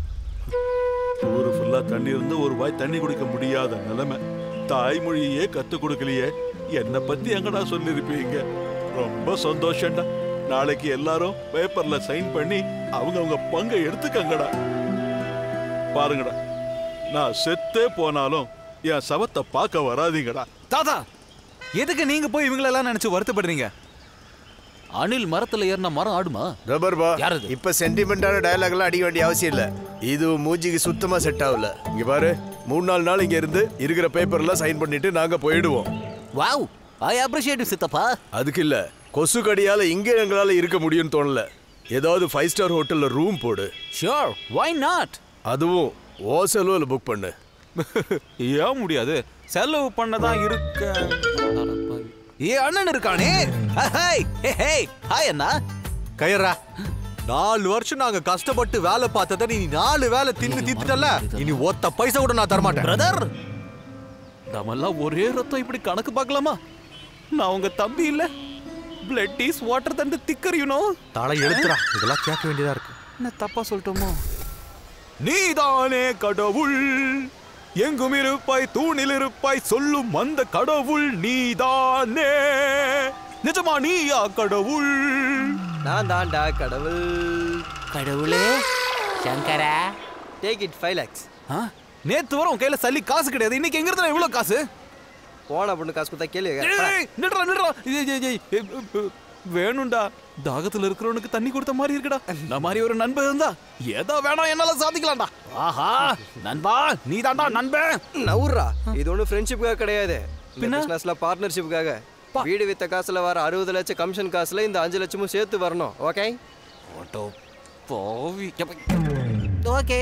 ஊரு ஃபுல்லா தண்ணி இருந்து ஒரு வாய் தண்ணி குடிக்க முடியாத நிலைமை தாய்மொழியே கத்து கொடுக்கலையே என்னை பத்தி எங்கடா சொல்லிருப்பீங்க ரொம்ப சந்தோஷம்டா நாளைக்கு எல்லாரும் பேப்பர்ல சைன் பண்ணி அவங்க அவங்க பங்கை எடுத்துக்கங்கடா பாருங்கடா நான் செத்தே போனாலும் என் சவத்தை பார்க்க வராதீங்கடா தாத்தா எதுக்கு நீங்க போய் இவங்களெல்லாம் நினைச்சு வருத்தப்படுறீங்க அணில் மரத்துல ஏறின மரம் ஆடுமா ரப்பர் பா இப்ப சென்டிமெண்டான டயலாக் எல்லாம் அடிக்க வேண்டிய அவசியம் இல்ல இது உன் மூஞ்சிக்கு சுத்தமா செட் ஆகல இங்க பாரு மூணு நாலு நாள் இங்க இருந்து இருக்கிற பேப்பர்லாம் சைன் பண்ணிட்டு நாங்க போயிடுவோம் வாவ் ஐ அப்ரிஷியேட் சித்தப்பா அதுக்கு இல்ல கொசு கடியால இங்கே எங்களால இருக்க முடியும்னு தோணல ஏதாவது ஃபைவ் ஸ்டார் ஹோட்டல்ல ரூம் போடு ஷியோர் வை நாட் அதுவும் ஓ செலவுல புக் பண்ணு ஏன் முடியாது செலவு பண்ணதான் இருக்க ஏ அண்ணன் இருக்கானே ஹாய் ஹே ஹே ஹாய் அண்ணா கயறா நாலு வருஷம் நாங்க கஷ்டப்பட்டு வேலை பார்த்ததை நீ நாலு வேலை தின்னு தீத்துட்டல இனி ஒத்த பைசா கூட நான் தரமாட்டேன் பிரதர் நம்மெல்லாம் ஒரே ரத்தம் இப்படி கணக்கு பார்க்கலாமா நான் உங்க தம்பி இல்ல பிளட் இஸ் வாட்டர் தந்து திக்கர் யூனோ தலை எழுத்துறா இதெல்லாம் கேட்க வேண்டியதா இருக்கு என்ன தப்பா சொல்லட்டுமோ நீதானே கடவுள் எங்கும் இருப்பாய் தூணில் இருப்பாய் சொல்லும் அந்த கடவுள் நீதானே நிஜமா நீயா கடவுள் நான் தான்டா கடவுள் கடவுளே Shankara take it five lakhs நேத்து வர உன் கையில சல்லி காசு கிடையாது இன்னைக்கு எங்க இருந்தா இவ்வளவு காசு போன பொண்ணு காசு கொடுத்தா கேளு ஏய், நில்றா நில்றா ஏய், ஏய், ஏய், ஏய், ஏய், வேணும்டா தாகத்துல இருக்கிறவனுக்கு தண்ணி கொடுத்த மாதிரி இருக்குடா நான் மாதிரி ஒரு நண்பன் இருந்தா ஏதோ வேணாம் என்னால சாதிக்கலாம்டா ஆஹா நண்பா நீ தான்டா நண்பன் நவுறா இது ஒன்றும் ஃப்ரெண்ட்ஷிப்புக்காக கிடையாது பின்ன? பிசினஸ்ல பார்ட்னர்ஷிப்புக்காக வீடு வித்த காசுல வர அறுபது லட்சம் கமிஷன் காசுல இந்த அஞ்சு லட்சமும் சேர்த்து வரணும் ஓகே ஓட்டோ போவி ஓகே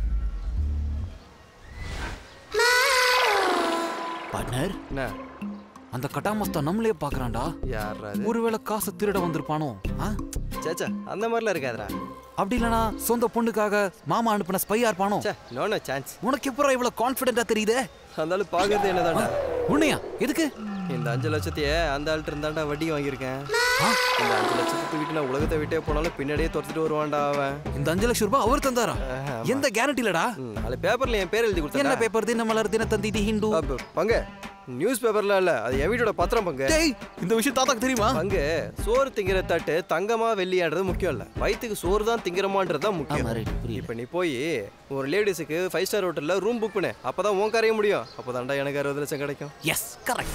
பார்ட்னர் என்ன அந்த கட்டாமஸ்தா நம்மளே பாக்குறான்டா யாரா அது? ஒருவேளை காசு திருட வந்திருப்பானோ ஆ? சேச்சா அந்த மாதிரிலாம் இருக்காதுடா அப்படி இல்லனா சொந்த பொண்ணுக்காக மாமா அனுப்பின ஸ்பையா இருப்பானோ நோ நோ சான்ஸ் உனக்கு எப்பறம் இவ்வளவு கான்ஃபிடென்ட்டா தெரியுதே அந்த பாக்குறது என்னதான்டா உன்னையா எதுக்கு இந்த அஞ்சு லட்சத்தையே அந்த ஆள்கிட்ட இருந்தாண்டா வட்டி வாங்கியிருக்கேன் இந்த அஞ்சு லட்சத்தை தூக்கிட்டு நான் உலகத்தை விட்டே போனாலும் பின்னாடியே துரத்துட்டு வருவான்டா அவன் இந்த அஞ்சு லட்சம் ரூபாய் அவர் தந்தாரா எந்த கேரண்டி இல்லடா நாலு பேப்பர்ல என் பேர் எழுதி என்ன கொடுத்தா பேப்பர் தின மலர் தினத்தந்தி தி ஹிந்து பங்கு நியூஸ் பேப்பர்ல இல்ல அது என் வீட்டோட பத்திரம் பங்கு டேய் இந்த விஷயம் தாத்தாக்கு தெரியுமா பங்கு சோறு திங்கிற தட்டு தங்கமா வெள்ளியாடுறது முக்கியம் இல்ல வயித்துக்கு சோறு தான் திங்கிறமான்றது தான் முக்கியம் இப்ப நீ போய் ஒரு லேடிஸுக்கு ஃபைவ் ஸ்டார் ஹோட்டல்ல ரூம் புக் பண்ணு அப்பதான் உன் கரைய முடியும் அப்பதான்டா எனக்கு அறுபது லட்சம் கிடைக்கும் எஸ் கரெக்ட்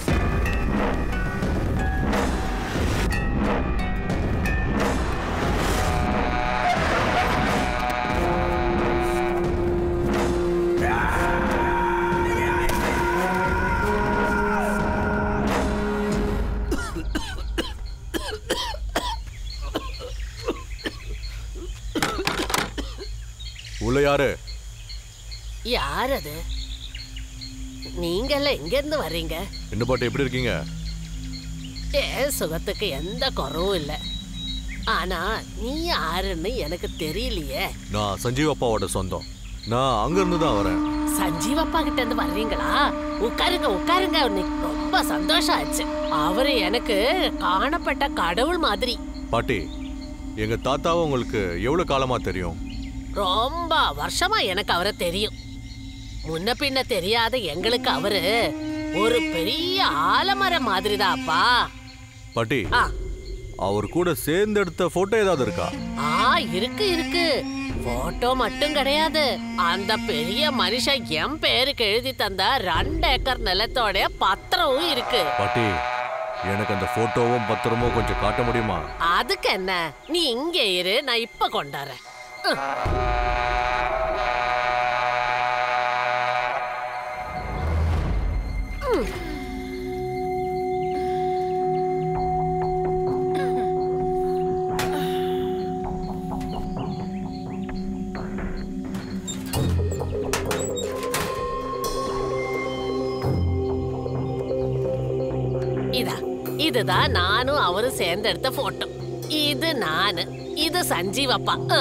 உள்ள யாரு யார் அது நீங்கெல்லாம் எங்க இருந்து வர்றீங்க என்ன பாட்டு எப்படி இருக்கீங்க என் சுகத்துக்கு எந்த குறவும் இல்லை ஆனா நீ யாருன்னு எனக்கு தெரியலையே நான் சஞ்சீவ் அப்பாவோட சொந்தம் நான் அங்க இருந்து தான் வரேன் சஞ்சீவ் அப்பா கிட்ட இருந்து வர்றீங்களா உட்காருங்க உட்காருங்க இன்னைக்கு ரொம்ப சந்தோஷம் ஆச்சு அவரு எனக்கு காணப்பட்ட கடவுள் மாதிரி பாட்டி எங்க தாத்தாவை உங்களுக்கு எவ்வளவு காலமா தெரியும் ரொம்ப வருஷமா எனக்கு அவரை தெரியும் முன்ன பின்ன தெரியாத எங்களுக்கு அவரு ஒரு பெரிய ஆலமரம் மாதிரிதாப்பா பாட்டி ஆ. அவர் கூட சேர்ந்து எடுத்த போட்டோ ஏதாவது இருக்கா ஆ இருக்கு இருக்கு போட்டோ மட்டும் கிடையாது அந்த பெரிய மனுஷன் என் பேருக்கு எழுதி தந்த ரெண்டு ஏக்கர் நிலத்தோட பத்திரமும் இருக்கு பாட்டி எனக்கு அந்த போட்டோவும் பத்திரமும் கொஞ்சம் காட்ட முடியுமா அதுக்கு என்ன நீ இங்கே இரு நான் இப்ப கொண்டாறேன் இதா இதுதான் நானும் அவரும் சேர்ந்து எடுத்த போட்டோ இது நானு இது சஞ்சீவ் அப்பா ஆ.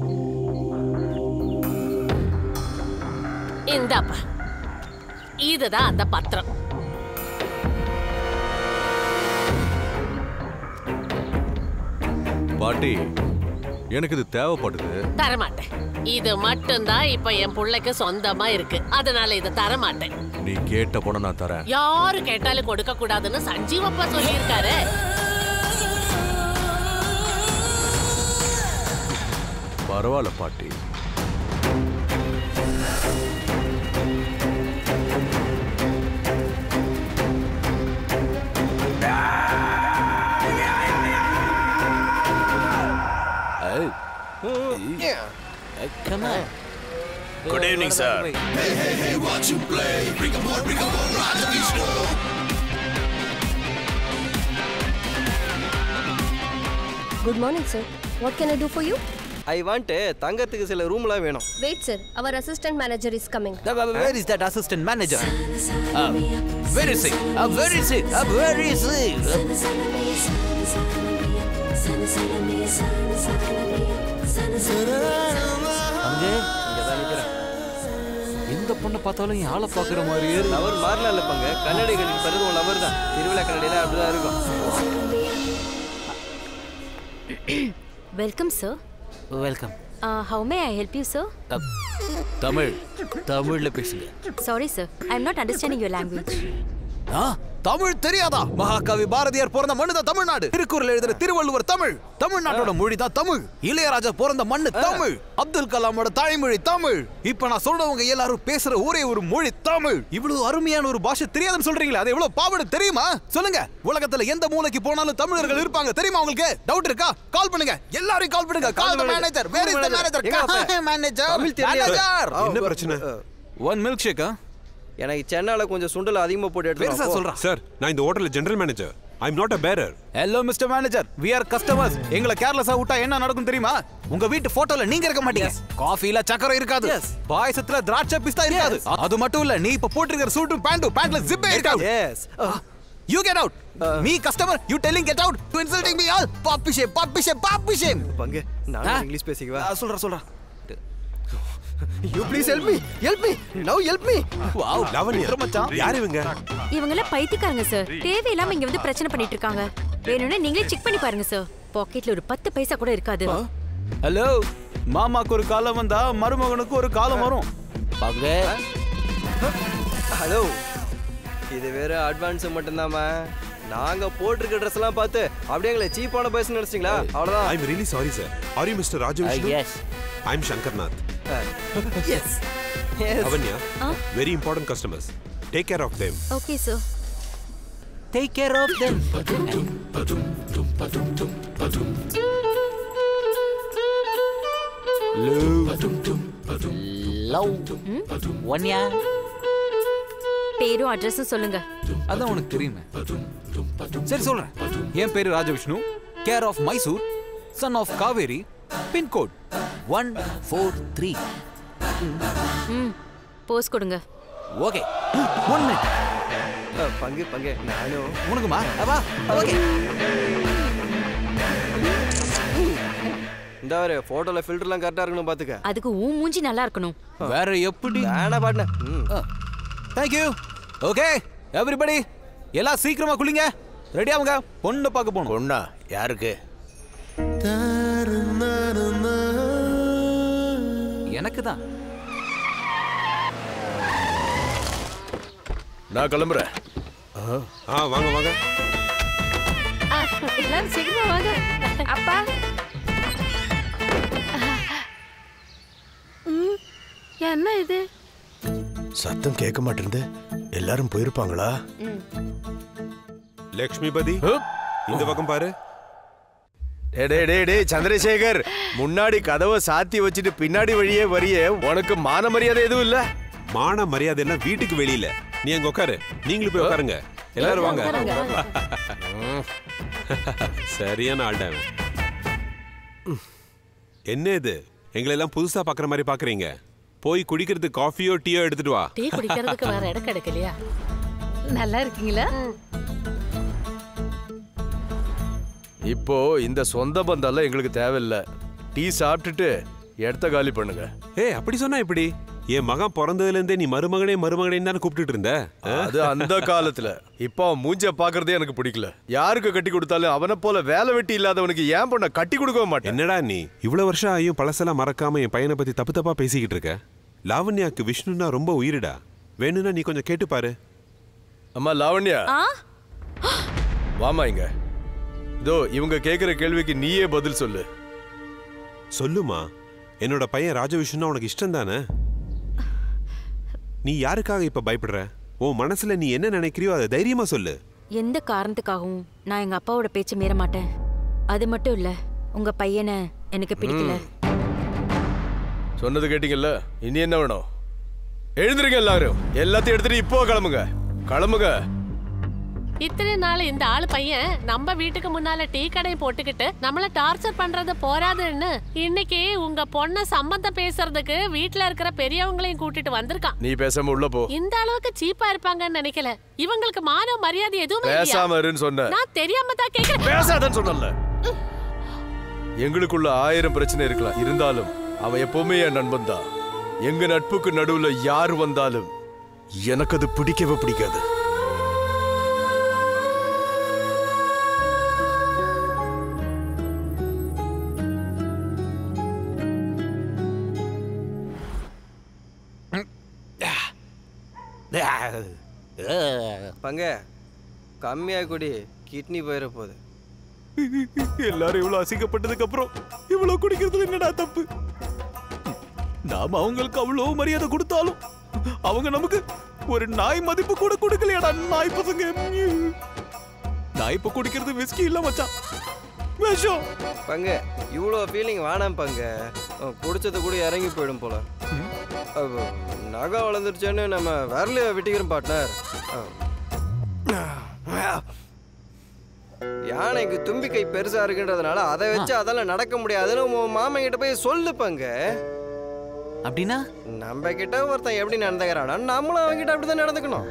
இந்தாப்பா இதுதான் அந்த பத்திரம் பாட்டி எனக்கு இது தேவைப்படுது தரமாட்டேன் இது மட்டும்தான் இப்ப என் பிள்ளைக்கு சொந்தமா இருக்கு அதனால இதை தரமாட்டேன் நீ கேட்ட பணம் நான் தரேன் யாரு கேட்டாலும் கொடுக்க கூடாதுன்னு சஞ்சீவ் அப்பா சொல்லியிருக்காரு பரவாயில்ல பாட்டி Come on. Good evening, sir. Hey, hey, hey, watch him play. Bring him on, bring him on, Raja Vishnu. Good morning sir what can I do for you I want தங்கத்துக்கு சில ரூம்லாம் வேணும் wait sir our assistant manager is coming Where is that assistant manager? Uh, where is he? Uh, where is he? Uh, where is he? அங்கே எந்த பொண்ணை பார்த்தாலும் என் ஆளை பார்க்குற மாதிரியே இருக்கு. லவர் மாறல இல்ல பங்க கண்ணாடிகளுக்கு பிறகு உன் லவர் தான் திருவிழா கண்ணாடியில அப்படிதான் இருக்கும் welcome sir welcome how may I help you sir Tamil தமிழ்ல பேசுங்க sorry sir I am not understanding your language ஆ, தமிழ் தெரியாதா மகாகவி பாரதியார் பிறந்த மண்ணு தான் தமிழ்நாடு திருக்குறள் எழுதுற திருவள்ளுவர் தமிழ் தமிழ்நாட்டோட மொழி தான் தமிழ் இளையராஜா பிறந்த மண்ணு தமிழ் அப்துல் கலாமோட தாய்மொழி தமிழ் இப்ப நான் சொல்றவங்க எல்லாரும் பேசுற ஒரே ஒரு மொழி தமிழ் இவ்வளவு அருமையான ஒரு பாஷை தெரியாதுன்னு சொல்றீங்களா அது எவ்வளவு பாவடு தெரியுமா சொல்லுங்க உலகத்துல எந்த மூலைக்கு போனாலும் தமிழர்கள் இருப்பாங்க தெரியுமா உங்களுக்கு டவுட் இருக்கா கால் பண்ணுங்க எல்லாரும் கால் பண்ணுங்க call the manager where is the manager manager Tamil தெரியாது. என்ன பிரச்சனை ஒன் மில்க் ஷேக்கா எனக்கு சென்னால கொஞ்சம் சுண்டல் அதிகமா போட்டு பெருசா எடுத்து சொல்றேன். சார் நான் இந்த ஹோட்டல்ல general manager I am not a bearer hello mister manager we are customers எங்களை கேர்லெஸ்ஸா விட்டா என்ன நடக்கும் தெரியுமா உங்க வீட்டு போட்டோல நீங்க இருக்க மாட்டீங்க காஃபில சக்கரை இருக்காது பாயசத்துல திராட்சை பிஸ்தா இருக்காது அது மட்டும் இல்ல நீ இப்ப போட்டிருக்கிற சூட்டும் பேண்டும் பேண்ட்ல ஜிப்பே இருக்காது yes you get out me customer you telling get out to insulting me all puppy shame puppy shame puppy shame பங்கு நான் இங்கிலீஷ் பேசிக்குவா சொல்றேன் சொல்றேன் you please help me help me now help me wow Lavanya மச்சான் யார் இவங்க இவங்கெல்லாம் பைத்தியக்காரங்க sir தேவையில்லாம இங்க வந்து பிரச்சனை பண்ணிட்டு இருக்காங்க வேணும்னா நீங்களே செக் பண்ணி பாருங்க சார் பாக்கெட்ல ஒரு பத்து பைசா கூட இருக்காது ஹலோ மாமாக்கு ஒரு காலம் வந்தா மருமகனுக்கு ஒரு காலம் வரும் பங்க ஹலோ இது வேற அட்வான்ஸ் மட்டும்தாம்மா நாங்க போட்டிருக்க ட்ரெஸ் எல்லாம் பார்த்து அப்படியே எங்களை சீப்பான பைசா நினைச்சிங்களா அவ்வளவுதான் I am really sorry sir are you mister Raju Vishnu yes. I am Shankarnath yes Avanya very important customers take care of them okay sir take care of them Lavanya பேரும் அட்ரஸும் சொல்லுங்க அதான் உனக்கு தெரியுமே சரி சொல்றேன் என் பேரு Rajavishnu care of Mysore son of Kaveri pincode one four three hmm post கொடுங்க ஓகே ஒன் மினிட் பங்கு பங்கு நானும் உனக்குமா வா ஓகே இந்த ஒரு போட்டோல ஃபில்டர்லாம் கரெக்டா இருக்கணும் பாத்துக்க அதுக்கு உன் மூஞ்சி நல்லா இருக்கணும் வேற எப்படி வேணா பாட்டின தேங்க்யூ ஓகே எவ்ரிபடி எல்லாம் சீக்கிரமா குளிங்க ரெடி ஆகுங்க பொண்ணு பார்க்க போகணும் பொண்ணா யாருக்கு எனக்கு தான் நான் கிளம்புறேன் ஆ வாங்க வாங்க ஆ, எல்லாரும் சீக்கிரமா வாங்க அப்பா ம், என்ன இது சத்தம் கேட்க மாட்டேங்குது எல்லாரும் போயிருப்பாங்களா லக்ஷ்மிபதி இந்த பக்கம் பாரு டேய் டேய் டேய் டேய் சந்திரசேகர் முன்னாடி கதவை சாத்தி வச்சுட்டு பின்னாடி வழியே வரியே உனக்கு மான மரியாதை எதுவும் இல்ல மான மரியாதை எல்லாம் வீட்டுக்கு வெளியில நீ அங்க உட்காரு நீங்களும் போய் உட்காருங்க எல்லாரும் வாங்க சரியான ஆள்டா அவன். என்ன இது எங்களை எல்லாம் புதுசா பாக்குற மாதிரி பாக்குறீங்க போய் குடிக்கிறதுக்கு காஃபியோ டீயோ எடுத்துட்டு வா டீ குடிக்கிறதுக்கு வேற இடம் கிடைக்கலையா நல்லா இருக்கீங்களா இப்போ இந்த சொந்த பந்தம்லாம் எங்களுக்கு தேவையில்ல டீ சாப்பிட்டுட்டு இடத்த காலி பண்ணுங்க ஏய் அப்படி சொன்னா எப்படி என் மகன் பிறந்ததுல இருந்தே நீ மருமகனே மருமகனே தானே கூப்பிட்டுட்டு இருந்த ஆ? அது அந்த காலத்துல இப்போ அவன் மூஞ்ச பாக்குறதே எனக்கு பிடிக்கல யாருக்கு கட்டி கொடுத்தாலும் அவனை போல வேலை வெட்டி இல்லாதவனுக்கு ஏன் பொண்ண கட்டி கொடுக்க மாட்டேன் என்னடா நீ இவ்வளவு வருஷம் ஆகியும் பழசெல்லாம் மறக்காம என் பையனை பத்தி தப்பு தப்பா பேசிக்கிட்டு இருக்க லாவண்யாக்கு விஷ்ணுனா ரொம்ப உயிரிடா வேணும்னா நீ கொஞ்சம் கேட்டு பாரு அம்மா லாவண்யா வாமா இங்க இதோ இவங்க கேக்குற கேள்விக்கு நீயே பதில் சொல்லு சொல்லுமா என்னோட பையன் ராஜவிஷ்ணுனா உனக்கு இஷ்டம் தானே நீ யாருக்காக இப்ப பயப்படுற உன் மனசுல நீ என்ன நினைக்கிறியோ அதை தைரியமா சொல்லு எந்த காரணத்துக்காகவும் நான் எங்க அப்பாவோட பேச்ச மீற மாட்டேன் அது மட்டும் இல்ல உங்க பையனை எனக்கு பிடிக்கல சொன்னது கேட்டீங்கல்ல இனி என்ன வேணும் எழுந்திருங்க எல்லாரும் எல்லாத்தையும் எடுத்துட்டு இப்போ கிளம்புங்க கிளம்புங்க இத்தனை நாள் இந்த ஆளு பையன் நம்ம வீட்டுக்கு முன்னால டீ கடை போட்டுக்கிட்டு நம்மள டார்ச்சர் பண்றது போராதுன்னு இன்னைக்கு உங்க பொண்ண சம்பந்தம் பேசுறதுக்கு வீட்ல இருக்கிற பெரியவங்களையும் கூட்டிட்டு வந்திருக்கான் நீ பேசாம உள்ள போ இந்த அளவுக்கு சீப்பா இருப்பாங்கன்னு நினைக்கல இவங்களுக்கு மான மரியாதை எதுவுமே இல்லையா? பேசாம இருன்னு சொன்னேன் நான் தெரியாம தான் கேக்குறேன் பேசாதன்னு சொன்னல எங்களுக்குள்ள ஆயிரம் பிரச்சனை இருக்கலாம் இருந்தாலும் அவன் எப்பவுமே என் நண்பன் தான் எங்க நட்புக்கு நடுவுல யார் வந்தாலும் எனக்கு அது பிடிக்கவே பிடிக்காது பங்க கம்மியா குடி கிட்னி போயிட போகுது எல்லாரும் இவ்வளவு அசிங்கப்பட்டதுக்கு அப்புறம் இவ்வளவு குடிக்கிறதுல என்னடா தப்பு நாம அவங்களுக்கு அவ்வளவு மரியாதை கொடுத்தாலும் அவங்க நமக்கு ஒரு நாய் மதிப்பு கூட கொடுக்கலையாடா நாய் பசங்க நான் இப்ப குடிக்கிறது விஸ்கி இல்ல மச்சான் விஷம் பங்க இவ்வளோ ஃபீலிங் வேணாம் பங்க அவன் குடிச்சது கூட இறங்கி போயிடும் போல அப்ப, நகை வளர்ந்துருச்சேன்னு நம்ம விரலைய வெட்டிக்கிறோம் பார்ட்னர் யானைக்கு தும்பி கை பெருசா இருக்குன்றதுனால அதை வச்சு அதெல்லாம் நடக்க முடியாதுன்னு உன் மாமன் கிட்ட போய் சொல்லு பங்க அப்படின்னா நம்ம கிட்ட ஒருத்தன் எப்படி நடந்துக்கிறானா நம்மளும் அவங்க கிட்ட அப்படிதான் நடந்துக்கணும்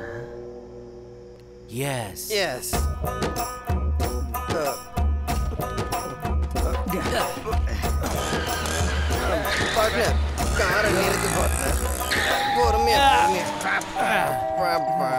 எஸ் எஸ் பார்ட்னர் காரை நிறுத்தி பார்த்தேன் பொறுமையா பொறுமையா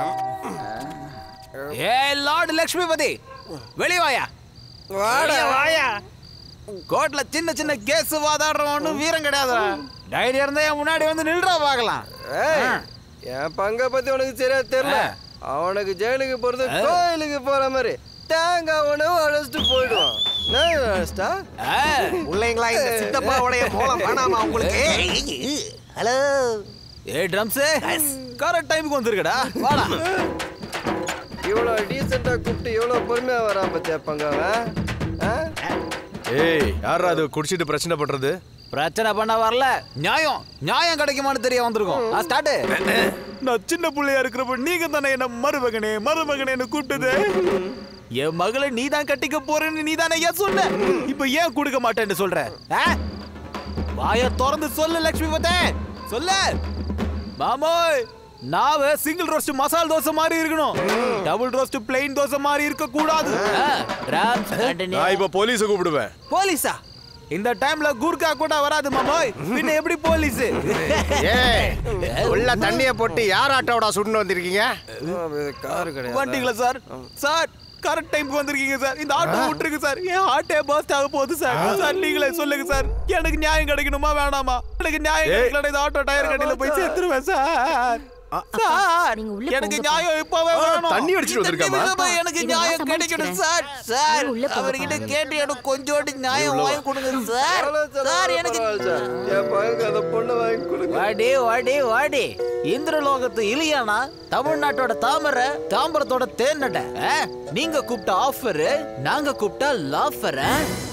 ஏ லார்ட் லக்ஷ்மிபதி வெளிய வாயா வாடா. வெளிய வாயா கோர்ட்ல சின்ன சின்ன கேஸ் வாதாடுறவன் வீரம் கிடையாதுடா டைரி இருந்தா என் முன்னாடி வந்து நில்றா பார்க்கலாம் ஏய், என் பங்கை பத்தி உனக்கு சரியா தெரியல அவனுக்கு ஜெயிலுக்கு போறது கோயிலுக்கு போற மாதிரி தேங்காய் உணவு அழைச்சிட்டு போயிடுவான் நான் அழைச்சிட்டா பிள்ளைங்களா இந்த சித்தப்பாவுடைய கோலம் வேணாமா உங்களுக்கு ஹலோ ஏய் ட்ரம்ஸ் கரெக்ட் டைமுக்கு வந்திருக்கடா வாடா இவ்வளோ டீசெண்டா கூப்பிட்டு எவ்வளோ பொறுமையா வரான் பத்தியா பங்க அவன் ஆ? ஏய் யாரா அது குடிச்சிட்டு பிரச்சனை பண்றது பிரச்சனை பண்ண வரல நியாயம் நியாயம் கிடைக்குமான்னு தெரிய வந்திருக்கோம் ஸ்டார்ட் நான் சின்ன புள்ளையா இருக்கிறப்ப நீங்க தானே என்ன மருமகனே மருமகனேன்னு கூப்பிட்டது என் மகளை நீ தான் கட்டிக்க போறேன்னு நீ தானே ஏன் சொன்ன இப்ப ஏன் கொடுக்க மாட்டேன்னு சொல்ற ஆ? வாய திறந்து சொல்லு லட்சுமி பத்தே சொல்லு மாமோய் நாவ சிங்கிள் ரோஸ்ட் மசால் தோசை மாதிரி இருக்கணும் டபுள் ரோஸ்ட் பிளெயின் தோசை மாதிரி இருக்க கூடாது நான் இப்ப போலீஸ கூப்பிடுவேன் போலீஸா இந்த டைம்ல கூர்க்கா கூட வராது மாமோய் பின்ன எப்படி போலீஸ் ஏய் உள்ள தண்ணிய போட்டு யார் ஆட்டோட சுட்டுன்னு வந்திருக்கீங்க காரு கிடையாது வந்துட்டீங்களா சார் சார் கரெக்ட் டைம்க்கு வந்திருக்கீங்க சார் இந்த ஆட்டோ விட்டுருங்க சார் என் ஆட்டே பஸ் ஆக போகுது சார் சார் நீங்களே சொல்லுங்க சார் எனக்கு நியாயம் கிடைக்கணுமா வேணாமா எனக்கு நியாயம் ஏய். கிடைக்கல இந்த ஆட்டோ டயர் கட்டில போய் சேர்த்துருவேன் சார் சார் எனக்கு நியாயம் இப்பவே வேணும் தண்ணி அடிச்சிட்டு இந்த வந்திருக்காமா? நிமிஷமா எனக்கு இதை நான் நியாயம் கிடைக்கணும் சார் சமாளிச்சுக்கிறேன். சார் நீ உள்ள போங்க அவர்கிட்ட பாருங்க. கேட்டு எனக்கு கொஞ்சோண்டு நியாயம் உள்ள வா. வாங்கி கொடுங்க சார் சார் எனக்கு என் பையனுக்கு அந்த பொண்ணை வாங்கி கொடுங்க வாடி வாடி வாடி இந்திரலோகத்து இலியானா தமிழ்நாட்டோட தாமரை தாம்பரத்தோட தேன்னட நீங்க கூப்பிட்ட ஆஃபர் நாங்க கூப்பிட்டா லாஃபர்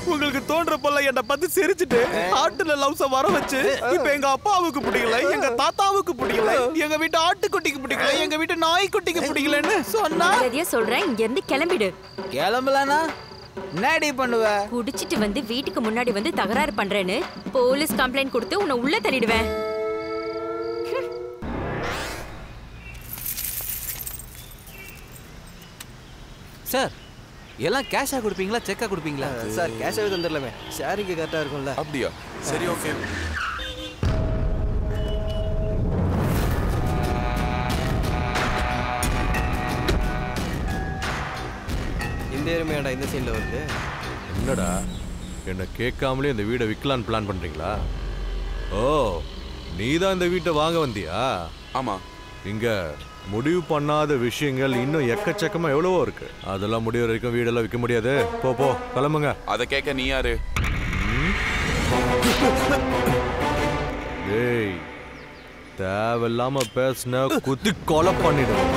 உங்களுக்கு தோன்றப்பெல்லாம் என்ன பத்தி சிரிச்சிட்டு ஆட்டுல லவ்ஸ வர வச்சு இப்ப எங்க அப்பாவுக்கு பிடிக்கல எங்க தாத்தாவுக்கு பிடிக்கல எங்க வீட்டு ஆட்டுக்குட்டிக்கு பிடிக்கல எங்க வீட்டு நாய்க்குட்டிக்கு பிடிக்கலன்னு சொன்னா மரியாதையா சொல்றேன் இங்க இருந்து கிளம்பிடு கிளம்பலனா என்னடி பண்ணுவ குடிச்சிட்டு வந்து வீட்டுக்கு முன்னாடி வந்து தகராறு பண்றேன்னு போலீஸ் கம்ப்ளைண்ட் கொடுத்து உன்னை உள்ள தள்ளிடுவேன் சார் எல்லாம் கேஷா கொடுப்பீங்களா செக்கா கொடுப்பீங்களா சார் கேஷாவே தந்துடலாமே ஷேரிங்கு கரெக்டாக இருக்கும்ல அப்படியா சரி ஓகே இந்த எருமையாடா இந்த சைடில் வருது என்னடா என்னை கேட்காமலே இந்த வீடை விற்கலான்னு பிளான் பண்றீங்களா ஓ நீ தான் இந்த வீட்டை வாங்க வந்தியா ஆமா இங்க முடிவு பண்ணாத விஷயங்கள் இன்னும் எக்கச்சக்கமா எவ்வளவோ இருக்கு அதெல்லாம் முடிவு வரைக்கும் வீடெல்லாம் விற்க முடியாது போ போ கிளம்புங்க அதை கேட்க நீ யாரு டேய் தேவையில்லாம பேசுன குத்தி கொலை பண்ணிடுவேன்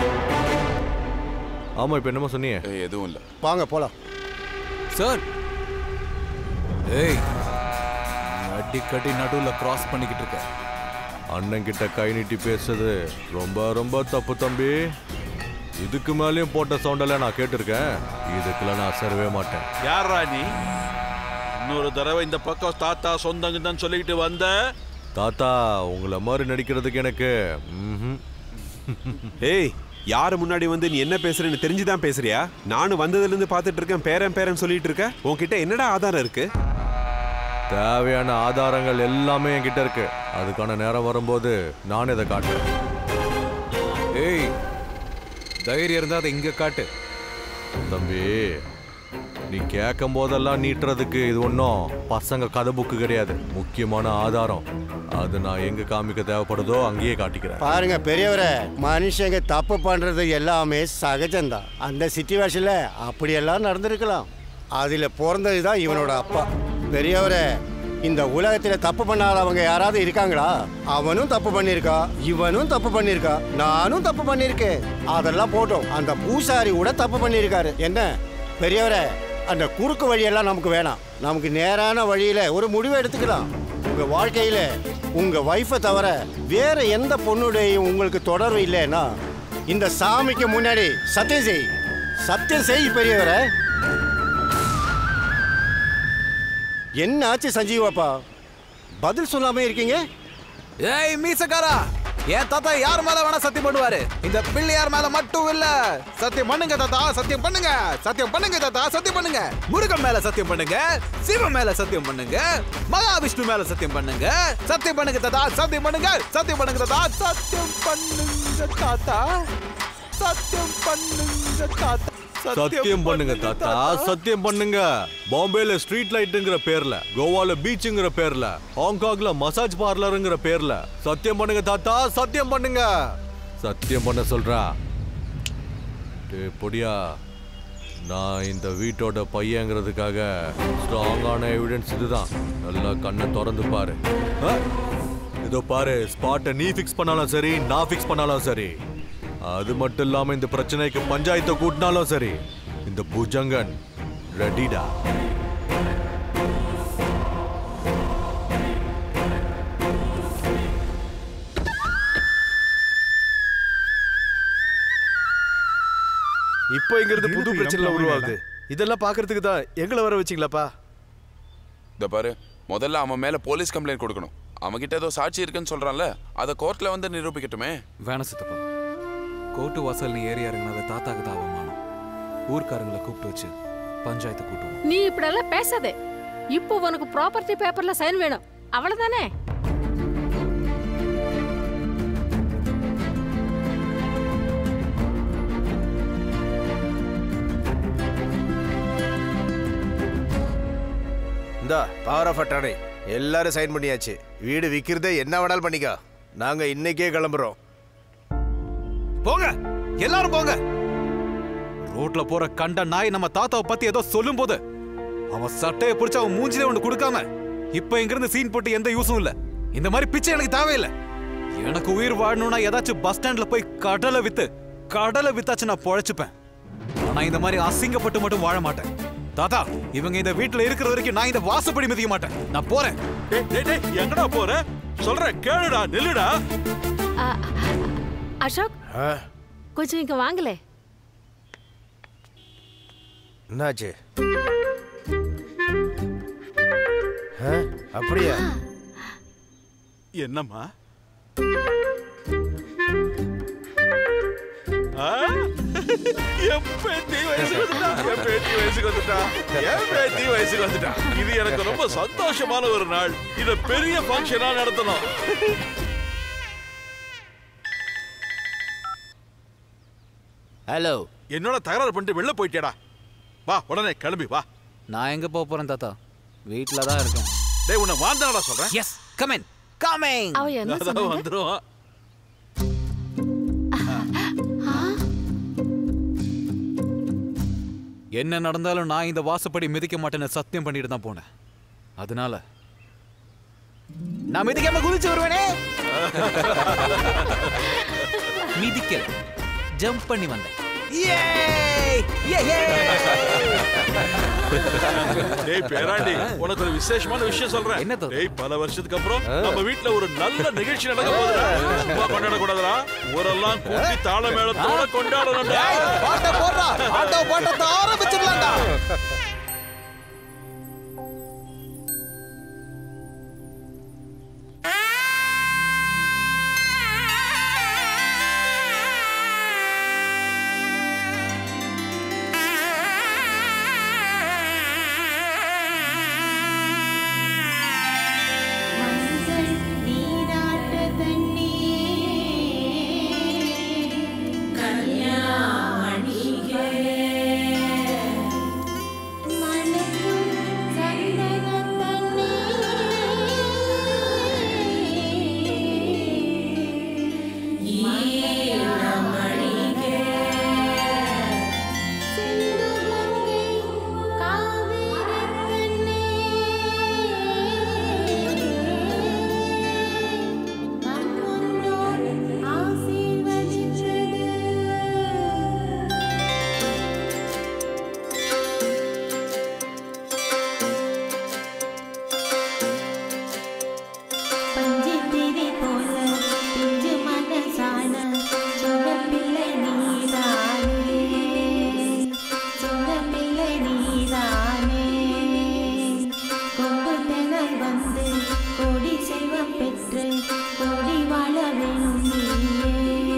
ஆமா இப்ப என்னமோ சொன்னீங்க எதுவும் இல்ல வாங்க போலாம் சார் ஏய் அடிக்கடி நடுவுல கிராஸ் பண்ணிக்கிட்டு இருக்க அண்ணன் கிட்ட கை நீட்டி பேசுறது ரொம்ப ரொம்ப தப்பு தம்பி இதுக்கு மேலேயும் போட்ட சவுண்டெல்லாம் நான் கேட்டிருக்கேன் இதுக்கெல்லாம் நான் அசரவே மாட்டேன் யாரா நீ இன்னொரு தடவை இந்த பக்கம் தாத்தா சொந்தங்க தான் சொல்லிக்கிட்டு வந்த தாத்தா உங்களை மாதிரி நடிக்கிறதுக்கு எனக்கு ம்ஹும். ஏய் யாரு முன்னாடி வந்து நீ என்ன பேசுறேன்னு தெரிஞ்சுதான் பேசுறியா நானும் வந்ததுல இருந்து பார்த்துட்டு இருக்கேன் பேரன் பேரன் சொல்லிட்டு இருக்க உன்கிட்ட என்னடா ஆதாரம் இருக்கு தேவையான ஆதாரங்கள் எல்லாமே என்கிட்ட இருக்கு அதுக்கான நேரம் வரும்போது நான் இதை காட்டுறேன் ஏய் தைரியம் இருந்தா அதை இங்க காட்டு தம்பி நீ கேட்கும் போதெல்லாம் நீட்டுறதுக்கு இது ஒன்றும் பசங்க கதை புக்கு கிடையாது முக்கியமான ஆதாரம் அது நான் எங்க காமிக்க தேவைப்படுதோ அங்கேயே காட்டிக்கிறேன் பாருங்க பெரியவரே மனுஷங்க தப்பு பண்றது எல்லாமே சகஜம்தான் அந்த சிச்சுவேஷன்ல அப்படியெல்லாம் நடந்திருக்கலாம் அதுல பிறந்தது தான் இவனோட அப்பா பெரியவரே இந்த உலகத்துல தப்பு பண்ணாதவங்க யாராவது இருக்காங்களா அவனும் தப்பு பண்ணிருக்கா இவனும் தப்பு பண்ணிருக்கா நானும் தப்பு பண்ணிருக்கேன் அதெல்லாம் போட்டோம் அந்த பூசாரி கூட தப்பு பண்ணிருக்காரு என்ன பெரியவரே அந்த குறுக்கு வழியெல்லாம் நமக்கு வேணாம் நமக்கு நேரான வழியில ஒரு முடிவு எடுத்துக்கலாம் உங்க வாழ்க்கையில உங்க வைஃபை தவிர வேற எந்த பொண்ணுடையும் உங்களுக்கு தொடர்பு இல்லைன்னா இந்த சாமிக்கு முன்னாடி சத்தியம் செய் சத்தியம் செய் பெரியவரே என்ன ஆச்சு சஞ்சீவாப்பா பதில் சொல்லாம இருக்கீங்க ஏய் மீசக்காரா என் தாத்தா யார் மேல வேணா சத்தியம் பண்ணுவாரு இந்த பிள்ளையார் மேல மட்டும் இல்ல சத்தியம் பண்ணுங்க தாத்தா சத்தியம் பண்ணுங்க சத்தியம் பண்ணுங்க தாத்தா சத்தியம் பண்ணுங்க முருகன் மேல சத்தியம் பண்ணுங்க சிவன் மேல சத்தியம் பண்ணுங்க மகாவிஷ்ணு மேல சத்தியம் பண்ணுங்க சத்தியம் பண்ணுங்க தாத்தா சத்தியம் பண்ணுங்க சத்தியம் பண்ணுங்க தாத்தா சத்தியம் பண்ணுங்க தாத்தா சத்தியம் பண்ணுங்க தாத்தா சத்தியம் பண்ணுங்க தாத்தா சத்தியம் பண்ணுங்க பாம்பேல ஸ்ட்ரீட் லைட்டுங்கிற பேர்ல கோவால பீச்சுங்கிற பேர்ல ஹாங்காங்ல மசாஜ் பார்லருங்கிற பேர்ல சத்தியம் பண்ணுங்க தாத்தா சத்தியம் பண்ணுங்க சத்தியம் பண்ண சொல்றா டேய் பொடியா நான் இந்த வீட்டோட பையங்கிறதுக்காக ஸ்ட்ராங்கான எவிடன்ஸ் இதுதான் நல்லா கண்ணை திறந்து பாரு ஆ? இதோ பாரு ஸ்பாட்டை நீ ஃபிக்ஸ் பண்ணாலும் சரி நான் ஃபிக்ஸ் பண்ணாலும் சரி அது மட்டும் இல்லாம இந்த பிரச்சனைக்கு பஞ்சாயத்தை கூட்டினாலும் சரி இந்த புஜங்கன் ரெடிடா இப்போ இங்க இருந்து புது பிரச்சனை உருவாகுது இதெல்லாம் பாக்குறதுக்கு தான் எங்களை வர வச்சிங்களாப்பா இந்த பாரு முதல்ல அவன் மேல போலீஸ் கம்ப்ளைண்ட் கொடுக்கணும் அவன்கிட்ட ஏதோ சாட்சி இருக்குன்னு சொல்றான்ல அதை கோர்ட்ல வந்து நிரூபிக்கட்டுமே வேணாம் சித்தப்பா கோர்ட்டு வாசல் நீ ஏறி இறங்கினது தாத்தாக்கு தான் அவமானம் ஊர்க்காரங்களை கூப்பிட்டு வச்சு பஞ்சாயத்து கூட்டுவோம் நீ இப்படியெல்லாம் பேசாதே இப்போ உனக்கு ப்ராப்பர்ட்டி பேப்பர்ல சைன் வேணும் அவ்வளவுதானே இந்தா பவர் ஆஃப் அட்டானே எல்லாரும் சைன் பண்ணியாச்சு வீடு விற்கிறதே என்ன வேணாலும் பண்ணிக்கோ நாங்க இன்னைக்கே கிளம்புறோம் போங்க எல்லாரும் போங்க ரோட்ல போற கண்ட நாய் நம்ம தாத்தாவை பத்தி ஏதோ சொல்லும் போது அவன் சட்டையை பிடிச்சு அவன் மூஞ்சிலே ஒன்று கொடுக்காம இப்ப இங்க இருந்து சீன் போட்டு எந்த யூஸும் இல்ல இந்த மாதிரி பிச்சை எனக்கு தேவையில்லை எனக்கு உயிர் வாழணும்னா ஏதாச்சும் பஸ் ஸ்டாண்ட்ல போய் கடலை வித்து கடலை வித்தாச்சு நான் பொழைச்சுப்பேன் ஆனா இந்த மாதிரி அசிங்கப்பட்டு மட்டும் வாழ மாட்டேன் தாத்தா இவங்க இந்த வீட்டுல இருக்கிற வரைக்கும் நான் இந்த வாசப்படி மிதிக்க மாட்டேன் நான் போறேன் டேய், டேய், டேய், எங்கடா போற சொல்றேன் கேளுடா நில்லுடா ஆ, அசோக் கொஞ்சம் இங்க வாங்கலே என்னாச்சு ஆ, அப்படியா என்னம்மா ஆ? என் பேத்தி வயசுக்கு வந்துட்டா என் பேத்தி வயசுக்கு வந்துட்டா என் பேத்தி வயசுக்கு வந்துட்டா இது எனக்கு ரொம்ப சந்தோஷமான ஒரு நாள் இத பெரிய ஃபங்க்ஷனா நடத்தணும் ஹலோ என்னோட தகராறு பண்ணிட்டு வெளில போயிட்டேடா வா உடனே கிளம்பி வா நான் எங்க போக போறேன் தாத்தா வீட்ல தான் இருக்கேன் டேய் உன்னை வாந்தாடா சொல்றேன் எஸ் கமென் கமிங் அவ என்ன அதான் சொன்னாங்க வந்துருவான் என்ன நடந்தாலும் நான் இந்த வாசப்படி மிதிக்க மாட்டேன்னு சத்தியம் பண்ணிட்டு தான் போனேன் அதனால நான் மிதிக்காம குதிச்சு வருவேனே மிதிக்கல ஜம்ப் பண்ணி வந்தேன் டேய் பேராண்டி உனக்கு ஒரு விசேஷமான விஷயம் சொல்றேன் என்ன டேய் பல வருஷத்துக்கு அப்புறம் நம்ம வீட்ல ஒரு நல்ல நிகழ்ச்சி நடக்க போகுதுடா சும்மா கொண்டாட கூடாதுடா ஊரெல்லாம் கூட்டி தாள மேளத்தோட கொண்டாடணும்டா பாட்ட போடுறா ஆட்டோ பாட்டத்தை ஆரம்பிச்சிடலாம்டா பஞ்சித்திரி போல பிஞ்சு மனசான சுடப்பிள்ளை நீதானே சுடப்பிள்ளை நீதானே கொங்கு தெனல் வந்து கொடி செல்வம் பெற்று கொடி வாழ வேணும் நீயே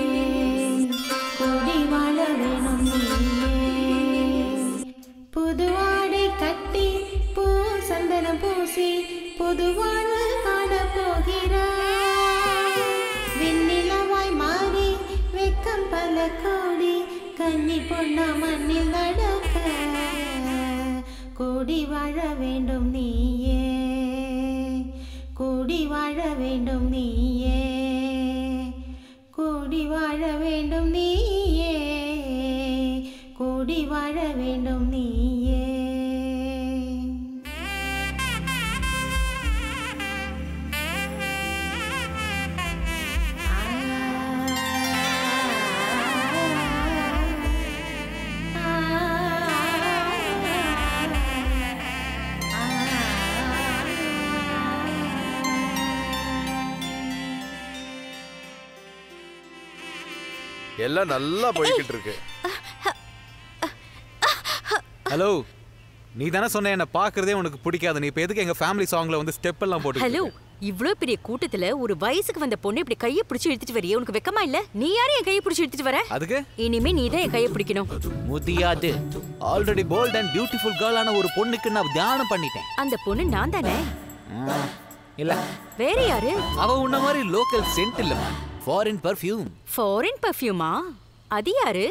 கொடி வாழ வேணும் நீயே புது ஆடை கட்டி பூ சந்தனம் பூசி புது வாழ்வு காண போகிறாய் வெண்ணிலவாய் மாறி வெக்கம் பல கோடி கன்னி பொண்ணா மண்ணில் நடக்க கூடி வாழ வேண்டும் நீயே கூடி வாழ வேண்டும் நீயே கூடி வாழ வேண்டும் நீயே கூடி வாழ வேண்டும் நீயே எல்லாம் நல்லா போய்கிட்டு இருக்கு ஹலோ நீ தானே சொன்ன என்ன பாக்குறதே உனக்கு பிடிக்காது நீ இப்ப எதுக்கு எங்க ஃபேமிலி சாங்ல வந்து ஸ்டெப் எல்லாம் போட்டு ஹலோ இவ்ளோ பெரிய கூட்டத்துல ஒரு வயசுக்கு வந்த பொண்ணு இப்படி கையை பிடிச்சு இழுத்துட்டு வரியே உனக்கு வெக்கமா இல்ல நீ யாரும் என் கையை பிடிச்சு இழுத்துட்டு வர அதுக்கு இனிமே நீ தான் என் கையை பிடிக்கணும் முடியாது ஆல்ரெடி போல்ட் அண்ட் பியூட்டிஃபுல் கேர்ளான ஒரு பொண்ணுக்கு நான் தியானம் பண்ணிட்டேன் அந்த பொண்ணு நான் தானே ம், இல்ல வேற யாரு அவ உன்ன மாதிரி லோக்கல் சென்ட் இல்ல ஃபாரின் பர்ஃபியூம் ஃபாரின் பர்ஃபியூமா அது யாரு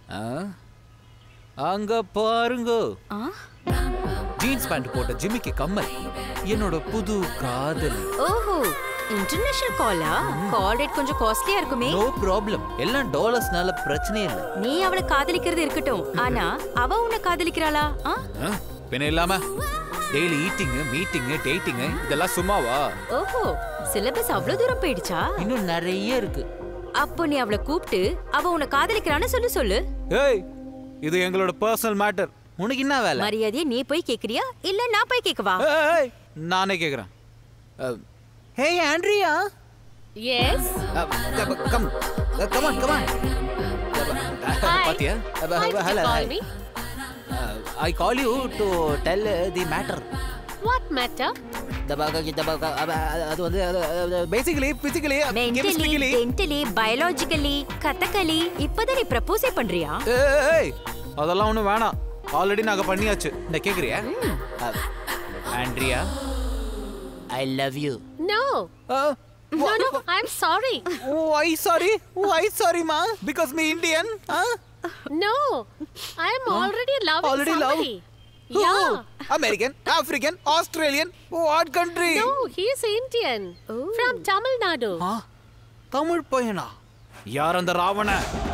அங்க பாருங்க ஆ? ஜீன்ஸ் பேண்ட் போட்ட ஜிம்மிக்கு கம்மல் என்னோட புது காதல் ஓஹோ இன்டர்நேஷனல் காலா கால் ரேட் கொஞ்சம் காஸ்ட்லியா இருக்குமே நோ ப்ராப்ளம் எல்லாம் டாலர்ஸ்னால பிரச்சனையே இல்ல நீ அவளை காதலிக்கிறது இருக்கட்டும் ஆனா அவ உன்னை காதலிக்கிறாளா ஆ? ஆ, பின்ன இல்லாம டெய்லி ஈட்டிங் மீட்டிங் டேட்டிங் இதெல்லாம் சும்மாவா ஓஹோ சிலபஸ் அவ்வளவு தூரம் போயிடுச்சா இன்னும் நிறைய இருக்கு அப்போ நீ அவளை கூப்பிட்டு அவ உன்னை காதலிக்கிறான்னு சொல்லு சொல்லு ஏய் இது எங்களோட பர்சனல் மேட்டர் உனக்கு என்ன வேலை மரியாதையா நீ போய் கேக்குறியா இல்ல நான் போய் கேக்கவா ஏய், நானே கேக்குறேன் hey Andrea yes come come on come on பாத்தியா hello I call you to tell the matter what matter அது வந்து basically physically mentally chemistrically dentally biologically Kathakali இப்பதான் நீ ப்ரப்போஸே பண்றியா ஏய் அதெல்லாம் ஒன்றும் வேணாம் ஆல்ரெடி நாங்கள் பண்ணியாச்சு இந்த கேட்குறியா Andrea I love you no no no I am sorry Why sorry? Why sorry, ma? Because me Indian? Huh? No I am already loving Already love? somebody Who? Yeah. American, African, Australian, what country? No, he is Indian. From Tamil Nadu. Tamil பையனா யார் அந்த Ravana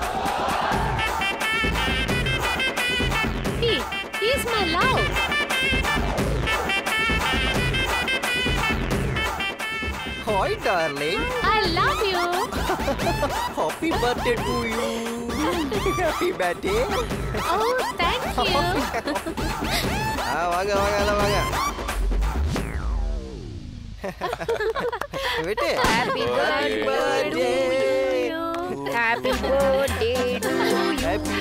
He, he is my love. Hi darling I love you. Happy birthday to you happy birthday Oh, thank you. ஆ வாங்க வாங்க எல்லாம் வாங்க விட்டு Happy birthday to you. Happy birthday to you. Happy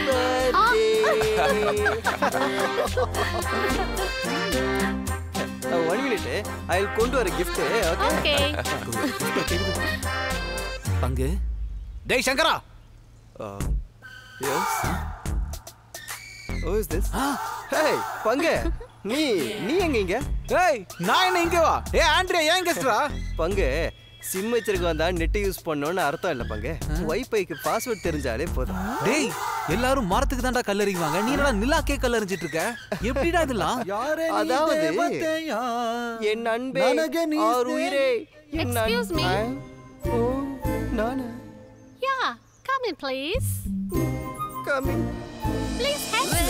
one minute I will கொண்டு வர gift okay பங்கு டேய் சங்கரா yes oh is this hey பங்கு நீ நீ எங்க இங்க ஏய் நான் என்ன இங்க வா ஏ ஆண்ட்ரியா ஏன் கெஸ்ட்ரா பங்கு சிம் வச்சிருக்க வந்தா நெட் யூஸ் பண்ணணும்னு அர்த்தம் இல்ல பங்கு வைஃபைக்கு பாஸ்வேர்ட் தெரிஞ்சாலே போதும் டேய் எல்லாரும் மரத்துக்கு தான்டா கல்லறிவாங்க நீ என்னடா நிலாக்கே கல்லறிஞ்சிட்டு இருக்க எப்படிடா இதெல்லாம் அதாவது என் அன்பே ஆர் உயிரே என் Excuse me. அன்பே. ஓ நானா Yeah, come in, please. Come in. Please help me.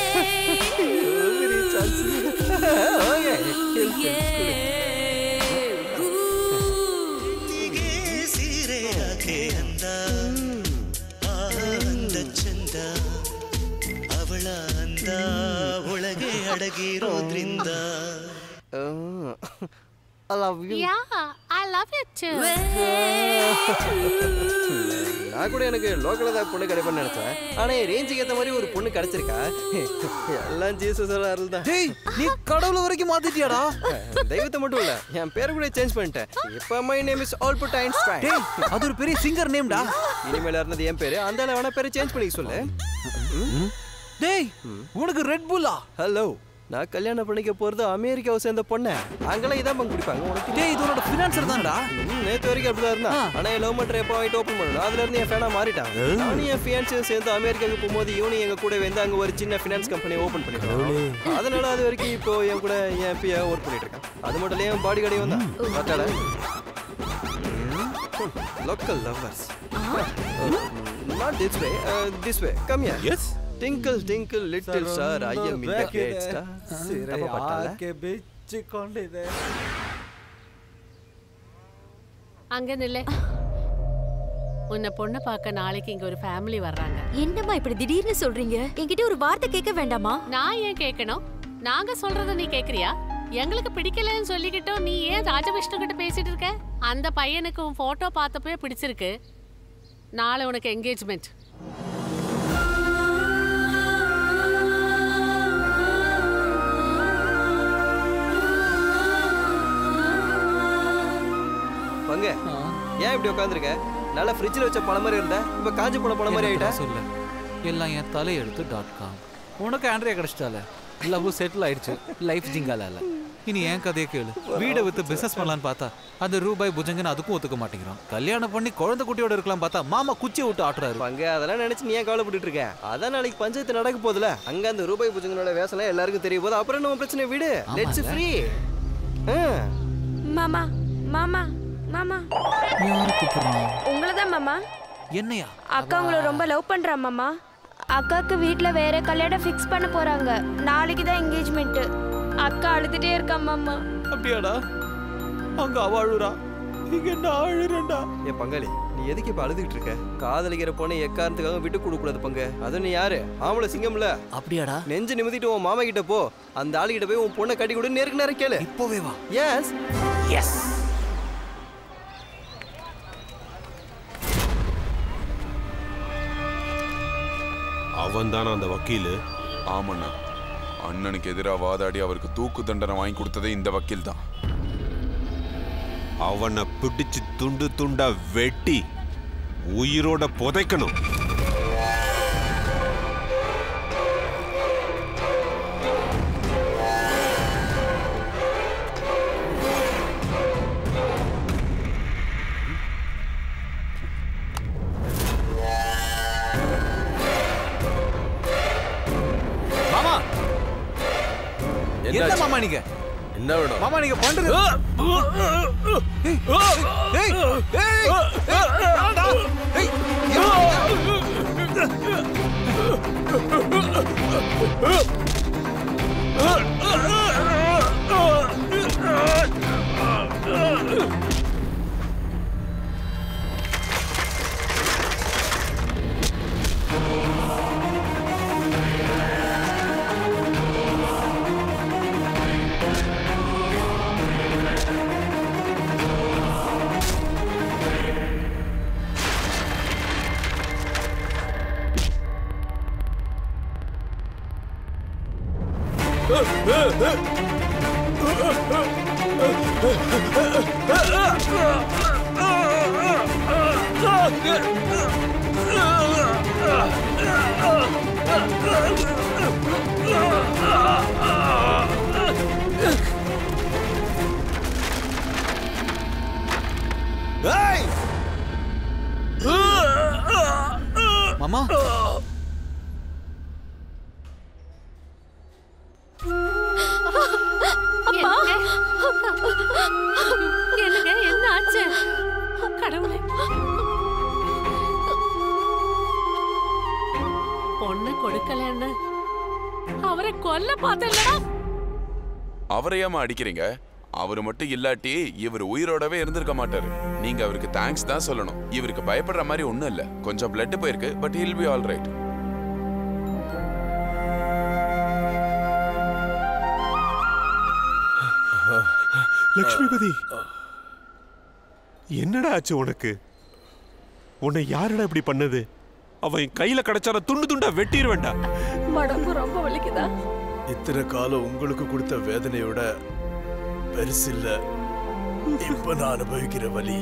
ಸೀರೆ ಯಾಕೆ ಅಂದ ಆ ಅಂದ ಚಂದ ಅವಳ ಅಂದ ಒಳಗೆ ಅಡಗಿರೋದ್ರಿಂದ I love you. Yeah, I love you too. நான் கூட எனக்கு லோக்கல்ல தான் பொண்ணு கிடைப்பேன்னு நினைச்சேன் ஆனா என் ரேஞ்சுக்கு ஏத்த மாதிரி ஒரு பொண்ணு கிடைச்சிருக்கா எல்லாம் ஜீசஸ் அருள் தான் டேய் நீ கடவுள் வரைக்கும் மாத்திட்டியாடா தெய்வத்தை மட்டும் இல்ல என் பேர் கூட சேஞ்ச் பண்ணிட்டேன் இப்போ my name is Albert Einstein டேய் அது ஒரு பெரிய சிங்கர் நேம்டா இனிமேல இருந்தது என் பேரு அந்த வேணா பேரை சேஞ்ச் பண்ணிக்க சொல்லு டேய் உனக்கு ரெட் புல்லா ஹலோ நான் கல்யாணம் பண்ணிக்க போறது அமெரிக்காவை சேர்ந்த பொண்ணு அங்கெல்லாம் இதான் பங்கு குடிப்பாங்க உனக்கு டேய் இது உன்னோட ஃபினான்சர் தான்டா ம், நேத்து வரைக்கும் அப்படிதான் இருந்தா ஆனா என் லவ் மட்டர் எப்போ ஆயிட்டு ஓப்பன் பண்ணணும் அதுல இருந்து என் ஃபேனா மாறிட்டான் நானும் என் ஃபியான்ஸும் சேர்ந்து அமெரிக்காவுக்கு போகும்போது இவனும் எங்க கூட வந்து அங்க ஒரு சின்ன ஃபினான்ஸ் கம்பெனி ஓப்பன் பண்ணிட்டோம் அதனால அது வரைக்கும் இப்போ என் கூட என் பியா ஒர்க் பண்ணிட்டு இருக்கான் அது மட்டும் இல்ல என் பாடி கடையும் தான் பார்த்தாடா local lovers not this way this way come here yes twinkle twinkle little star I am in the great star தப்பா பட்டால ಬೆಚ್ಚಿಕೊಂಡಿದೆ அங்க நில்லு உன்னை பொண்ணு பார்க்க நாளைக்கு இங்க ஒரு ஃபேமிலி வர்றாங்க என்னம்மா இப்படி திடீர்னு சொல்றீங்க என்கிட்ட ஒரு வார்த்தை கேட்க வேண்டாமா நான் ஏன் கேட்கணும் நாங்க சொல்றத நீ கேக்குறியா எங்களுக்கு பிடிக்கலன்னு சொல்லிக்கிட்டோம் நீ ஏன் ராஜவிஷ்ணு கிட்ட பேசிட்டு இருக்க அந்த பையனுக்கு உன் போட்டோ பார்த்தப்பவே பிடிச்சிருக்கு நாளை உனக்கு என்கேஜ்மெண்ட் பங்க ஏன் இப்படி உட்காந்துருக்க நல்லா ஃப்ரிட்ஜில் வச்ச பழம் மாதிரி இருந்த இப்போ காஞ்சு போன பழம் மாதிரி ஆயிட்டா சொல்லு எல்லாம் என் தலையெழுத்து டாட் காம் உனக்கு ஆண்ட்ரியா கிடைச்சிட்டால லவ் செட்டில் ஆயிடுச்சு லைஃப் ஜிங்கால இல்ல இனி ஏன் கதையை கேளு வீடை வித்து பிசினஸ் பண்ணலான்னு பார்த்தா அந்த ரூபாய் புஜங்கன்னு அதுக்கும் ஒத்துக்க மாட்டேங்கிறான் கல்யாணம் பண்ணி குழந்தை குட்டியோட இருக்கலாம் பார்த்தா மாமா குச்சி விட்டு ஆட்டுறாரு பங்க அதெல்லாம் நினைச்சு நீ ஏன் கவலைப்பட்டு இருக்க அதான் நாளைக்கு பஞ்சாயத்து நடக்க போதுல அங்க அந்த ரூபாய் புஜங்களோட வேசலாம் எல்லாருக்கும் தெரிய போது அப்புறம் நம்ம பிரச்சனை விடு லெட்ஸ் ஃப்ரீ மாமா மாமா மாமா யாரு கூப்பிடுறான் உங்களை தான் மாமா என்னையா அக்கா உங்களை ரொம்ப லவ் பண்றா மாமா அக்காவுக்கு வீட்ல வேற கல்யாணம் ஃபிக்ஸ் பண்ண போறாங்க நாளைக்கு தான் என்கேஜ்மெண்ட் அக்கா அழுதுட்டே இருக்கா மாமா அப்படியாடா அங்க அவ அழுறா இங்க நான் அழுறேன்டா ஏ பங்காளி நீ எதுக்கு இப்ப அழுதுகிட்டு இருக்க காதலிக்கிற பொண்ணை எக்காரணத்துக்காக விட்டு கொடுக்க கூடாது பங்கு அது நீ யாரு ஆம்பளை சிங்கம்ல அப்படியாடா நெஞ்சு நிமித்திட்டு உன் மாமா கிட்ட போ அந்த ஆளு கிட்ட போய் உன் பொண்ணை கட்டி கொடு நேருக்கு நேரம் கேளு இப்போவே வா எஸ் எஸ் அவன் தானே அந்த வக்கீலு ஆமாண்ணா அண்ணனுக்கு எதிராக வாதாடி அவருக்கு தூக்கு தண்டனை வாங்கி கொடுத்ததே இந்த வக்கீல் தான் அவனை பிடிச்சு துண்டு துண்டா வெட்டி உயிரோட புதைக்கணும் மாமா என்ன என்னாச்சு? மாமா நீங்க என்ன வேணும் மாமா நீங்க பண்றது ஏய், ஏய், ஏய், ஏய், வேண்டாம்டா. ஏய், மாமா என்னங்க என்ன ஆச்சு கடவுளே பொண்ணு கொடுக்கலன்னு அவரை கொல்ல பார்த்தல்லடா அவரை ஏமா அடிக்கிறீங்க அவர் மட்டும் இல்லாட்டி இவர் உயிரோடவே இருந்திருக்க மாட்டாரு நீங்க அவருக்கு தேங்க்ஸ் தான் சொல்லணும் இவருக்கு பயப்படுற மாதிரி ஒண்ணும் இல்ல கொஞ்சம் பிளட் போயிருக்கு but he'll be all right Lakshmipathi என்னடா ஆச்சு உனக்கு உன்னை யாருடா இப்படி பண்ணது அவன் என் கையில கிடைச்சான துண்டு துண்டா வெட்டிடுவேண்டா மடம்பு ரொம்ப வலிக்குதா இத்தனை காலம் உங்களுக்கு கொடுத்த வேதனையோட பெருசில்ல இப்ப நான் அனுபவிக்கிற வலி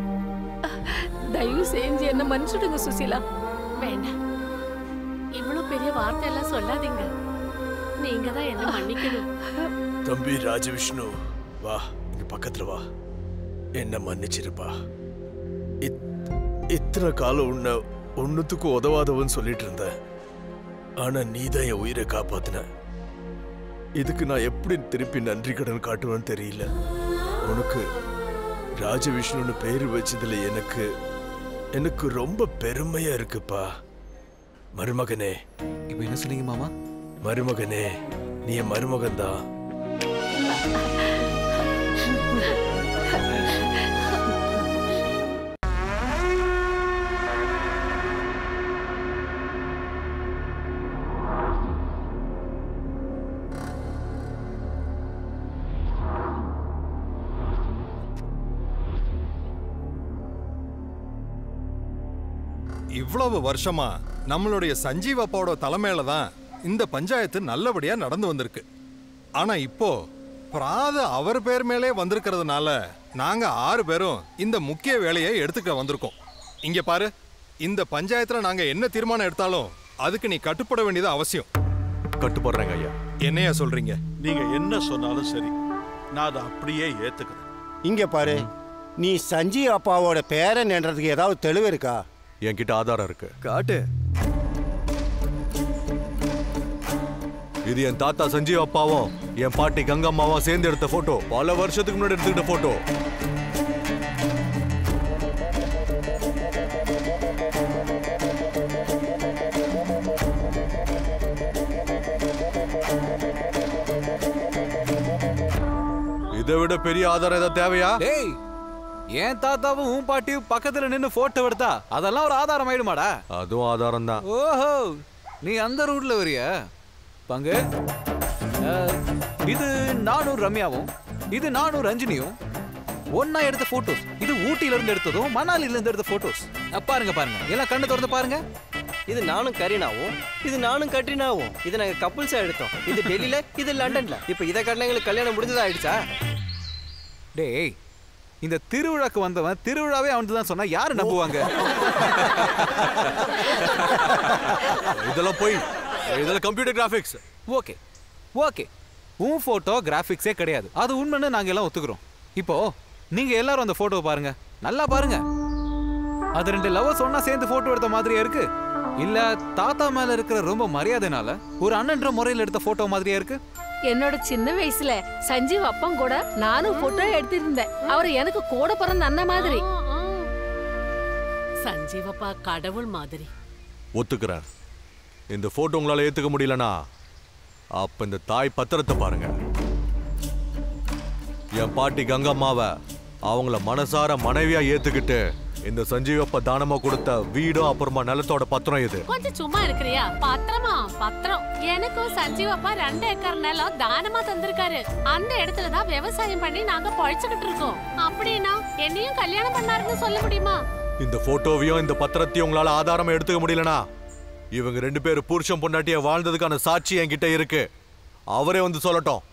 தயவு செஞ்சு என்ன மன்னிச்சுடுங்க சுசீலா வேண்டாம் இவ்வளவு பெரிய வார்த்தை எல்லாம் சொல்லாதீங்க நீங்க தான் என்ன மன்னிக்கணும் தம்பி ராஜவிஷ்ணு வா இங்க பக்கத்துல வா என்ன மன்னிச்சிருப்பா இத்- இத்தனை காலம் உன்னை ஒன்னுத்துக்கும் உதவாதவன் சொல்லிட்டு இருந்தேன் ஆனா நீ தான் என் உயிரை காப்பாத்தின இதுக்கு நான் எப்படி திருப்பி நன்றி கடன் காட்டுவேன்னு தெரியல உனக்கு ராஜவிஷ்ணுன்னு பேர் வச்சதுல எனக்கு எனக்கு ரொம்ப பெருமையா இருக்குப்பா மருமகனே இப்போ என்ன சொன்னீங்க மாமா மருமகனே நீ என் மருமகன் தான் இவ்வளவு வருஷமா நம்மளுடைய சஞ்சீவ் அப்பாவோட தலைமையில தான் இந்த பஞ்சாயத்து நல்லபடியா நடந்து வந்திருக்கு ஆனா இப்போ பிராத அவர் பேர் மேலே வந்திருக்கிறதுனால நாங்க ஆறு பேரும் இந்த முக்கிய வேலையை எடுத்துக்க வந்திருக்கோம் இங்க பாரு இந்த பஞ்சாயத்துல நாங்க என்ன தீர்மானம் எடுத்தாலும் அதுக்கு நீ கட்டுப்பட வேண்டியது அவசியம் கட்டுப்படுறேங்க ஐயா என்னையா சொல்றீங்க நீங்க என்ன சொன்னாலும் சரி நான் அதை அப்படியே ஏத்துக்கிறேன் இங்க பாரு நீ சஞ்சீவ் அப்பாவோட பேரன் என்றதுக்கு ஏதாவது தெளிவு இருக்கா என்கிட்ட ஆதாரம் இருக்கு காட்டு இது என் தாத்தா சஞ்சீவ் அப்பாவும் என் பாட்டி கங்கம்மாவும் சேர்ந்து எடுத்த போட்டோ பல வருஷத்துக்கு முன்னாடி எடுத்துக்கிட்ட போட்டோ இதை விட பெரிய ஆதாரம் ஏதாவது தேவையா டேய் என் தாத்தாவும் உன் பாட்டியும் பக்கத்துல நின்னு போட்டோ எடுத்தா அதெல்லாம் ஒரு ஆதாரம் ஆயிடுமாடா அதுவும் ஆதாரம் தான் ஓஹோ நீ அந்த ரூட்ல வரியா பங்கு அஹ், இது நானும் ரம்யாவும் இது நானும் ரஞ்சினியும் ஒன்னா எடுத்த போட்டோஸ் இது ஊட்டில இருந்து எடுத்ததும் மணாலில இருந்து எடுத்த போட்டோஸ் பாருங்க பாருங்க எல்லாம் கண்ணு திறந்து பாருங்க இது நானும் கரீனாவும் இது நானும் கட்ரினாவும் இது நாங்க கப்புள்ஸா எடுத்தோம் இது டெல்லியில இது லண்டன்ல இப்போ இதை காட்டினா எங்களுக்கு கல்யாணம் முடிஞ்சதா ஆயிடுச்சா டேய் இந்த திருவிழாக்கு வந்தவன் திருவிழாவே அவனுக்கு தான் சொன்னா யாரு நம்புவாங்க இதெல்லாம் போய் இதெல்லாம் கம்ப்யூட்டர் கிராஃபிக்ஸ் ஓகே ஓகே உன் போட்டோ கிராஃபிக்ஸே கிடையாது அது உண்மைன்னு நாங்க எல்லாம் ஒத்துக்கிறோம் இப்போ நீங்க எல்லாரும் அந்த போட்டோவை பாருங்க நல்லா பாருங்க அது ரெண்டு லவ்வர்ஸ் ஒண்ணா சேர்ந்து போட்டோ எடுத்த மாதிரியா இருக்கு இல்ல தாத்தா மேல இருக்கிற ரொம்ப மரியாதைனால ஒரு அண்ணன்ற முறையில் எடுத்த போட்டோ மாதிரியா இருக்கு என்னோட சின்ன வயசுல சஞ்சீவ் அப்பன் கூட நானும் போட்டோ எடுத்திருந்தேன் அவர் எனக்கு கூட பிறந்த அண்ணன் மாதிரி சஞ்சீவப்பா கடவுள் மாதிரி ஒத்துக்கிறேன் இந்த போட்டோ உங்களால ஏத்துக்க முடியலனா அப்ப இந்த தாய் பத்திரத்தை பாருங்க என் பாட்டி கங்கம்மாவை அவங்கள மனசார மனைவியா ஏத்துக்கிட்டு இந்த சஞ்சீவப்ப தானமா கொடுத்த வீடும் அப்புறமா நிலத்தோட பத்திரம் இது கொஞ்சம் சும்மா இருக்கிறியா பத்திரமா பத்திரம் எனக்கும் சஞ்சீவப்பா ரெண்டு ஏக்கர் நிலம் தானமா தந்திருக்காரு அந்த இடத்துல தான் விவசாயம் பண்ணி நாங்க பழிச்சுக்கிட்டு இருக்கோம் அப்படின்னா என்னையும் கல்யாணம் பண்ணாருன்னு சொல்ல முடியுமா இந்த போட்டோவையும் இந்த பத்திரத்தையும் உங்களால ஆதாரமா எடுத்துக்க முடியலனா இவங்க ரெண்டு பேரும் புருஷன் பொண்டாட்டிய வாழ்ந்ததுக்கான சாட்சி என்கிட்ட இருக்கு அவரே வந்து சொல்லட்டும்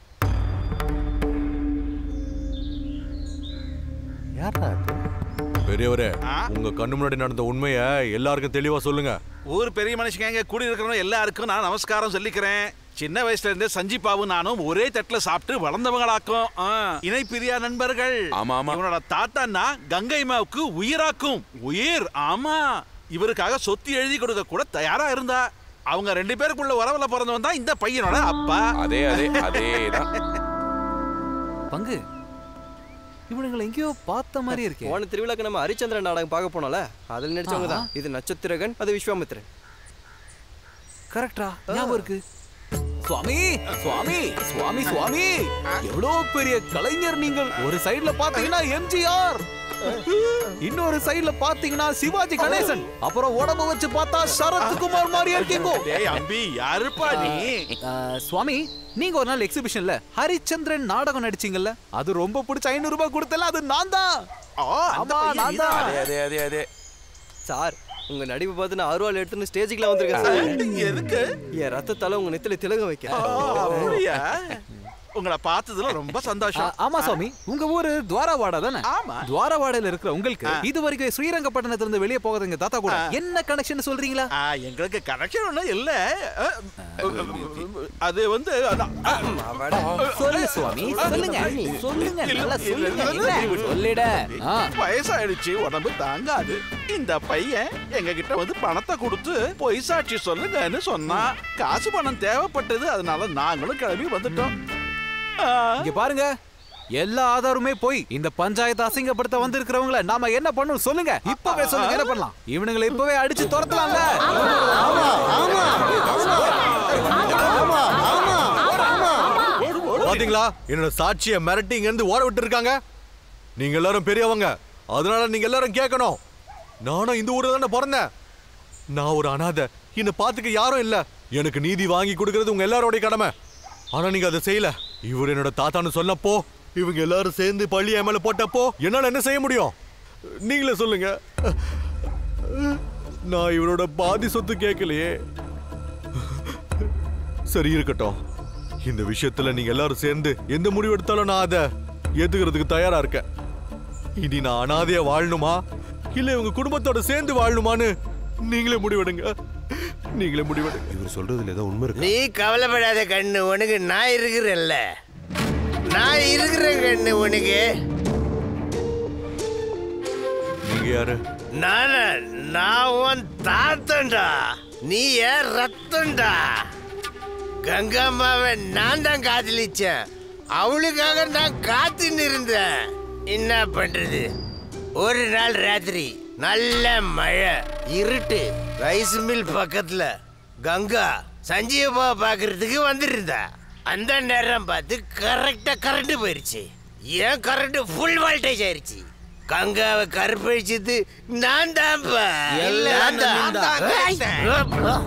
பெரியவரே உங்க கண்ணு முன்னாடி நடந்த உண்மையை எல்லாருக்கும் தெளிவா சொல்லுங்க ஊர் பெரிய மனுஷங்க இங்க கூடி இருக்கிறவங்க எல்லாருக்கும் நான் நமஸ்காரம் சொல்லிக்கிறேன் சின்ன வயசுல இருந்தே சஞ்சிப்பாவும் நானும் ஒரே தட்டுல சாப்பிட்டு வளர்ந்தவங்களாக்கும் ஆ, இணை பிரியா நண்பர்கள் ஆமா ஆமா இவனோட தாத்தான்னா கங்கைமாவுக்கு உயிராக்கும் உயிர் ஆமா இவருக்காக சொத்து எழுதி கொடுக்க கூட தயாரா இருந்தா அவங்க ரெண்டு பேருக்குள்ள உறவுல பிறந்தவன் தான் இந்த பையனோட அப்பா அதே அதே அதேதான் பங்கு இவனுங்களை எங்கேயோ பார்த்த மாதிரி இருக்கே போன திருவிழாக்கு நம்ம ஹரிச்சந்திரன் நாடகம் பார்க்க போனோம்ல அதில் நடிச்சவங்க தான் இது நட்சத்திரகன் அது விஸ்வாமித்திரன் கரெக்டா ஞாபகம் இருக்கு சுவாமி சுவாமி சுவாமி சுவாமி எவ்வளவு பெரிய கலைஞர் நீங்கள் ஒரு சைடுல பாத்தீங்கன்னா எம்ஜிஆர் இன்னொரு சைடுல பாத்தீங்கன்னா சிவாஜி கணேசன் அப்புறம் உடம்ப வச்சு பார்த்தா சரத்குமார் மாதிரியா இருக்கீங்க டேய் அம்பி யாருப்பா நீ அஹ், சுவாமி நீங்க ஒரு நாள் எக்ஸிபிஷன்ல ஹரிச்சந்திரன் நாடகம் நடிச்சீங்கல்ல அது ரொம்ப பிடிச்ச ஐநூறு ரூபாய் கொடுத்தல அது நான் தான் ஆமா நான் தான் அதே அதே அதே அதே சார் உங்க நடிப்பு பார்த்து நான் அருவாள் எடுத்துன்னு ஸ்டேஜுக்குலாம் வந்திருக்கேன் சார் எதுக்கு என் ரத்தத்தால உங்க நெத்தில திலகம் வைக்க அப்படியா உங்களை பார்த்ததுல ரொம்ப சந்தோஷம் ஆ- ஆமா சுவாமி உங்க ஊரு துவாரவாடா தானே ஆமா. துவாரவாடையில இருக்கிற உங்களுக்கு இது வரைக்கும் ஸ்ரீரங்கப்பட்டணத்துல இருந்து வெளியே போகாதீங்க தாத்தா கூட என்ன கனெக்ஷன் சொல்றீங்களா ஆ, எங்களுக்கு கனெக்ஷன் ஒன்றும் இல்ல அஹ், அது வந்து அதான். சொல்லுங்க சுவாமி சொல்லுங்க சொல்லுங்க இல்ல, நல்லா இல்ல, சொல்லுங்க இல்ல, என்ன? இல்ல. சொல்லிட ஆ. வயசாயிடுச்சு உடம்பு தாங்காது இந்த பையன் எங்க கிட்ட வந்து பணத்தை கொடுத்து பொய் சாட்சி சொல்லுங்கன்னு சொன்னா காசு பணம் தேவைப்பட்டது அதனால நாங்களும் கிளம்பி வந்துட்டோம் ஆ. இங்க பாருங்க எல்லா ஆதாரமே போய் இந்த பஞ்சாயத்து அசிங்கப்படுத்த வந்திருக்கிறவங்கள நாம என்ன பண்ணணும் சொல்லுங்க இப்பவே சொல்லுங்க என்ன பண்ணலாம் இவனுங்களை இப்பவே அடிச்சு துரத்தலாம்ல பாத்தீங்களா என்னோட சாட்சியை மிரட்டி இங்க இருந்து ஓட விட்டு இருக்காங்க நீங்க எல்லாரும் பெரியவங்க அதனால நீங்க எல்லாரும் கேட்கணும் நானும் இந்த ஊர்ல தானே பிறந்தேன் நான் ஒரு அனாதை என்ன பாத்துக்க யாரும் இல்ல எனக்கு நீதி வாங்கி கொடுக்கறது உங்க எல்லாரோடைய கடமை ஆனா நீங்க அதை செய்யல இவர் என்னோட தாத்தான்னு சொல்லப்போ இவங்க எல்லாரும் சேர்ந்து பள்ளி என் மேல போட்டப்போ என்னால என்ன செய்ய முடியும் நீங்களே சொல்லுங்க நான் இவரோட பாதி சொத்து கேட்கலையே சரி இருக்கட்டும் இந்த விஷயத்துல நீங்க எல்லாரும் சேர்ந்து எந்த முடிவு எடுத்தாலும் நான் அதை ஏத்துக்கிறதுக்கு தயாரா இருக்கேன் இனி நான் அனாதையா வாழணுமா இல்ல இவங்க குடும்பத்தோட சேர்ந்து வாழணுமான்னு நீங்களே முடிவெடுங்க நீங்களே முடிவெடுங்க இவர் சொல்றதுல ஏதோ உண்மை இருக்கு நீ கவலைப்படாத கண்ணு உனக்கு நான் இருக்கிறேன்ல நான் இருக்கிறேன் கண்ணு உனக்கு நீங்க யாரு நானா நான் உன் தாத்தன்டா நீ ஏன் ரத்தம்டா கங்காம்மாவை நான் தான் காதலிச்சேன் அவளுக்காக நான் காத்துன்னு இருந்தேன் என்ன பண்றது ஒரு நாள் ராத்திரி நல்ல மழை இருட்டு ரைஸ் மில் பக்கத்துல கங்கா சஞ்சீவபாவை பார்க்கறதுக்கு வந்திருந்தா அந்த நேரம் பார்த்து கரெக்டா கரண்ட் போயிருச்சு ஏன் கரண்ட் ஃபுல் வால்டேஜ் ஆயிருச்சு கங்காவை கற்பழிச்சது நான் தான்ப்பா எல்லாம் நான் நான் தான்.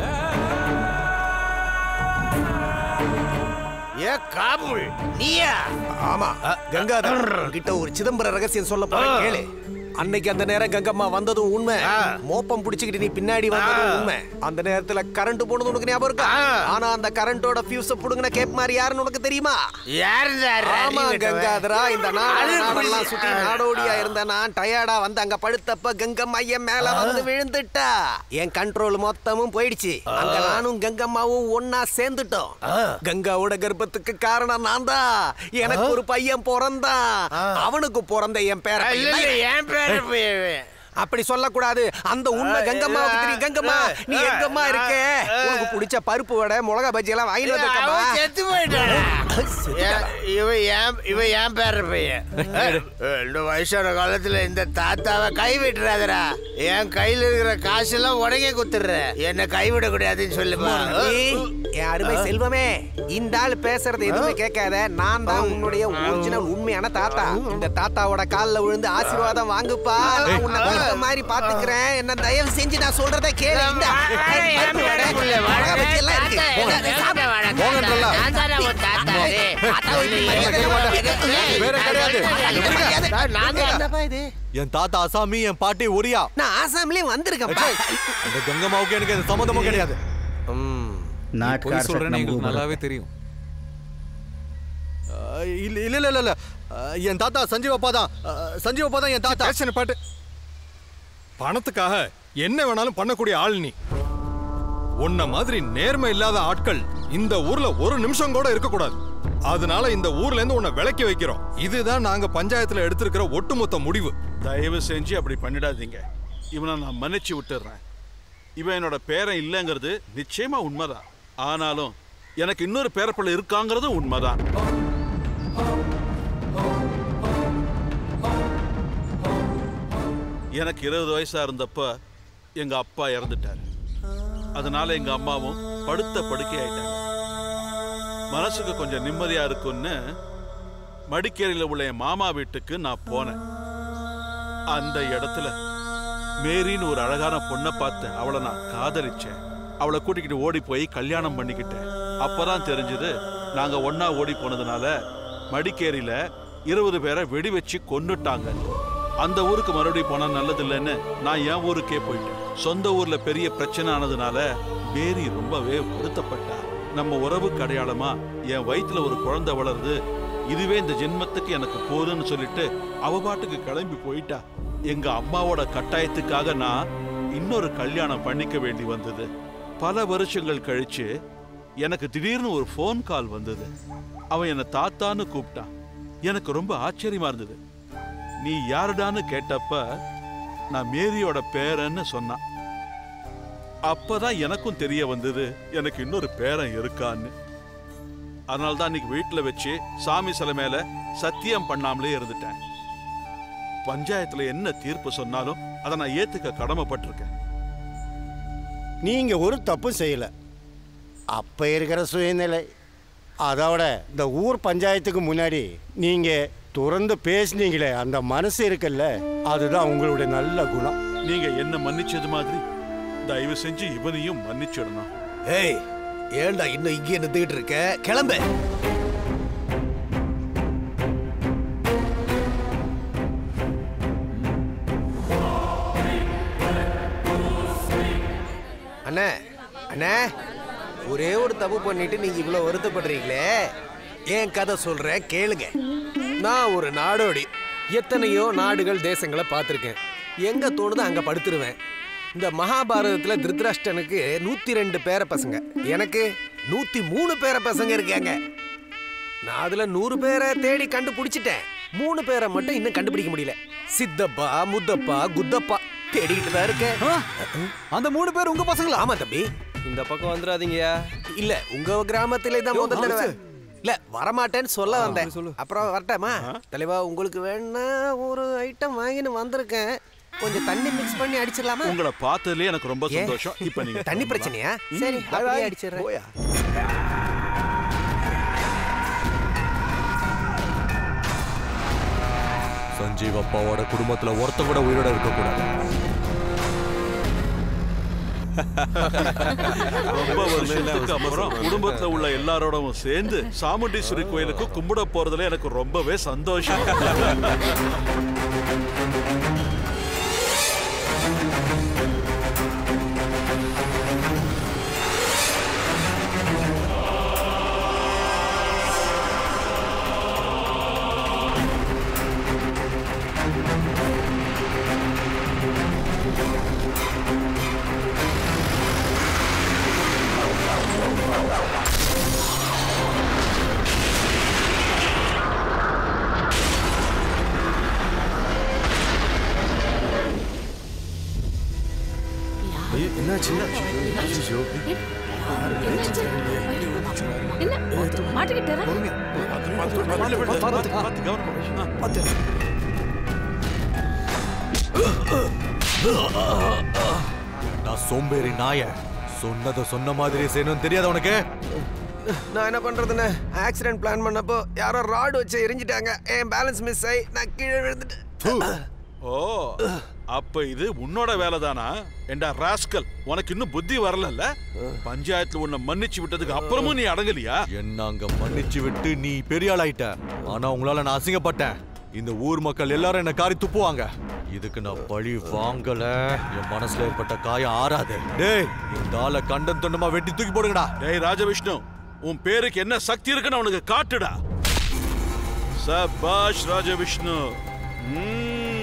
ஏ காபுல் நீயா ஆமா கங்காதர் கிட்ட ஒரு சிதம்பர ரகசியம் சொல்ல போறேன் ஆ. கேளு அன்னைக்கு அந்த நேரம் கங்கம்மா வந்ததும் உண்மை மோப்பம் புடிச்சுக்கிட்டு நீ பின்னாடி வந்ததும் உண்மை அந்த நேரத்துல கரண்ட் போனது உனக்கு ஞாபகம் இருக்கா ஆனா அந்த கரண்டோட ஃபியூஸ புடுங்கின கேப் மாதிரி யாருன்னு உனக்கு தெரியுமா யாரு சார் ஆமா அறிவு கெட்டவன்? கங்காதரா இந்த நாடு அழுப்பு நாடெல்லாம் இல்லை. சுத்தி நாடோடியா இருந்த நான் டயர்டா வந்து அங்க படுத்தப்ப கங்கம்மா என் மேல வந்து விழுந்துட்டா என் கண்ட்ரோல் மொத்தமும் போயிடுச்சு அங்க நானும் கங்கம்மாவும் ஒன்னா சேர்ந்துட்டோம் கங்காவோட கர்ப்பத்துக்கு காரணம் நான் தான் எனக்கு ஒரு பையன் பிறந்தான் அவனுக்கு பிறந்த என் பேர இல்ல, இல்ல, என் பேர பையன். அப்படி சொல்லக்கூடாது அந்த உண்மை கங்கம்மாவுக்கு தெரியும் கங்கம்மா நீ எங்கம்மா இருக்க உனக்கு பிடிச்ச பருப்பு வடை மிளகா பஜ்ஜி எல்லாம் வாங்கிட்டு வந்திருக்கம்மா அவன் செத்து போயிட்டான். ஏன், இவன் ஏன் இவன் ஏன் பேர பையன் இந்த வயசான காலத்துல இந்த தாத்தாவை கை விட்டுறாதடா என் கையில இருக்கிற காசெல்லாம் உடனே குத்துடுற என்ன கைவிட கூடாதுன்னு சொல்லுமா ஏய், என் அருமை செல்வமே இந்த ஆள் பேசுறது எதுவுமே கேட்காத நான் தான் உன்னுடைய ஒரிஜினல் உண்மையான தாத்தா இந்த தாத்தாவோட கால்ல விழுந்து ஆசீர்வாதம் வாங்குப்பா நான் உன்னை குழந்தை மாதிரி பாத்துக்கிறேன் என்ன தயவு செஞ்சு நான் சொல்றத கேளு இந்த பருப்பு வடை, மிளகா பஜ்ஜி எல்லாம் இருக்கு. போங்க, சாப்பிடு. போங்கன்றல. வேற கிடையாது. என்னப்பா இது? என் தாத்தா அசாமி என் பாட்டி ஒரியா நான் ஆசாம்லயும் வந்திருக்கேன்ப்பா. அந்த கங்கம்மாவுக்கு எனக்கு எந்த சம்மந்தமும் கிடையாது பொய் சொல்றேன்னு எங்களுக்கு நல்லாவே தெரியும் அஹ், இல்ல இல்ல இல்ல இல்ல, இல்ல அஹ், என் தாத்தா சஞ்சீவ் அப்பா தான் அஹ், சஞ்சீவ் அப்பா தான் என் தாத்தா பேசின பாட்டு பணத்துக்காக என்ன வேணாலும் பண்ணக்கூடிய ஆள் நீ உன்ன மாதிரி நேர்மை இல்லாத ஆட்கள் இந்த ஊர்ல ஒரு நிமிஷம் கூட இருக்கக்கூடாது அதனால இந்த ஊர்ல இருந்து உன்னை விலக்கி வைக்கிறோம் இதுதான் நாங்க பஞ்சாயத்துல எடுத்திருக்கிற ஒட்டுமொத்த முடிவு தயவு செஞ்சு அப்படி பண்ணிடாதீங்க இவனை நான் மன்னிச்சு விட்டுறேன் இவன் என்னோட பேரன் இல்லைங்கிறது நிச்சயமா உண்மைதான் ஆனாலும் எனக்கு இன்னொரு பேரப்பிள்ளை இருக்காங்கிறதும் உண்மைதான் எனக்கு இருபது வயசா இருந்தப்ப எங்க அப்பா இறந்துட்டாரு அதனால எங்க அம்மாவும் படுத்த படுக்கை ஆயிட்டாங்க மனசுக்கு கொஞ்சம் நிம்மதியா இருக்கும்னு மடிக்கேரியில் உள்ள என் மாமா வீட்டுக்கு நான் போனேன் அந்த இடத்துல மேரின்னு ஒரு அழகான பொண்ணை பார்த்தேன் அவளை நான் காதலிச்சேன் அவளை கூட்டிக்கிட்டு ஓடி போய் கல்யாணம் பண்ணிக்கிட்டேன் அப்பதான் தெரிஞ்சது நாங்க ஒண்ணா ஓடி போனதுனால மடிக்கேரியில இருபது பேரை வெடி வச்சு கொன்னுட்டாங்க அந்த ஊருக்கு மறுபடியும் போனா நல்லது இல்லைன்னு நான் என் ஊருக்கே போயிட்டேன் சொந்த ஊர்ல பெரிய பிரச்சனை ஆனதுனால மேரி ரொம்பவே வருத்தப்பட்டா நம்ம உறவுக்கு அடையாளமா என் வயித்துல ஒரு குழந்தை வளருது இதுவே இந்த ஜென்மத்துக்கு எனக்கு போதும்னு சொல்லிட்டு அவ பாட்டுக்கு கிளம்பி போயிட்டா எங்க அம்மாவோட கட்டாயத்துக்காக நான் இன்னொரு கல்யாணம் பண்ணிக்க வேண்டி வந்தது பல வருஷங்கள் கழிச்சு எனக்கு திடீர்னு ஒரு ஃபோன் கால் வந்தது அவன் என்னை தாத்தான்னு கூப்பிட்டான் எனக்கு ரொம்ப ஆச்சரியமா இருந்தது நீ யாருடான்னு கேட்டப்ப நான் மேரியோட பேரன்னு சொன்னான் அப்பதான் எனக்கும் தெரிய வந்தது எனக்கு இன்னொரு பேரன் இருக்கான்னு அதனால தான் இன்னைக்கு வீட்டில் வச்சு சாமி சிலை மேல சத்தியம் பண்ணாமலே இருந்துட்டேன் பஞ்சாயத்துல என்ன தீர்ப்பு சொன்னாலும் அதை நான் ஏத்துக்க கடமைப்பட்டிருக்கேன் நீங்க ஒரு தப்பும் செய்யல அப்ப இருக்கிற சூழ்நிலை அதோட இந்த ஊர் பஞ்சாயத்துக்கு முன்னாடி நீங்க துறந்து பேசுனீங்களே அந்த மனசு இருக்குல்ல அதுதான் உங்களுடைய நல்ல குணம் நீங்க என்ன மன்னிச்சது மாதிரி தயவு செஞ்சு இவனையும் மன்னிச்சிடணும் ஏய் ஏன்டா இன்னும் இங்கே நின்றுகிட்டு இருக்க கிளம்பு அண்ணே அண்ணே ஒரே ஒரு தப்பு பண்ணிட்டு நீங்க இவ்வளவு வருத்தப்படுறீங்களே ஏன் கதை சொல்றேன் கேளுங்க நான் ஒரு நாடோடி எத்தனையோ நாடுகள் தேசங்களை பார்த்துருக்கேன் எங்க தோணுதோ அங்க படுத்துருவேன் இந்த மகாபாரதத்துல திருதராஷ்டனுக்கு நூத்தி ரெண்டு பேர பசங்க எனக்கு நூத்தி மூணு பேர பசங்க இருக்காங்க நான் அதுல நூறு பேரை தேடி கண்டுபிடிச்சிட்டேன் மூணு பேரை மட்டும் இன்னும் கண்டுபிடிக்க முடியல சித்தப்பா முத்தப்பா குத்தப்பா தேடிக்கிட்டு தான் இருக்கேன் அந்த மூணு பேர் உங்க பசங்களா ஆமா தம்பி இந்த பக்கம் வந்துடாதீங்கயா இல்ல உங்க கிராமத்திலே தான் யோ, முதல் தடவை ஹவுஸ். இல்ல வரமாட்டேன்னு சொல்ல வந்தேன் அப்புறம் வரட்டேமா தலைவா உங்களுக்கு வேணா ஒரு ஐட்டம் வாங்கின்னு வந்திருக்கேன் கொஞ்சம் தண்ணி மிக்ஸ் பண்ணி அடிச்சிடலாமா உங்களை பார்த்ததுலயே எனக்கு ரொம்ப ஏன்? சந்தோஷம் இப்ப நீங்க தண்ணி பிரச்சனையா சரி ம், அப்படியே bye. அடிச்சிடுறேன் போயா. சஞ்சீவ் அப்பாவோட குடும்பத்துல ஒருத்த கூட உயிரோட இருக்கக்கூடாது ரொம்ப வருஷத்துக்கு அப்புறம் குடும்பத்துல உள்ள எல்லாரோடவும் சேர்ந்து சாமுண்டீஸ்வரி கோயிலுக்கு கும்பிட போறதுல எனக்கு ரொம்பவே சந்தோஷம் என்னாச்சு என்ன மாட்டிக்கிட்டாரா நான் சோம்பேறி நாய சொன்னதை சொன்ன மாதிரி செய்யணும் தெரியாத உனக்கு நான் என்ன பண்றதுன்னு ஆக்சிடென்ட் பிளான் பண்ணப்போ யாரோ ராடு வச்சு எரிஞ்சிட்டாங்க என் பேலன்ஸ் மிஸ் ஆகி நான் கீழே விழுந்துட்டேன் ஓ அப்ப இது உன்னோட வேலைதானா ஏண்டா ராஸ்கல் உனக்கு இன்னும் புத்தி வரலல்ல பஞ்சாயத்துல உன்னை மன்னிச்சு விட்டதுக்கு அப்புறமும் நீ அடங்கலையா என்ன அங்க மன்னிச்சு விட்டு நீ பெரிய ஆளாயிட்ட ஆனா உங்களால நான் அசிங்கப்பட்டேன் இந்த ஊர் மக்கள் எல்லாரும் என்ன காரி துப்புவாங்க இதுக்கு நான் பழி வாங்கல என் மனசுல ஏற்பட்ட காயம் ஆறாது டேய் இந்த ஆளை கண்டன் தொண்டமா வெட்டி தூக்கி போடுங்கடா டேய் ராஜவிஷ்ணு உன் பேருக்கு என்ன சக்தி இருக்குன்னு அவனுக்கு காட்டுடா சபாஷ் ராஜவிஷ்ணு ம்ம்.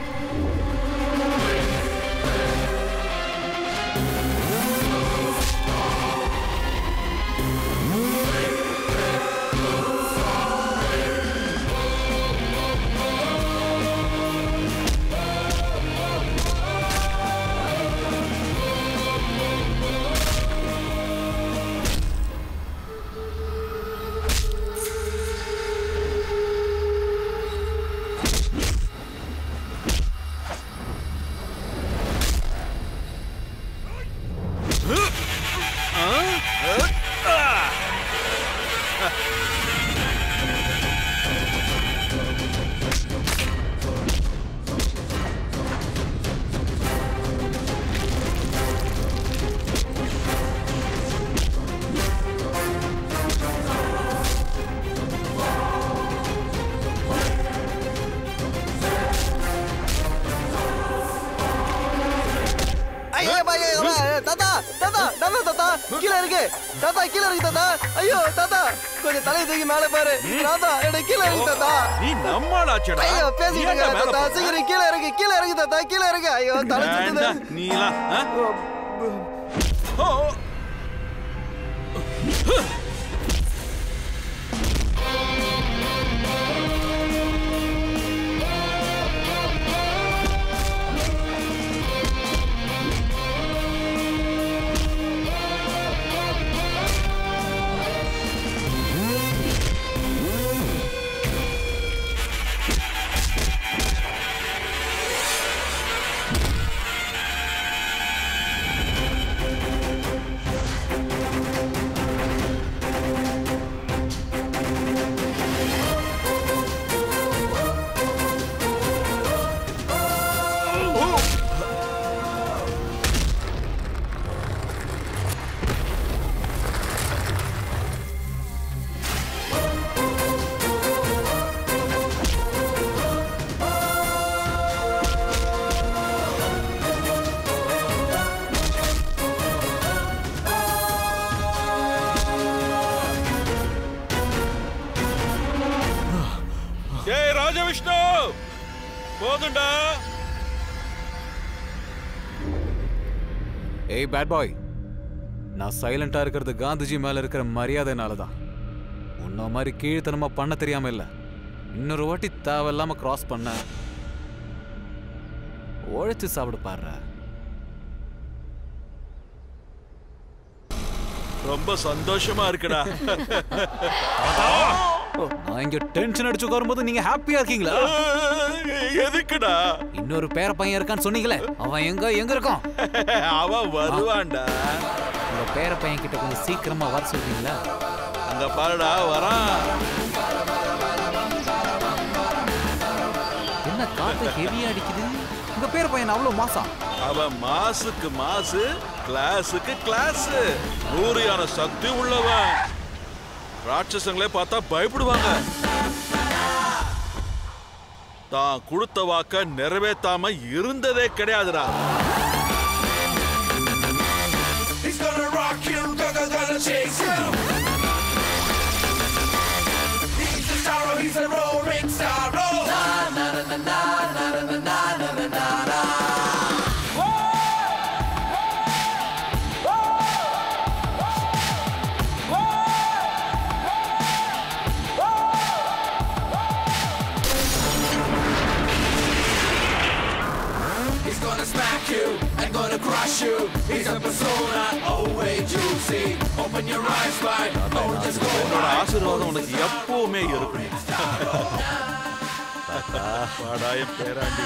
ஐயோ, ஐயோ, ஐயோ, தாத்தா தாத்தா தாத்தா தாத்தா கீழே இருக்கு தாத்தா கீழே இருக்கு தாத்தா ஐயோ தாத்தா கொஞ்சம் தலையை தூக்கி மேலே பாரு தாத்தா எனக்கு கீழே இருக்கு தாத்தா நீ நம்மளாச்சடா ஐயோ நீ பேசிட்டு ஏன்டா இருக்க மேல தாத்தா போற? சீக்கிரம் கீழே இருக்கு கீழே இருக்கு தாத்தா கீழே இருக்கு ஐயோ தலை சுத்துது வேண்டாம், நீலாம் ஆ? ஓ ஏய் ராஜவிஷ்ணு போதுண்டா ஏய் பேட் பாய் நான் சைலண்டா இருக்கிறது காந்திஜி மேல இருக்கிற மரியாதைனால தான் உன்ன மாதிரி கீழ்த்தனமா பண்ண தெரியாம இல்ல இன்னொரு வாட்டி தேவையில்லாம கிராஸ் பண்ண உழைச்சு சாப்பிட பாடுற ரொம்ப சந்தோஷமா இருக்குடா நான் இங்க டென்ஷன் அடிச்சு உட்காரும்போது நீங்க ஹாப்பியா இருக்கீங்களா எதுக்குடா இன்னொரு பேர பையன் இருக்கான்னு சொன்னீங்களே அவன் எங்க எங்க இருக்கான் அவன் வருவான்டா உங்க பேர பையன் கிட்ட கொஞ்சம் சீக்கிரமா வர சொல்றீங்களா அங்க பாருடா வரான் என்ன என்ன காத்து ஹெவியா அடிக்குது உங்க பேர் பையன் அவ்வளவு மாசா அவன் மாசுக்கு மாசு கிளாஸுக்கு கிளாஸ் நூறியான சக்தி உள்ளவன் ராட்சசங்களே பார்த்தா பயப்படுவாங்க தான் கொடுத்த வாக்க நிறைவேத்தாம இருந்ததே கிடையாதுடா He's gonna rock you, gonna, gonna chase you. He's a star, he's a roaring star. Oh. Na na na na na na na na na na na na. He's gonna smack you and gonna crush you. He's a persona, oh wait you see. Open your eyes wide, oh just go என்னோட right. ஆசீர்வாதம் உனக்கு எப்பவுமே இருக்கும் பாடாயம் பேராண்டி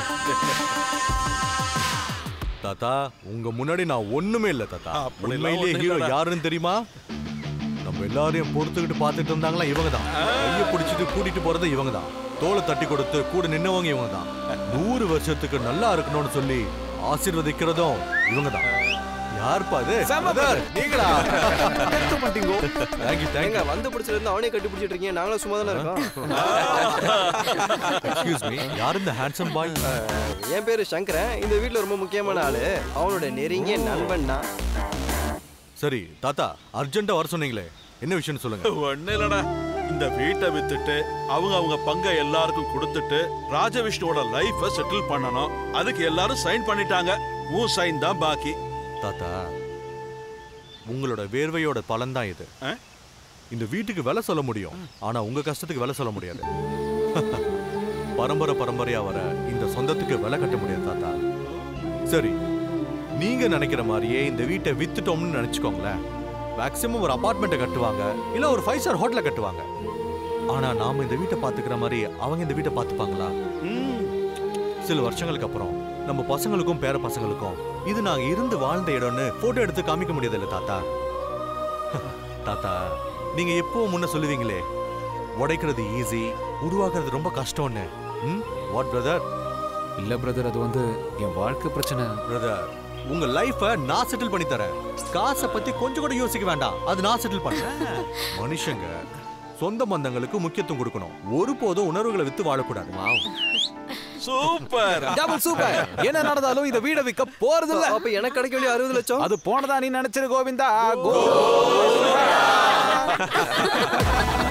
தாத்தா உங்க முன்னாடி நான் ஒண்ணுமே இல்ல தாத்தா அப்படிலாம் உண்மையிலேயே ஒண்ணும் ஹீரோ இல்லடா. யாருன்னு தெரியுமா நம்ம எல்லாரையும் பொறுத்துக்கிட்டு பார்த்துட்டு இருந்தாங்களா இவங்க தான் கையை பிடிச்சிட்டு கூட்டிட்டு போறது இவங்க தான் தோலை தட்டி கொடுத்து கூட நின்னவங்க இவங்க தான் நூறு வருஷத்துக்கு நல்லா இருக்கணும்னு சொல்லி ஆசீர்வதிக்கிறதும் இவங்க தான் யார்ப்பா அது Brother, நீங்களா தேங்க்யூ ஏங்க தேங்க்யூ வந்து பிடிச்சதுல இருந்து அவனே கட்டி பிடிச்சிட்டு இருக்கீங்க நாங்களும் சும்மா தானே இருக்கோம் எக்ஸ்கியூஸ் மீ யார் இந்த ஹேண்ட்ஸம் பாய் என் பேரு சங்கரன் இந்த வீட்ல ரொம்ப முக்கியமான ஆளு அவனோட நெருங்கிய நண்பன் தான் சரி தாத்தா அர்ஜென்ட்டா வர சொன்னீங்களே என்ன விஷயம் சொல்லுங்க ஒண்ணு இல்லடா இந்த வீட்டை வித்துட்டு அவங்க அவங்க பங்கை எல்லாருக்கும் கொடுத்துட்டு ராஜவிஷ்ணுவோட லைஃப செட்டில் பண்ணணும் அதுக்கு எல்லாரும் சைன் பண்ணிட்டாங்க உன் சைன் தான் பாக்கி தாத்தா உங்களோட வேர்வையோட பலன் தான் இது இந்த வீட்டுக்கு விலை சொல்ல முடியும் ஆனா உங்க கஷ்டத்துக்கு விலை சொல்ல முடியாது பரம்பரை பரம்பரையா வர இந்த சொந்தத்துக்கு விலை கட்ட முடியாது தாத்தா சரி நீங்க நினைக்கிற மாதிரியே இந்த வீட்டை வித்துட்டோம்னு நினைச்சுக்கோங்களேன் மேக்சிமம் ஒரு அபார்ட்மெண்ட்டை கட்டுவாங்க இல்ல ஒரு ஃபைவ் ஸ்டார் ஹோட்டலை கட்டுவாங்க ஆனா நாம இந்த வீட்டை பாத்துக்கிற மாதிரி அவங்க இந்த வீட்டை பாத்துப்பாங்களா சில வருஷங்களுக்கு அப்புறம் நம்ம பசங்களுக்கும் பேர பசங்களுக்கும் இது நாங்க இருந்து வாழ்ந்த இடம்னு போட்டோ எடுத்து காமிக்க முடியாது இல்ல தாத்தா தாத்தா நீங்க எப்பவும் முன்ன சொல்லுவீங்களே உடைக்கிறது ஈஸி உருவாக்குறது ரொம்ப கஷ்டம்னு ம் வாட் பிரதர் இல்ல பிரதர் அது வந்து என் வாழ்க்கை பிரச்சனை பிரதர் உங்க லைஃப நான் செட்டில் பண்ணி தரேன் காசை பத்தி கொஞ்சம் கூட யோசிக்க வேண்டாம் அது நான் செட்டில் பண்றேன் மனுஷங்க சொந்த பந்தங்களுக்கு முக்கியத்துவம் கொடுக்கணும் ஒருபோதும் உணர்வுகளை வித்து வாழக்கூடாது சூப்பர் டபுள் சூப்பர் என்ன நடந்தாலும் இந்த வீட விற்க போறது இல்ல அப்ப எனக்கு கிடைக்க வேண்டிய அறுபது லட்சம் அது போனதா நீ நினைச்சிரு கோவிந்தா கோ